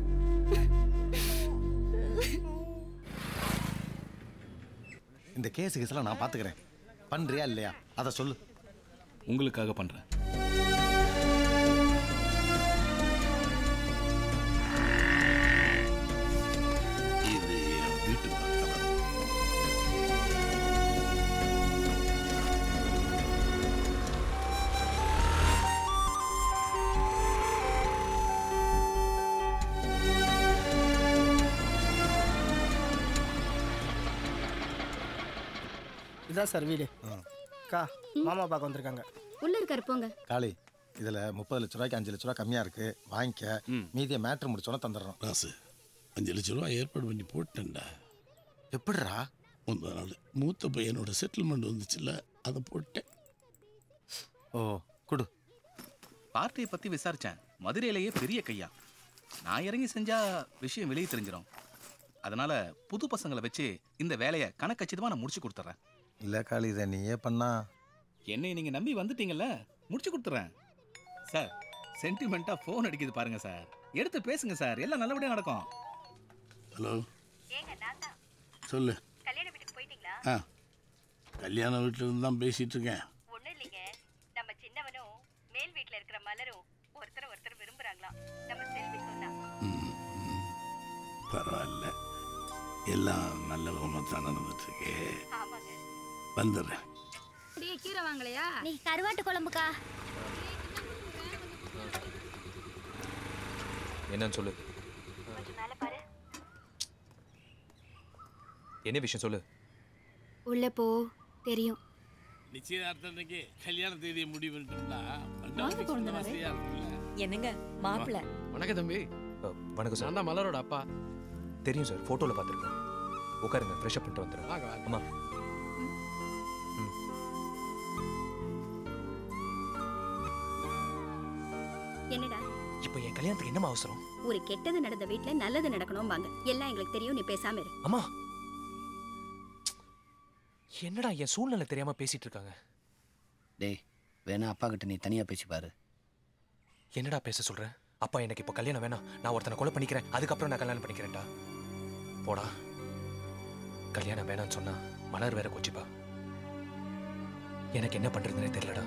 இந்த கேஸ் கேஸ்லாம் நான் பார்த்துக்கிறேன் பண்றியா இல்லையா அதை சொல்லு உங்களுக்காக பண்றேன் இது என் வீட்டு பக்கம் இதான் சார் வீடு அக்கா மாமா பார்க்க வந்திருக்காங்க உள்ள இருக்காரு போங்க காளி இதில் முப்பது லட்ச ரூபாய்க்கு அஞ்சு லட்ச ரூபா கம்மியாக இருக்கு வாங்கிக்க மீதியை மேட்ரு முடிச்சோன்னே தந்துடுறோம் ராசு அஞ்சு லட்ச ரூபா ஏற்பாடு பண்ணி போட்டேன்டா எப்படிடா முந்தா நாள் மூத்த பையனோட செட்டில்மெண்ட் வந்துச்சுல்ல அதை போட்டேன் ஓ குடு பார்ட்டியை பத்தி விசாரிச்சேன் மதுரையிலேயே பெரிய கையா நான் இறங்கி செஞ்சா விஷயம் வெளியே தெரிஞ்சிடும் அதனால புது பசங்களை வச்சு இந்த வேலையை கணக்கச்சிதமா நான் முடிச்சு கொடுத்துட்றேன் இல்லை காளி இதை நீயே பண்ணா என்னை நீங்க நம்பி வந்துட்டீங்கல்ல முடிச்சு கொடுத்துறேன் சார் சென்டிமெண்ட்டா ஃபோன் அடிக்குது பாருங்க சார் எடுத்து பேசுங்க சார் எல்லாம் நல்லபடியா நடக்கும் ஹலோ சொல்லு கல்யாண வீட்டுக்கு போயிட்டீங்களா ஆ கல்யாண வீட்டில் இருந்து தான் பேசிட்டு இருக்கேன் ஒண்ணும் இல்லைங்க நம்ம சின்னவனும் மேல் வீட்ல இருக்கிற மலரும் ஒருத்தர் ஒருத்தர் விரும்புறாங்களாம் நம்ம செல்வி சொன்னா ம், ம். பரவாயில்ல எல்லாம் நல்ல விதமாக தான் நடந்துட்டு இருக்கு ஆமாங்க வந்துடுறேன் அப்படியே கீரை வாங்கலையா நீ கருவாட்டு குழம்புக்கா என்னன்னு சொல்லு கொஞ்சம் மேல பாரு என்ன விஷயம் சொல்லு உள்ள போ தெரியும் நிச்சயதார்த்தம் அன்னைக்கு கல்யாண தேதியை முடிவு பண்ணிட்டோம்னா வாங்க குழந்தைனாரே. வசதியா இருக்குல்ல என்னங்க மாப்பிள்ள வணக்கம் தம்பி வணக்கம் சார் நான் தான் மலரோட அப்பா தெரியும் சார் ஃபோட்டோவில் பார்த்துருக்கேன் உட்காருங்க ஃப்ரெஷ் அப் பண்ணிட்டு வந்துடுறேன் வாங்க வாங்க அம்மா என்னடா இப்போ என் கல்யாணத்துக்கு என்னமா அவசரம் ஒரு கெட்டது நடந்த வீட்ல நல்லது நடக்கணும் வாங்க எல்லாம் எங்களுக்கு தெரியும் நீ பேசாம இரு அம்மா என்னடா என் சூழ்நிலை தெரியாம பேசிட்டு இருக்காங்க டேய் வேணா அப்பா கிட்ட நீ தனியா பேசி பாரு என்னடா பேச சொல்ற அப்பா எனக்கு இப்போ கல்யாணம் வேணாம் நான் ஒருத்தனை கொலை பண்ணிக்கிறேன் அதுக்கப்புறம் நான் கல்யாணம் பண்ணிக்கிறேன்டா போடா கல்யாணம் வேணாம்னு சொன்னா மலர் வேற கொச்சிப்பா எனக்கு என்ன பண்றதுனே தெரியலடா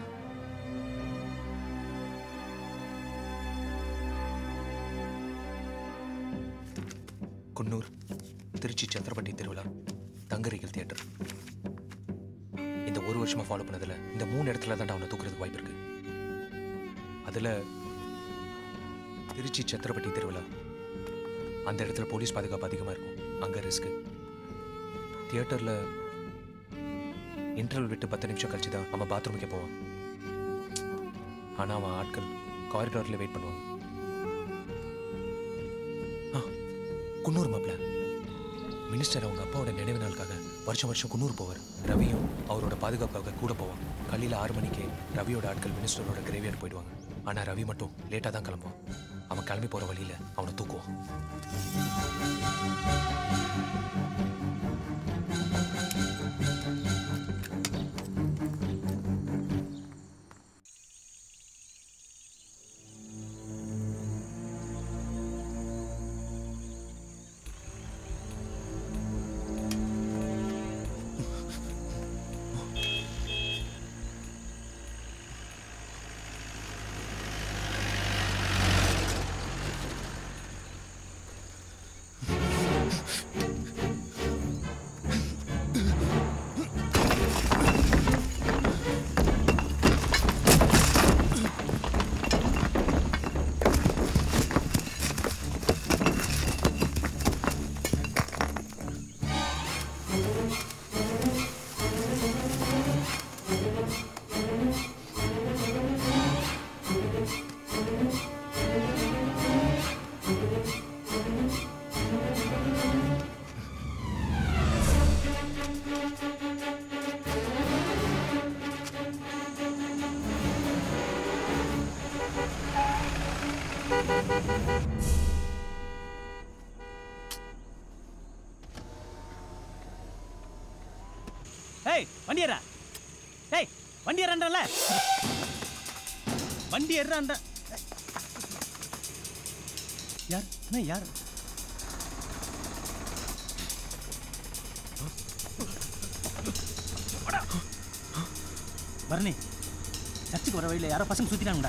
குன்னூர் திருச்சி சத்திரப்பட்டி திருவிழா தங்கரிகள் தியேட்டர் இந்த ஒரு வருஷமா ஃபாலோ பண்ணதுல இந்த மூணு இடத்துல தான் அவனை தூக்குறதுக்கு வாய்ப்பு இருக்கு அதுல திருச்சி சத்திரப்பட்டி திருவிழா அந்த இடத்துல போலீஸ் பாதுகாப்பு அதிகமாக இருக்கும் அங்கே ரிஸ்க்கு தியேட்டரில் இன்டர்வல் விட்டு பத்து நிமிஷம் கழிச்சு தான் அவன் பாத்ரூமுக்கே போவான் ஆனால் அவன் ஆட்கள் காரிடாரில் வெயிட் பண்ணுவாங்க ஆ குன்னூர் மாப்பிள்ள மினிஸ்டர் அவங்க அப்பாவோட நினைவு நாளுக்காக வருஷம் வருஷம் குன்னூர் போவார் ரவியும் அவரோட பாதுகாப்புக்காக கூட போவான் காலையில் ஆறு மணிக்கு ரவியோட ஆட்கள் மினிஸ்டரோட கிரேவியார்டு போயிடுவாங்க ஆனால் ரவி மட்டும் லேட்டாக தான் கிளம்புவான் அவன் கிளம்பி போகிற வழியில் அவனை தூக்குவான் ஏய் வண்டி ஏறா ஏய் வண்டி ஏறான்றல வண்டி ஏறான்ற யார் அண்ணா யார் பரணி சர்ச்சுக்கு வர வழியில் யாரோ பசங்க சுத்திட்டாங்கடா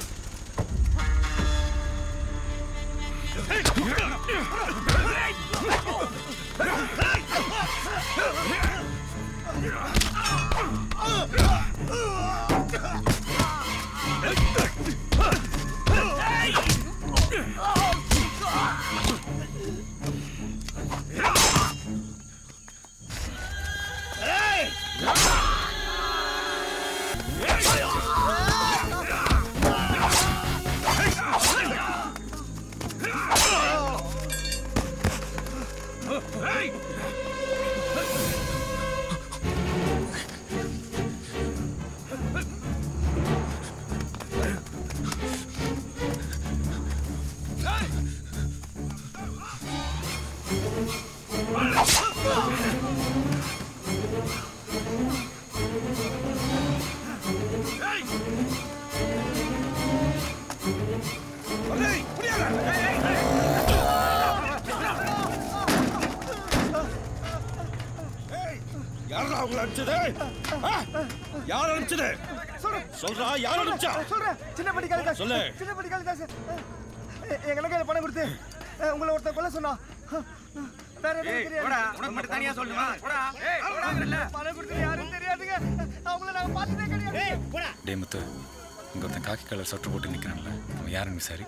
யாரா உங்களை அனுப்பிச்சது ஆ? யார் அனுப்பிச்சது சொல்றா யார் அனுப்பிச்சா சொல்றேன் சின்ன படி காளிதாஸ் சொல்லு. சின்ன படி காளிதாஸ் எ- எங்க கையில பணம் கொடுத்து அஹ், உங்களை ஒருத்தன் கொல்ல சொன்னா வேற எதுவும் தெரியாது போடா, உனக்கு மட்டும் தனியா சொல்லணுமா? போடா. ஏய், போடாங்கல்ல. பணம் கொடுத்து யாரும் தெரியாதுங்க அவங்கள நாங்க பார்த்ததே கிடையாது டே முத்து இங்க ஒருத்தன் காக்கி கலர் சொட்டு போட்டு நிக்கிறான்ல அவன் யாருன்னு விசாரி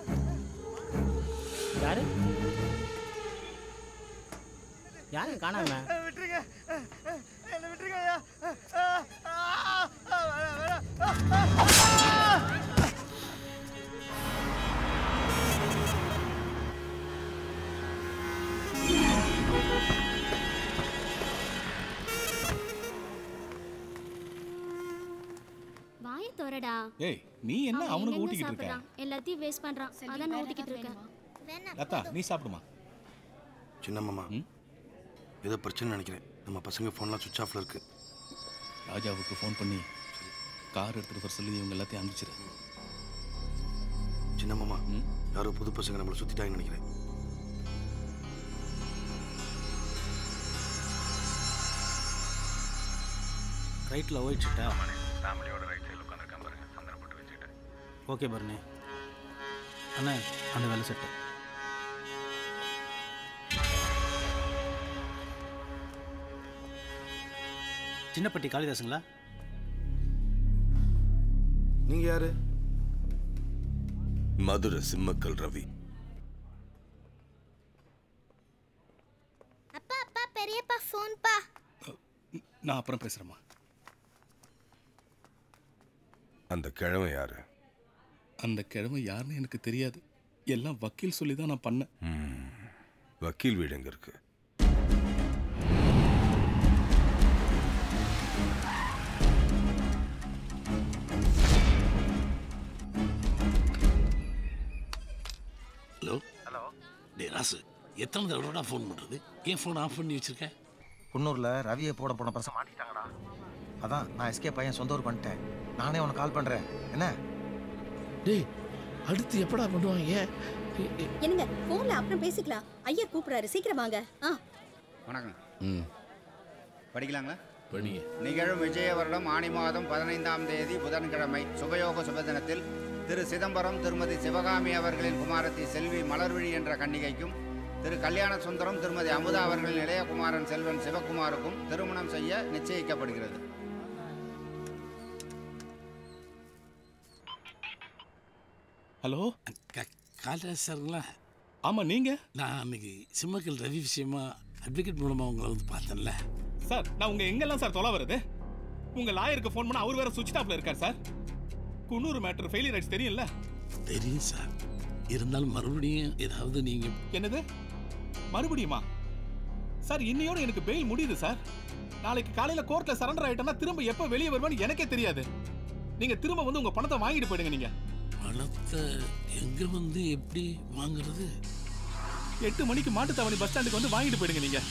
யாரு யாரு காணாம அஹ், விட்டுருங்க அஹ், அஹ், என்னை விட்டுருங்க ஐயா அஹ், அஹ், வாய் தோறடா ஏய் நீ என்ன அவன் அவனுக்கு எங்கெங்க ஊட்டிக்கிட்டு இருக்க சாப்பிடுறான்? எல்லாத்தையும் வேஸ்ட் பண்றான் அதான் நான் ஊட்டிக்கிட்டு இருக்கேன் லதா நீ சாப்பிடுமா சின்ன மாமா ஏதோ பிரச்சனை நினைக்கிறேன் நம்ம பசங்க ஃபோன்லாம் சுவிச் ஆஃப்ல இருக்கு ராஜாவுக்கு ஃபோன் பண்ணி கார் எடுத்துட்டு வர சொல்லி இவங்க எல்லாத்தையும் அனுப்பிச்சிரு சின்ன மாமா யாரோ புது பசங்க நம்மளை சுத்திட்டாங்கன்னு நினைக்கிறேன் ரைட்டில் ஓயிடுச்சுட்டா ஃபேமிலியோட ரைட் சைடில் உட்காந்துருக்கேன் பாருங்க சந்தனம் போட்டு வச்சுட்டு ஓகே பரணி அண்ணா அந்த வேலை செட்டு சின்னப்பட்டி காளிதாசுங்களா நீங்க யாரு மதுரை சிம்மக்கல் ரவி அப்பா அப்பா பெரியப்பா ஃபோன்பா நான் அப்புறம் பேசுகிறேம்மா அந்த கிழமை யாரு அந்த கிழமை யாருன்னு எனக்கு தெரியாது எல்லாம் வக்கீல் சொல்லி தான் நான் பண்ணேன் ம். வக்கீல் வீடு எங்க இருக்கு ஹலோ ஹலோ டே ராசு எத்தனை தடவை ஃபோன் பண்ணுறது ஏன் ஃபோன் ஆஃப் பண்ணி வச்சிருக்க குன்னூர்ல ரவியை போட போன பசங்க மாட்டிட்டாங்கடா அதான் நான் எஸ்கே பையன் சொந்த ஊர் பண்ணிட்டேன் நானே உனக்கு கால் பண்றேன் என்ன டேய் அடுத்து எப்படா பண்ணுவாங்க என்னங்க போன்ல அப்புறம் பேசிக்கலாம் ஐயர் கூப்பிடுறாரு சீக்கிரம் வாங்க ஆ வணக்கம் ம் படிக்கலாங்களா படிங்க நிகழும் விஜய வருடம் ஆணி மாதம் பதினைந்தாம் தேதி புதன்கிழமை சுபயோக சுபதினத்தில் திரு சிதம்பரம் திருமதி சிவகாமி அவர்களின் குமாரத்தி செல்வி மலர்விழி என்ற கன்னிகைக்கும் திரு கல்யாண சுந்தரம் திருமதி அமுதா அவர்களின் இளையகுமாரன் செல்வன் சிவகுமாருக்கும் திருமணம் செய்ய நிச்சயிக்கப்படுகிறது ஹலோ கால்ராஜ் சாருங்களா ஆமாம் நீங்கள் நான் அன்னைக்கு சிம்மக்கல் ரவி விஷயமா அட்வொகேட் மூலமாக உங்களை வந்து பார்த்தேன்ல சார் நான் உங்க எங்கெல்லாம் சார் தொலை வருது உங்க லாயருக்கு ஃபோன் பண்ண அவர் வேற சுவிட்ச் ஆஃப்ல இருக்கார் சார் குன்னூர் மேட்டர் ஃபெயிலியர் ஆயிடுச்சு தெரியும்ல தெரியும் சார் இருந்தாலும் மறுபடியும் ஏதாவது நீங்கள் என்னது மறுபடியுமா சார் இன்னையோட எனக்கு பெயில் முடியுது சார் நாளைக்கு காலையில கோர்ட்ல சரண்டர் ஆயிட்டேன்னா திரும்ப எப்போ வெளியே வருவேன்னு எனக்கே தெரியாது நீங்க திரும்ப வந்து உங்க பணத்தை வாங்கிட்டு போயிடுங்க நீங்க பணத்தை எங்கே வந்து எப்படி வாங்குறது எட்டு மணிக்கு மாட்டுத்தாவணி பஸ் ஸ்டாண்டுக்கு வந்து வாங்கிட்டு போயிடுங்க நீங்க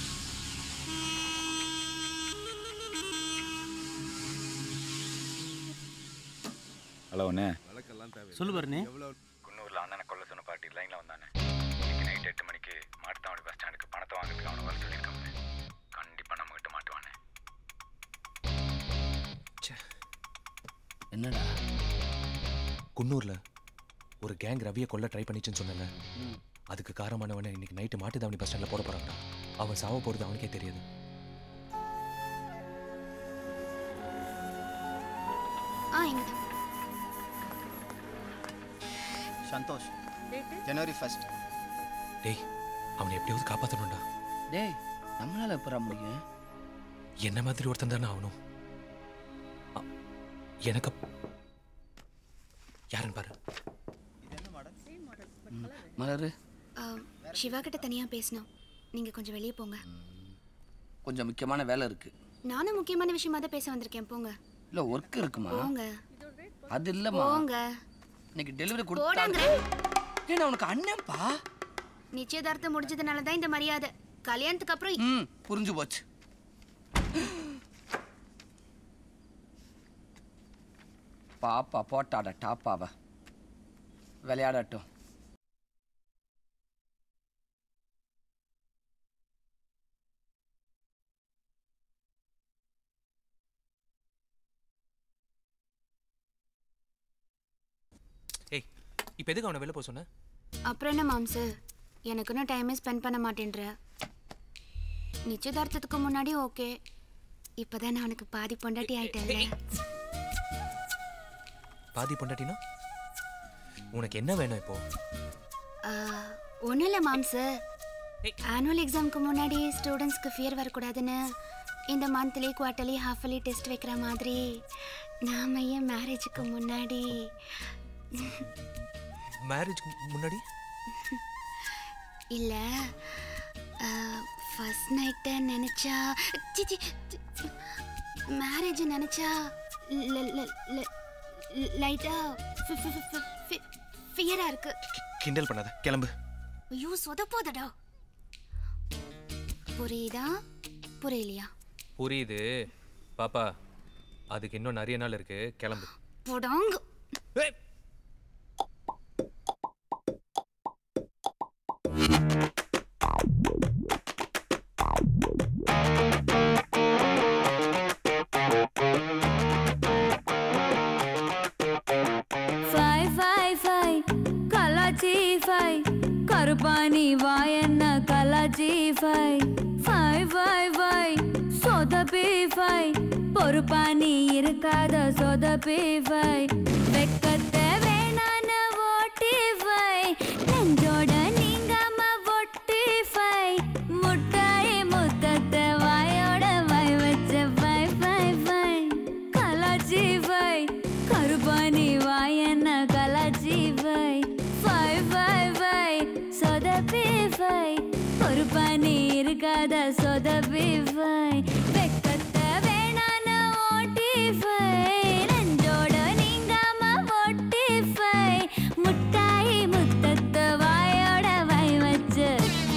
ஹலோ அண்ணே சொல்லு பரணி குன்னூரில் அண்ணனை கொல்ல சொன்ன பார்ட்டி லைனில் வந்தானே இன்னைக்கு நைட் எட்டு மணிக்கு மாட்டுத்தாவணி பஸ் ஸ்டாண்டுக்கு பணத்தை வாங்குறதுக்கு அவனை வர சொல்லியிருக்காங்க கண்டிப்பாக நம்மகிட்ட மாட்டுவானே என்னடா குன்னூர்ல ஒரு கேங் ரவியை கொல்ல ட்ரை பண்ணிச்சுன்னு சொன்னல அதுக்கு காரணமானவனை இன்னைக்கு நைட்டு மாட்டுத்தாவணி பஸ் ஸ்டாண்ட்ல போட போறாங்கடா அவன் சாவ போறது அவனுக்கே தெரியாது ஆ இங்க சந்தோஷ் ஜனவரி ஃபர்ஸ்ட் டேய் அவனை எப்படியாவது காப்பாத்தணும்டா டேய் நம்மளால எப்படா முடியும் என்ன மாதிரி ஒருத்தன் தானே ஆகணும் அ- எனக்கு அப்- யாருன்னு பாரு மலரு சிவா கிட்ட தனியா பேசணும் நீங்க கொஞ்சம் வெளியே போங்க கொஞ்சம் முக்கியமான வேலை இருக்கு நானும் முக்கியமான விஷயமா தான் பேச வந்திருக்கேன் போங்க இல்ல ஒர்க் இருக்குமா போங்க அது இல்லம்மா போங்க இன்னைக்கு டெலிவரி போடாங்க கொடுத்தாங்க ஏன்னா உனக்கு அண்ணன்ப்பா நிச்சயதார்த்தம் முடிஞ்சதுனால தான் இந்த மரியாதை கல்யாணத்துக்கு அப்புறம் ம் புரிஞ்சு போச்சு பாப்பா போட்டாட டாப்பாவ விளையாடட்டும் ஏய் இப்போ எதுக்கு அவனை வெளில போக சொன்ன அப்புறம் என்ன மாம்சு எனக்குன்னு டைமே ஸ்பெண்ட் பண்ண மாட்டேன்ற நிச்சயதார்த்தத்துக்கு முன்னாடி ஓகே இப்போதான் நான் உனக்கு பாதி பொண்டாட்டி ஆயிட்டேன்ல பாதி பொண்டாட்டினா உனக்கு என்ன வேணும் இப்போ ஒன்றும் இல்லை மாம்சு ஆனுவல் எக்ஸாம்க்கு முன்னாடி ஸ்டூடெண்ட்ஸ்க்கு ஃபியர் வரக்கூடாதுன்னு இந்த மந்த்லி குவார்ட்டர்லி ஹாஃபலி டெஸ்ட் வைக்கிற மாதிரி நாம ஏன் மேரேஜுக்கு முன்னாடி மேரேஜ்க்கு முன்னாடி இல்லை ஃபர்ஸ்ட் நைட்டை நினச்சா மேரேஜ் நினச்சா லைட்டா ஃபியரா இருக்கு கிண்டல் பண்ணாத கிளம்பு ஐயோ சொதப்போதடா புரியுதா புரியலையா புரியுது பாப்பா அதுக்கு இன்னும் நிறைய நாள் இருக்கு கிளம்பு போடாங்க ஃபை ஃபை ஃபை கலாச்சி ஃபை கருப்பாணி வாயன்ன கலாச்சி ஃபை ஃபை ஃபை ஃபை சொதப்பி ஃபை பொறுப்பாணி இருக்காத சொதப்பி ஃபை வெக்கத்தை வேணான ஓட்டி ஃபை நெஞ்சோட நீங்காம ஒட்டி ஃபை முட்டாய் முத்தத்தை வாயோட வாய் வச்ச ஃபை ஃபை ஃபை கலாச்சி ஃபை கருப்பாணி வாயன்ன கலாச்சி ஃபை ஃபை ஃபை ஃபை சொதப்பி ஃபை பொறுப்பாணி இருக்காத சொதப்பி ஃபை வெக்கத்தை வேணான ஓட்டி ஃபை நெஞ்சோட நீங்காம ஒட்டி ஃபை முட்டாய் முத்தத்தை வாயோட வாய் வச்சு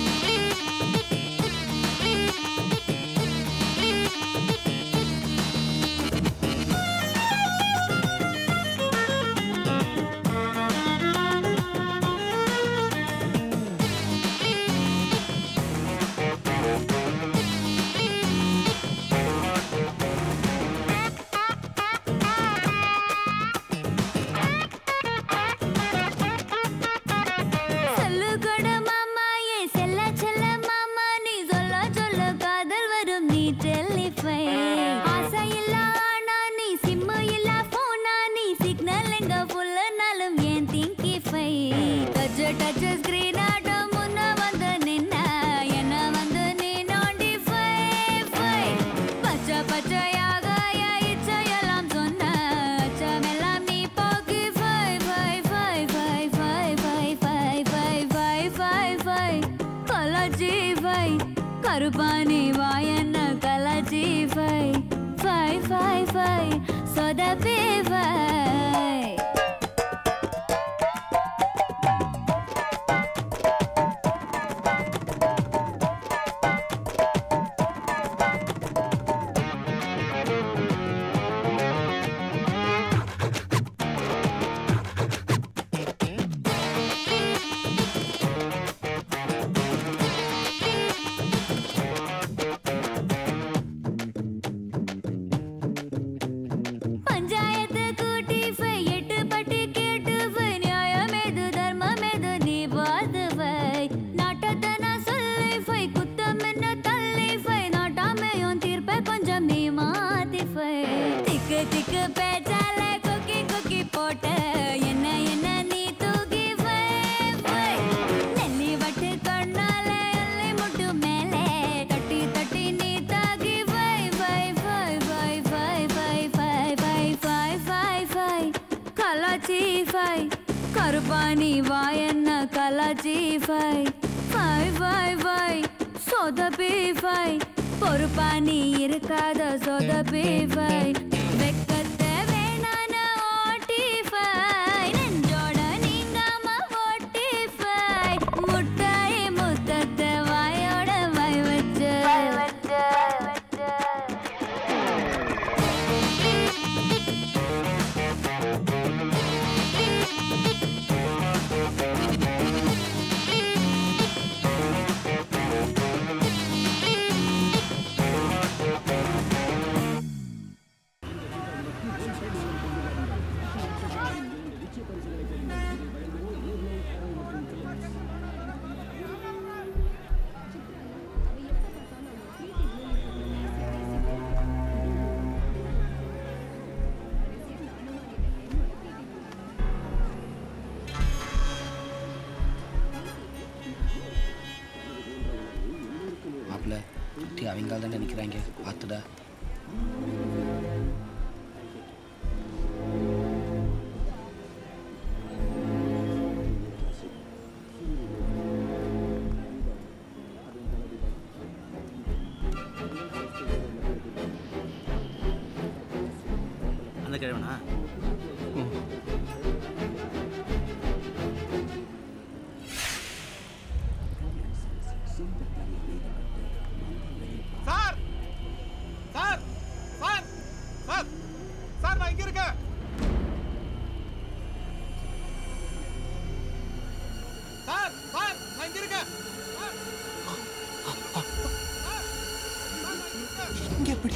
சொல்லு கொடு மாமா ஏ செல்ல செல்ல மாமா நீ சொல்ல சொல்ல காதல் வரும் நீ டெலிஃபை ஆசை இல்ல ஆனா நீ சிம்மு இல்ல போனா நீ சிக்னல் எங்க ஃபுல்லனாலும் ஏன் திங்கிஃபை டச் டச் ஸ்கிரீன் ஆட்டம் முன்ன வந்து நின்ன என்ன வந்து நீ நோண்டி ஃபை ஃபை பச்சை பச்சையாக என் இச்சையெல்லாம் சொன்ன அச்சமெல்லாம் நீ போக்கி ஃபை ஃபை ஃபை ஃபை ஃபை ஃபை ஃபை ஃபை ஃபை ஃபை ஃபை கலாச்சி ஃபை கருப்பாணி வாயன்ன கலாச்சி ஃபை ஃபை ஃபை ஃபை சொதப்பி ஃபை பஞ்சாயத்து கூட்டி ஃபை எட்டு பட்டி கேட்டு ஃபை நியாயம் எது தர்மம் எது நீ பார்த்து ஃபை நாட்டத்தை நான் சொல்லி ஃபை குத்தம் என்ன தள்ளி ஃபை நாட்டாமையும் தீர்ப்பை கொஞ்சம் நீ மாத்தி ஃபை திக்கு திக்கு பேச்சால கொக்கி கொக்கி போட்ட என்ன என்ன நீ தூக்கி ஃபை ஃபை நெல்லி வட்டு கண்ணால எல்லை முட்டு மேலே தட்டி தட்டி நீ தாக்கி ஃபை ஃபை ஃபை ஃபை ஃபை ஃபை ஃபை ஃபை ஃபை ஃபை ஃபை கலாச்சி ஃபை கருப்பாணி வாயன்ன கலாச்சி ஃபை ஃபை ஃபை ஃபை சொதப்பி ஃபை பொறுப்பாணி இருக்காத சொதப்பி ஃபை வெக்கத்தை வேணான ஓட்டி ஃபை நெஞ்சோட நீங்காம ஓட்டி ஃபை முட்டாய் முத்தத்தை வாயோட வாய் வச்சு மாப்பிள்ள குட்டி அவங்க தானே நிற்கிறாங்க பார்த்துடா அந்த கிழவனா sir sir sir sir sir நான் இங்க இருக்கேன் சார் சார் நான் இங்க இருக்கேன் இங்க எப்படி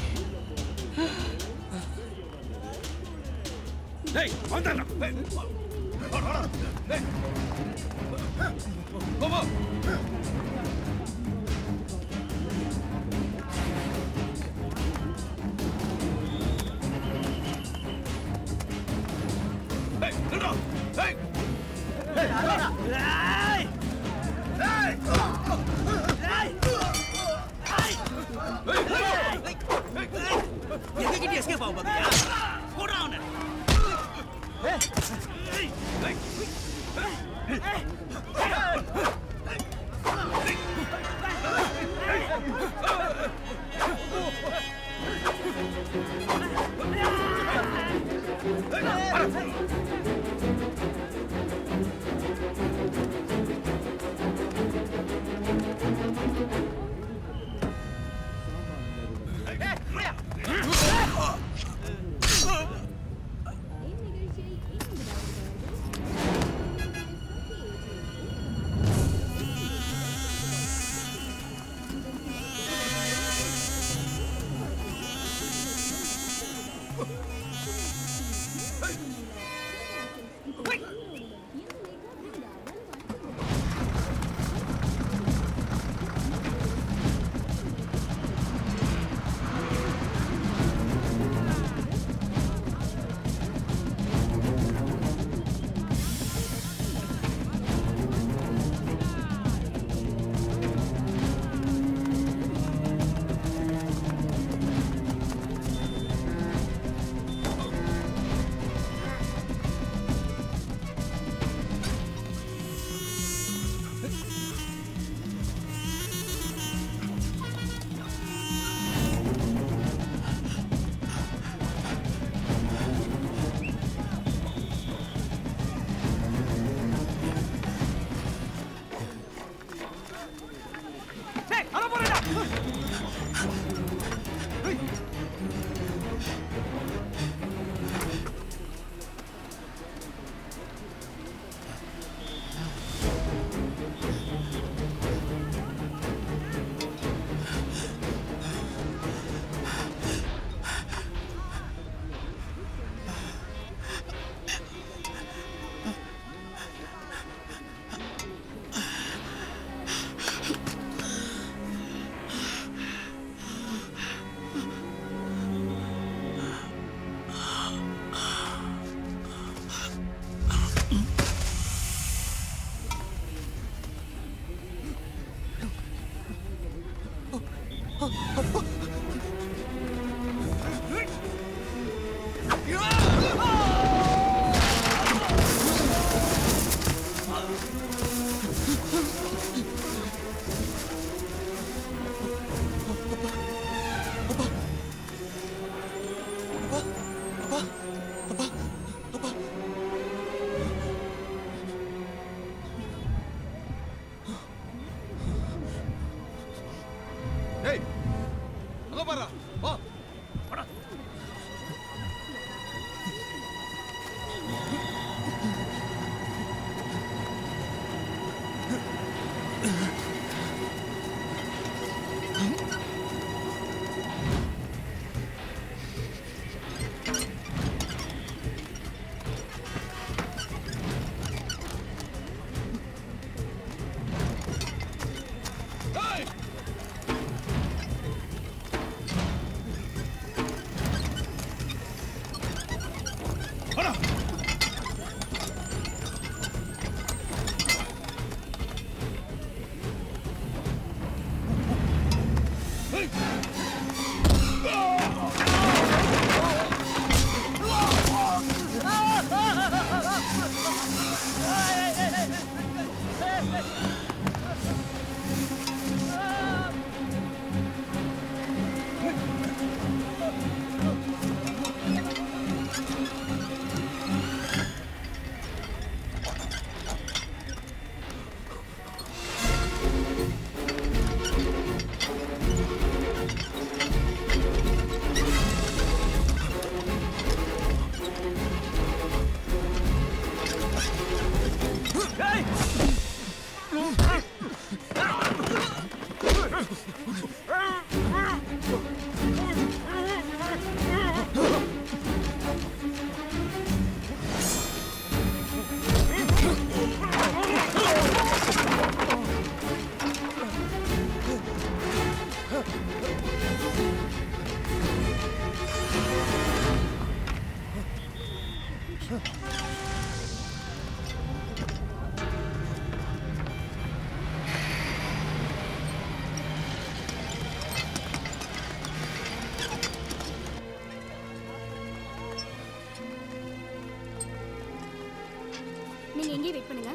டேய் வந்தாடா எங்ககிட்ட எஸ்கேப் ஆக பாக்குறியா போடா அவனை நீங்க எங்கேயே வெயிட் பண்ணுங்க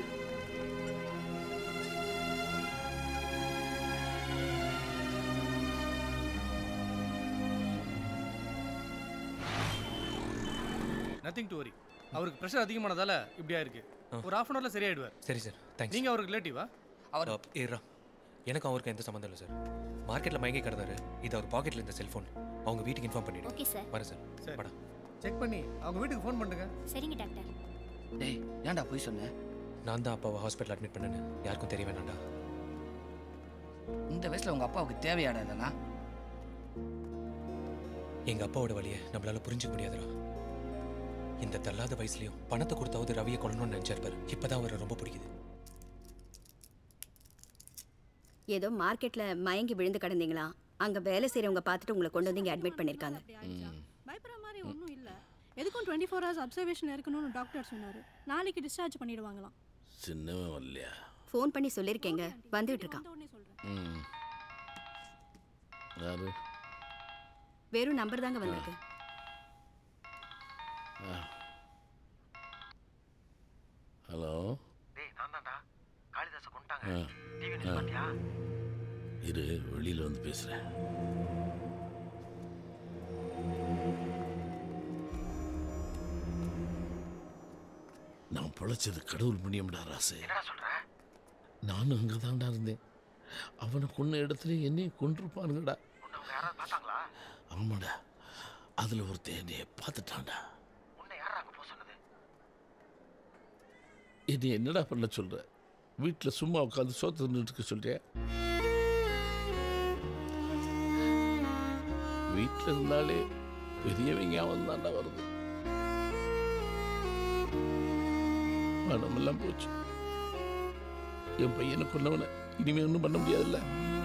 நத்திங் டு வரி அவருக்கு ப்ரெஷர் அதிகமானதால இப்படியா இருக்கு ஒரு ஹாஃப் அன் ஹவர்ல சரியாயிடுவார் சரி சார் தேங்க்ஸ் நீங்க அவருக்கு ரிலேட்டிவா அவர் ஏறா எனக்கும் அவருக்கு எந்த சம்மந்தம் இல்லை சார் மார்க்கெட்டில் மயங்கி கிடந்தாரு இது அவர் பாக்கெட்டில் இருந்த செல்ஃபோன் அவங்க வீட்டுக்கு இன்ஃபார்ம் பண்ணிடுங்க Okay, sir. வரேன் சார் சரி படா செக் பண்ணி அவங்க வீட்டுக்கு ஃபோன் பண்ணுங்க சரிங்க டாக்டர் டேய் ஏன்டா போய் சொன்னேன் நான் தான் அப்பாவை ஹாஸ்பிட்டல் அட்மிட் பண்ணேன்னு யாருக்கும் தெரிய வேணாம்டா இந்த வயசுல உங்க அப்பாவுக்கு தேவையாடா இதெல்லாம் எங்கள் அப்பாவோட வழியை நம்மளால புரிஞ்சுக்க முடியாதுடா இந்த தள்ளாத வயசுலயும் பணத்தை கொடுத்தாவது ரவியை கொல்லணும்னு நினைச்சிருப்பாரு இப்பதான் அவரை ரொம்ப பிடிக்குது ஏதோ மார்க்கெட்ல மயங்கி விழுந்து கிடந்தீங்களா அங்க வேலை செய்றவங்க பார்த்துட்டு உங்களை கொண்டு வந்து இங்க அட்மிட் பண்ணிருக்காங்க பயப்படுற மாதிரி ஒன்றும் இல்லை எதுக்கும் டுவெண்ட்டி ஃபோர் ஹவர்ஸ் அப்சர்வேஷன் இருக்கணும்னு டாக்டர் சொன்னார் நாளைக்கு டிஸ்சார்ஜ் பண்ணிடுவாங்களாம் சின்னவன் வரலையா ஃபோன் பண்ணி சொல்லியிருக்கேங்க வந்துட்டு இருக்கான் ம் யாரு வெறும் நம்பர் தாங்க வந்திருக்கு ஆ. ஹலோ டேய் நான் தான்டா காளிதாச கொண்டாங்க ஆ. டிவி ஆ. நியூஸ் பாத்தியா இரு வெளியில வந்து பேசுறேன் நான் பொழைச்சது கடவுள் புண்ணியம்டா ராசு என்னடா சொல்ற நானும் அங்கே தான்டா இருந்தேன் அவனை கொன்ன இடத்துல என்னையும் கொண்டிருப்பானுங்கடா உன்னை அவங்க யாராவது பார்த்தாங்களா ஆமாடா அதில் ஒருத்தன் என்னைய பார்த்துட்டான்டா உன்னை யாரா அங்க போக சொன்னது என்னை என்னடா பண்ண சொல்ற வீட்டில் சும்மா உட்காந்து சோத்து தின்னுட்டு இருக்க சொல்றியா வீட்டில் இருந்தாலே பெரியவங்க அவன் தான்டா வருது பணமெல்லாம் போச்சு என் பையனை கொண்டவனை இனிமே ஒன்றும் பண்ண முடியாதுல்ல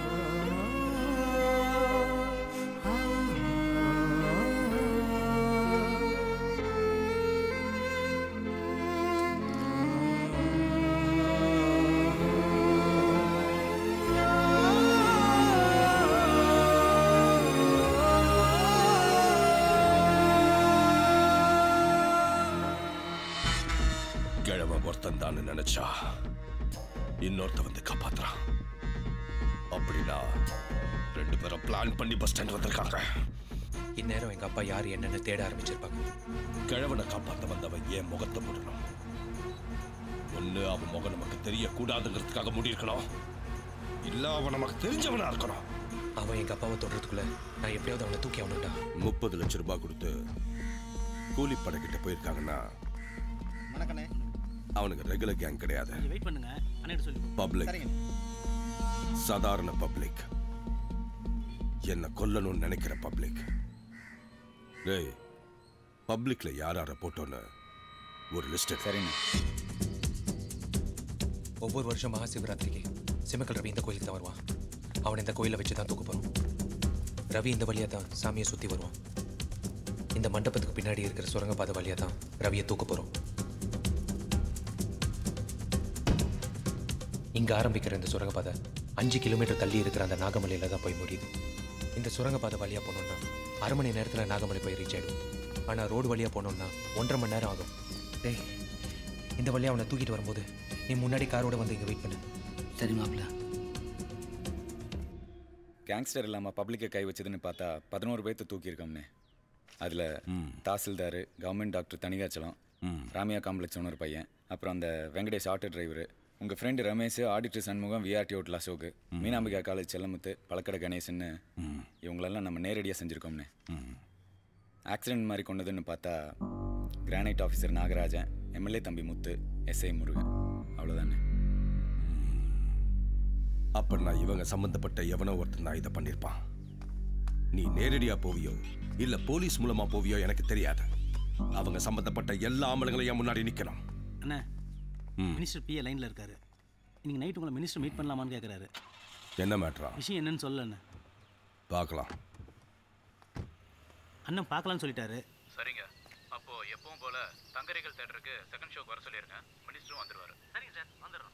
கிழவன் ஒருத்தன் தான் நினைச்சா இன்னொருத்த வந்து காப்பாத்துறான் அப்படின்னா ரெண்டு பேரும் பிளான் பண்ணி பஸ் ஸ்டாண்ட் வந்திருக்காங்க இந்நேரம் எங்க அப்பா யார் என்னன்னு தேட ஆரம்பிச்சிருப்பாங்க கிழவனை காப்பாத்த வந்தவன் ஏன் முகத்தை மூடணும் ஒண்ணு அவன் முகம் நமக்கு தெரியக்கூடாதுங்கிறதுக்காக மூடியிருக்கணும் இல்ல அவன் நமக்கு தெரிஞ்சவனா இருக்கணும் அவன் எங்க அப்பாவை தொடுறதுக்குள்ள நான் எப்படியாவது அவனை தூக்கி அவனுண்டா முப்பது லட்சம் ரூபாய் கொடுத்து கூலிப்படை கிட்ட போயிருக்காங்கன்னா வணக்கண்ணே அவனுக்கு ரெகுலர் கேங் கிடையாது கொஞ்சம் வெயிட் பண்ணுங்க அண்ணன் சொல்லி பப்ளிக் சாதாரண பப்ளிக் என்ன கொல்லணும்னு நினைக்கிற பப்ளிக் டேய் பப்ளிக்ல யார் யாரை போட்டோன்னு ஒரு லிஸ்ட் சரிங்க ஒவ்வொரு வருஷம் மகா சிவராத்திரிக்கு சிமக்கல் ரவி இந்த கோயிலுக்கு தான் வருவான் அவனை இந்த கோயிலை வச்சு தான் தூக்க போகிறோம் ரவி இந்த வழியாக தான் சாமியை சுற்றி வருவான் இந்த மண்டபத்துக்கு பின்னாடி இருக்கிற சுரங்கப்பாதை வழியாக தான் ரவியை தூக்க போகிறோம் இங்கே ஆரம்பிக்கிற இந்த சுரங்கப்பாதை அஞ்சு கிலோமீட்டர் தள்ளி இருக்கிற அந்த நாகமலையில் தான் போய் முடியுது இந்த சுரங்கப்பாதை வழியாக போனோம்னா அரை மணி நேரத்தில் நாகமலை போய் ரீச் ஆகிடும் ஆனால் ரோடு வழியாக போனோம்னா ஒன்றரை மணி நேரம் ஆகும் டேய் இந்த வழியாக அவனை தூக்கிட்டு வரும்போது நீ முன்னாடி காரோட வந்து இங்கே வெயிட் பண்ணு சரி மாப்பிள்ள கேங்ஸ்டர் இல்லாமல் பப்ளிக்கை கை வச்சதுன்னு பார்த்தா பதினோரு பேர்த்த தூக்கியிருக்கோம்னே அதில் tahsildar government doctor Thanikachalam Ramya complex owner பையன் அப்புறம் அந்த வெங்கடேஷ் ஆட்டோ டிரைவரு உங்கள் friend Ramesh auditor Shanmugam V R T hotel Ashok Meenambika college Chellamuthu பழக்கடை கணேசன்னு இவங்களெல்லாம் நம்ம நேரடியாக செஞ்சுருக்கோம்னே ஆக்சிடென்ட் மாதிரி கொண்டதுன்னு பார்த்தா கிரானைட் ஆஃபீஸர் நாகராஜன் எம்எல்ஏ தம்பி முத்து எஸ்ஐ முருகன் அவ்வளோதானே அப்படின்னா இவங்க சம்பந்தப்பட்ட எவனோ ஒருத்தன் தான் இதை பண்ணியிருப்பான் நீ நேரடியா போவியோ இல்ல போலீஸ் மூலமா போவியோ எனக்கு தெரியாது அவங்க சம்பந்தப்பட்ட எல்லா ஆம்பளங்களையும் என் முன்னாடி நிக்கணும் அண்ணா ம். மினிஸ்டர் பிஏ லைனில் இருக்காரு இன்னைக்கு நைட் உங்களை மினிஸ்டர் மீட் பண்ணலாமான்னு கேட்குறாரு என்ன மேட்ரா விஷயம் என்னன்னு சொல்லல அண்ணா பார்க்கலாம் அண்ணன் பார்க்கலான்னு சொல்லிட்டாரு சரிங்க அப்போ எப்பவும் போல தங்கரைகள் தேட்டருக்கு செகண்ட் ஷோக்கு வர சொல்லிருங்க மினிஸ்டரும் வந்துருவாரு சரிங்க சார் வந்துடுறோம்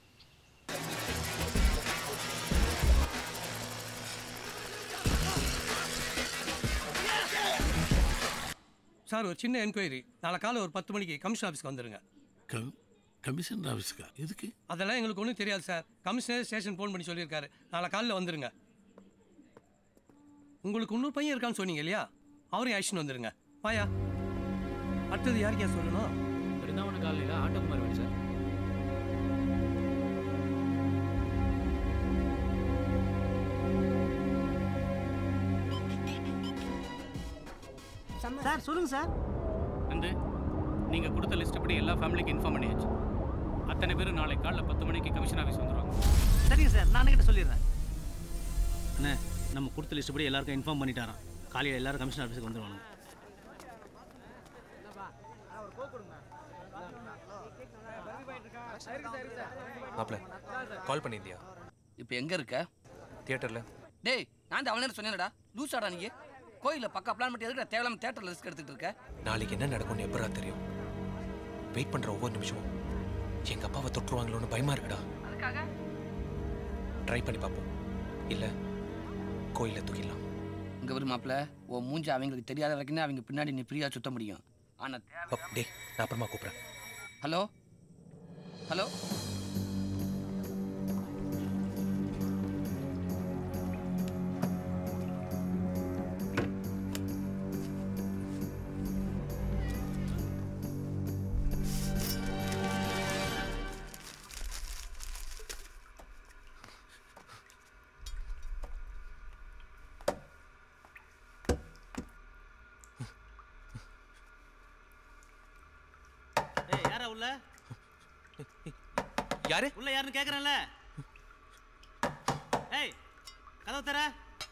சார் ஒரு சின்ன என்கொயரி நாளை காலை ஒரு பத்து மணிக்கு கமிஷன் ஆஃபீஸ்க்கு வந்துருங்க கமிஷனர் ஆஃபீஸுக்கா எதுக்கு அதெல்லாம் எங்களுக்கு ஒன்றும் தெரியாது சார் கமிஷனர் ஸ்டேஷன் ஃபோன் பண்ணி சொல்லியிருக்காரு நாளை காலையில் வந்துருங்க உங்களுக்கு இன்னொரு பையன் இருக்கான்னு சொன்னீங்க இல்லையா அவரையும் அழிச்சுன்னு வந்துருங்க வாயா அடுத்தது யாருக்கா சொல்லணும் பிருந்தாவன காலையில் ஆட்டோகுமார் வேணும் சார் சார் சொல்லுங்க சார் வந்து நீங்கள் கொடுத்த லிஸ்ட் படி எல்லா ஃபேமிலிக்கும் இன்ஃபார்ம் பண்ணியாச்சு அத்தனை பேரும் நாளை காலைல பத்து மணிக்கு கமிஷன் ஆஃபீஸ் வந்துடுவாங்க சரிங்க சார் நான் கிட்ட சொல்லிடுறேன் அண்ணே நம்ம கொடுத்த லிஸ்ட் படி எல்லாருக்கும் இன்ஃபார்ம் பண்ணிட்டாராம் காலையில் எல்லாரும் கமிஷன் ஆஃபீஸுக்கு வந்துடுவாங்க மாப்பிள கால் பண்ணியிருந்தியா இப்போ எங்க இருக்க தியேட்டரில் டேய் நான் அவளே சொன்னேன்டா லூசாடா நீ கோயில்ல பக்கா பிளான் பண்ணி எதுக்கு தேவையில்லாம தேட்டர்ல ரிஸ்க் எடுத்துட்டு இருக்க நாளைக்கு என்ன நடக்கும்னு எப்படா தெரியும் வெயிட் பண்ணுற ஒவ்வொரு நிமிஷமும் எங்கள் அப்பாவை தொட்டுருவாங்களோன்னு பயமா இருக்குடா அதுக்காக ட்ரை பண்ணி பார்ப்போம் இல்லை கோயிலில் தூக்கிடலாம் இங்க ஒரு மாப்பிள உன் மூஞ்சி அவங்களுக்கு தெரியாத வரைக்கும் அவங்க பின்னாடி நீ ஃப்ரீயா சுத்த முடியும் ஆனா அப் டே நான் அப்புறமா கூப்பிட்றேன் ஹலோ ஹலோ ஏய் யாரா உள்ள யாரு உள்ள யாருன்னு கேக்குறேன்ல ஏய் கதவு தர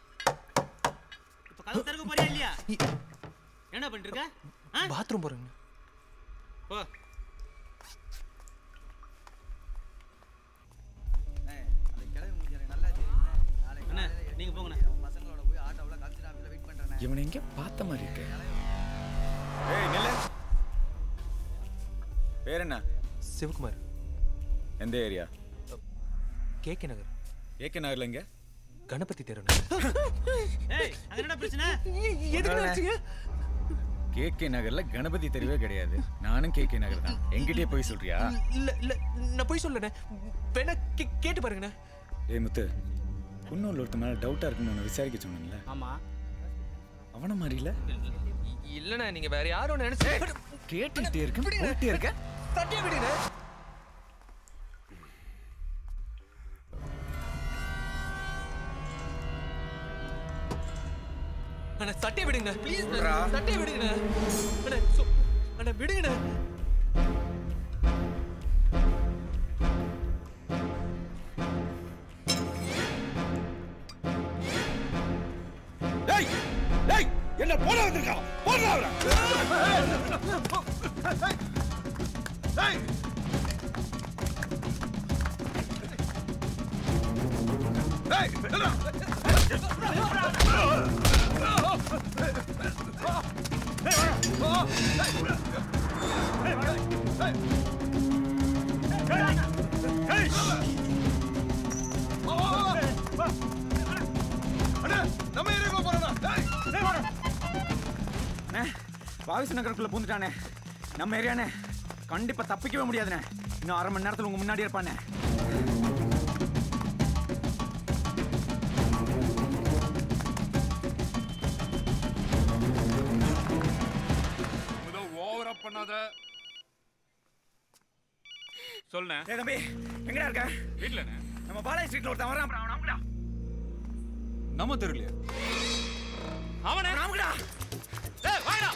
இப்ப கதவு திறக்க போறியா இல்லையா என்ன பண்ணிட்டு இருக்க ஆ? பாத்ரூம் போகிறேங்க போ அண்ணே நீங்க போங்கண்ணே இவனை எங்க பார்த்த மாதிரி இருக்கு ஏய் நில்லு பேர் என்ன சிவகுமார் எந்த ஏரியா கேகே நகர் ஏகே நகர்ல எங்க கணபதி தெரு ஏய் அங்க என்னடா பிரச்சனை எதுக்குடா வச்சீங்க? கேகே நகர்ல கணபதி தெருவே கிடையாது நானும் கேகே நகர் தான் எங்கிட்டயே போய் சொல்றியா இல்லை இல்லை நான் போய் சொல்லண்ணே வேணா கே- கேட்டு பாருங்கண்ணே ஏய் முத்து இன்னொரு ஒருத்த மேல டவுட்டா இருக்குன்னு உன்னை விசாரிக்க சொன்னேன்ல ஆமா அவன மாதிரி இல்ல இல்லைண்ணே நீங்கள் வேற யாரும் நினைச்சு கேட்டுக்கிட்டே இருக்க போயிட்டே இருக்க தட்டியா விடுங்க அண்ணா தட்டி விடுங்க ப்ளீஸ் விட்றா. தட்டி விடுங்க அண்ணா சு- அண்ணா விடுங்கண்ணா டேய் டேய் என்ன போட வந்திருக்கான் போடுறா அவரை டேய் டேய் நில்றா. நம்ம ஏரியாக்குள்ள போறோம் டேய் அண்ணே பாவிச நகருக்குள்ள பூந்துட்டானே நம்ம ஏரியானே கண்டிப்பா தப்பிக்கவே முடியாதுண்ணே இன்னும் அரை மணி நேரத்துல உங்க முன்னாடி இருப்பானே ஓவரா பண்ணாத சொல்லுண்ணே ஏ தம்பி எங்கடா இருக்க வீட்ல நம்ம பாலாஜி ஸ்ட்ரீட்ல ஒருத்தன் வரான் அப்புறம் அவன் அமுக்குடா நம்ம தெருலையா அவனை அமுக்குடா ஏய் வாடா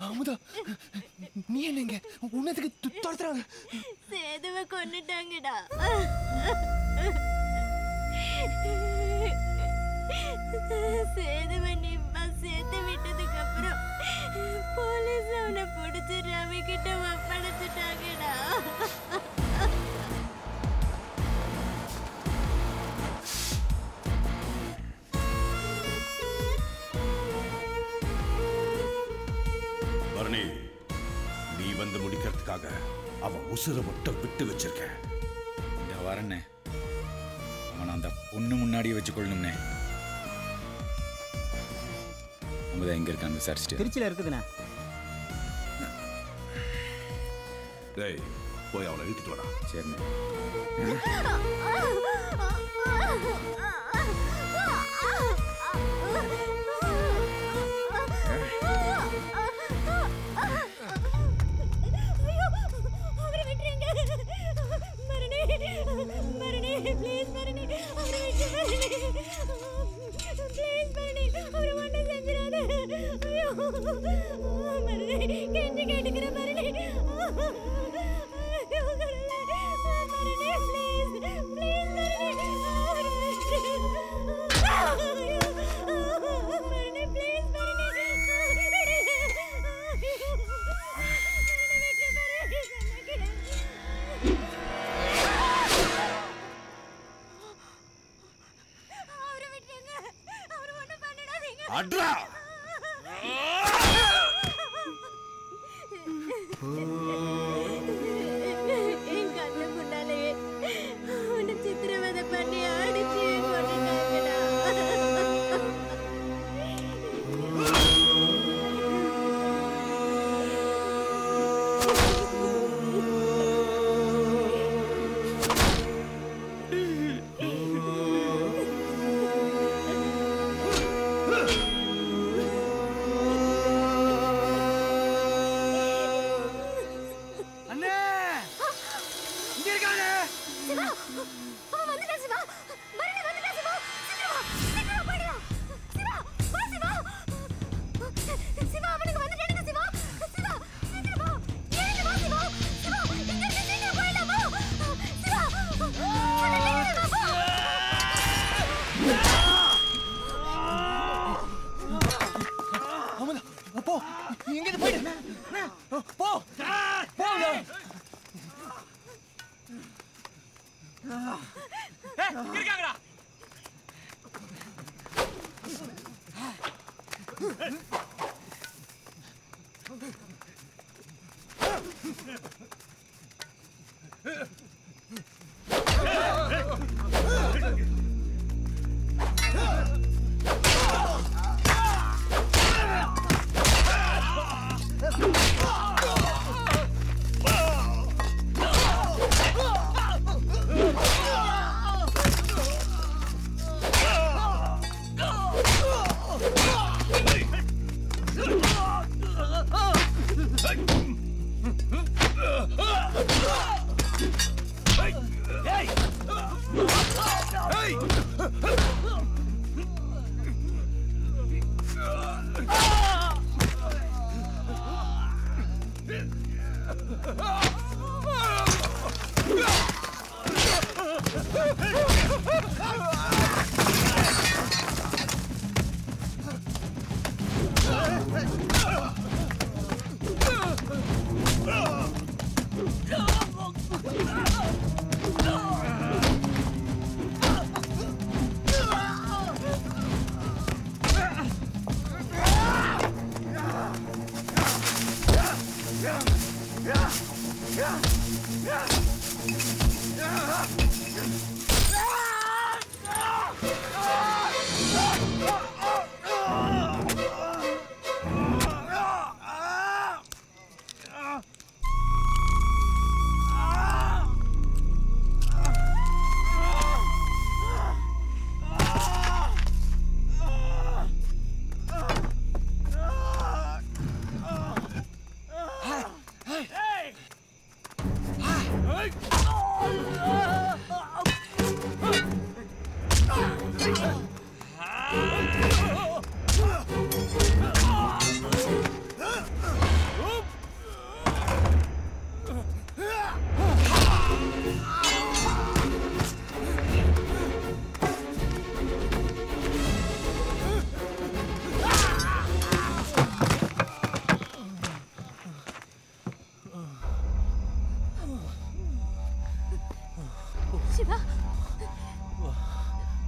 அமுதா நீ என்னங்க உன்னதுக்கு துரத்துறாங்க சேதுவை கொன்னுட்டாங்கடா சேதுவை நிம்மா சேர்த்து விட்டதுக்கு அப்புறம் போலீஸ் அவனை பிடிச்சி ரவி கிட்ட ஒப்படைச்சிட்டாங்கடா பரணி நீ வந்து முடிக்கிறதுக்காக அவன் உசுரை மட்டும் விட்டு வச்சிருக்கேன் இந்த வரண்ணே அவனை அந்த பொண்ணு முன்னாடியே வச்சுக்கொள்ளணும்னே அமுதா எங்க இருக்கான்னு விசாரிச்சுட்டு திருச்சியில் இருக்குதுண்ணா டேய் போய் அவனை இழுத்துட்டு வாடா சரிண்ணே அவரை விட்டுருங்க மரணி மரணி ப்ளீஸ் மரணி அவரை விட்டு மரணி ப்ளீஸ் மரணி அவரை ஒன்றும் செஞ்சிடாத ஐயோ மரணி கெஞ்சி கேட்டுக்கிற மரணி ஐயோ கடவுளே. மரணி ப்ளீஸ் ப்ளீஸ் மரணி அவரை விட்டு ஐயோ மரணி ப்ளீஸ் மரணி அவரை விட்டுருங்க அவரை ஒன்றும் பண்ணிடாதீங்க அட்ரா என் கண்ணு முன்னாலேயே உன்னை சித்திரவதை பண்ணி அடிச்சு கொண்டுட்டாங்கடா அண்ணே இங்க இருக்காங்க சிவா அவன் வந்துட்டான் சிவா மரணி வந்துட்டான் சிவா சீக்கிரம் வா சீக்கிரம் போயிடலாம் சிவா வா சிவா சிவா அவனுக்கு வந்துட்டானுங்க சிவா சிவா சீக்கிரம் வா எழுந்து வா சிவா சிவா இங்க இருந்து சீக்கிரம் போயிடலாம் வா சிவா உடனே வா, வா. அமுதா போ இங்க இருந்து போயிடு போ போ இருக்காங்கடா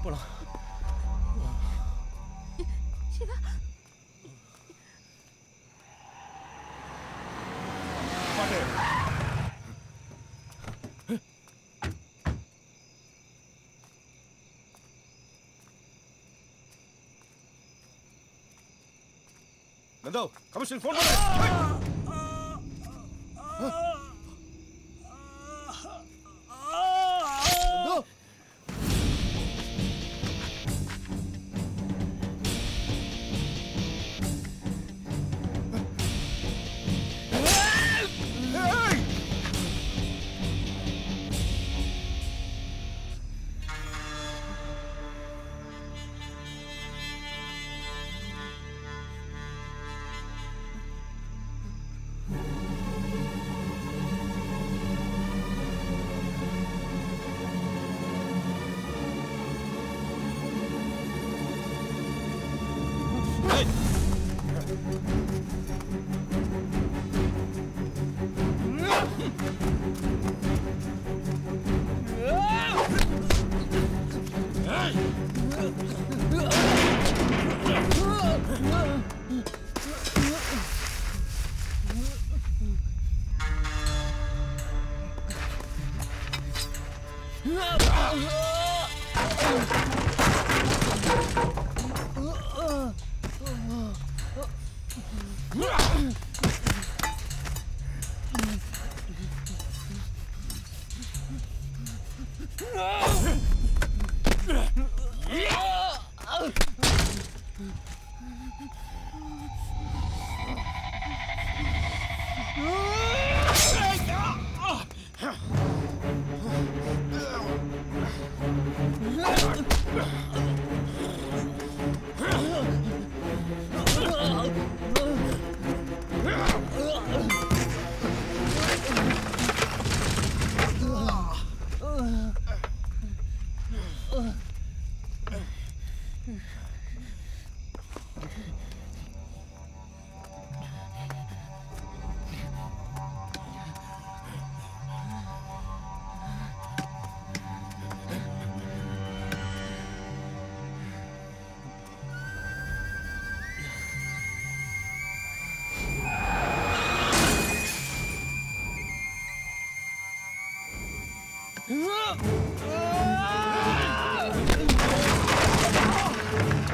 போலாம் சிவா நந்தோ கமிஷன் ஃபோன் பண்ணு நந்தோ Ah!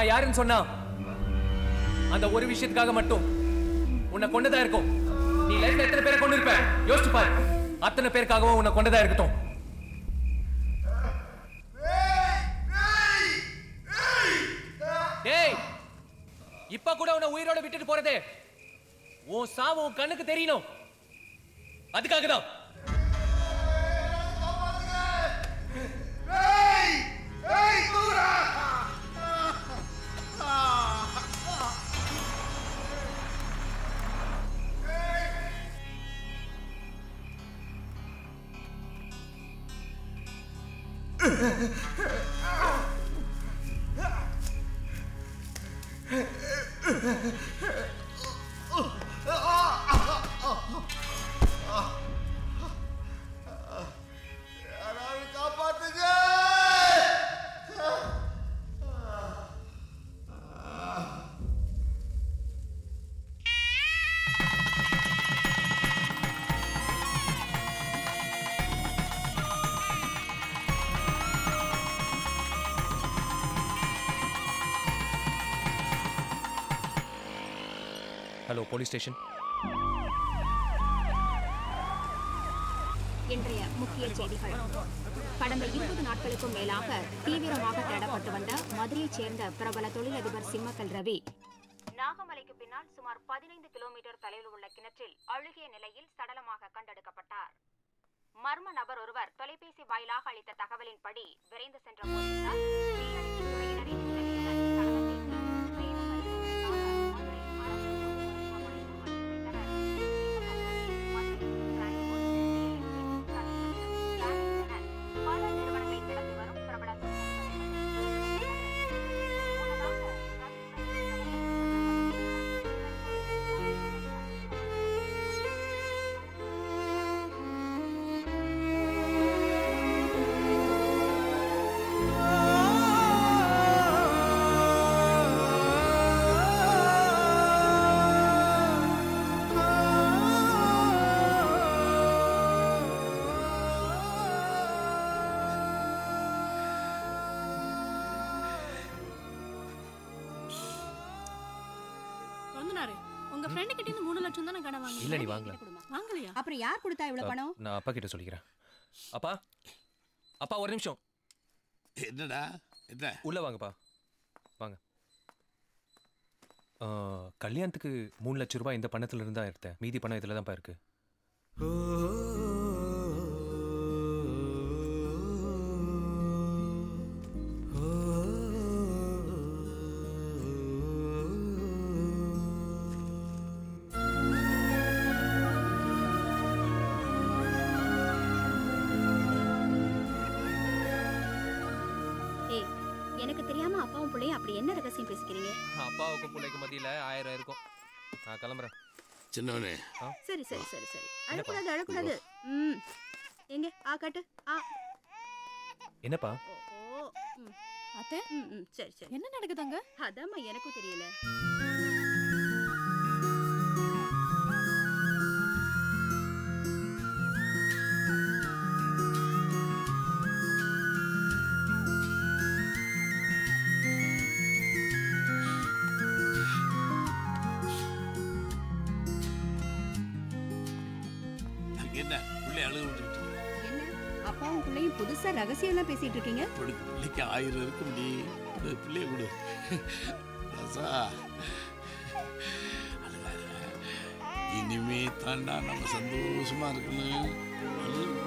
நான் யாருன்னு சொன்னா அந்த ஒரு விஷயத்துக்காக மட்டும் உன்னை கொண்டதா இருக்கும் நீ லைஃப்ல எத்தனை பேரை கொண்டு இருப்ப யோசிச்சு பாரு அத்தனை பேருக்காகவும் உன்னை கொண்டதா இருக்கட்டும் டேய் இப்ப கூட உன்னை உயிரோட விட்டுட்டு போறதே உன் சாவு உன் கண்ணுக்கு தெரியணும் அதுக்காக தான் ஹலோ போலீஸ் ஸ்டேஷன் இன்றைய முக்கிய செய்திகள் கடந்த இருபது நாட்களுக்கும் மேலாக தீவிரமாக தேடப்பட்டு வந்த மதுரையைச் சேர்ந்த பிரபல தொழிலதிபர் சிம்மக்கல் ரவி நாகமலைக்கு பின்னால் சுமார் பதினைந்து கிலோமீட்டர் தொலைவில் உள்ள கிணற்றில் அழுகிய நிலையில் சடலமாக கண்டெடுக்கப்பட்டார் மர்ம நபர் ஒருவர் தொலைபேசி வாயிலாக அளித்த தகவலின்படி விரைந்து சென்ற போலீசார் தீயணைப்பு துறையினரின் உதவியுடன் சடலத்தை மீட்டு மேலும் பரிசோதனைக்காக மதுரை அரசு பொது மருத்துவமனைக்கு அனுப்பி வைத்தனர். மதுரை, டிரான்ஸ்போர்ட், என பல நிறுவனங்களை நடத்தி வரும் பிரபல வந்துனாரு உங்க ஃப்ரெண்டு கிட்ட இருந்து மூணு லட்சம் தானே கடன் வாங்கி இல்ல, நீ வாங்கல. வாங்கலையா அப்புறம் யார் கொடுத்தா இவ்வளவு பணம் நான் அப்பா கிட்ட சொல்லிக்கிறேன் அப்பா அப்பா ஒரு நிமிஷம் என்னடா என்ன உள்ள வாங்கப்பா வாங்க ஆ, கல்யாணத்துக்கு மூணு லட்சம் ரூபாய் இந்த பணத்துல இருந்து தான் எடுத்தேன் மீதி பணம் இதுல தான்ப்பா இருக்கு ஏய் எனக்கு தெரியாம அப்பாவும் பிள்ளையும் அப்படி என்ன ரகசியம் பேசிக்கிறீங்க அப்பாவுக்கும் பிள்ளைக்கு மத்தியில ஆயிரம் இருக்கும் நான் கிளம்புறேன் சின்னவனே சரி சரி சரி சரி என்னப்பா? அழக்கூடாது அழக்கூடாது ம் எங்க ஆ காட்டு ஆ என்னப்பா ஓ ம் அத்தை ம் ம் சரி சரி என்ன நடக்குதாங்க அதாம்மா எனக்கும் தெரியல அங்க என்ன பிள்ளை அழுது விட்டுக்கிட்டு என்ன அப்பாவும் பிள்ளையும் புதுசா ரகசியம் எல்லாம் பேசிட்டு இருக்கீங்க இப்படி பிள்ளைக்கு ஆயிரம் இருக்கும் நீ இந்த பிள்ளைய கொடு ராசா அழுகாத. இனிமே தாண்டா நம்ம சந்தோஷமா இருக்கணும் அழு.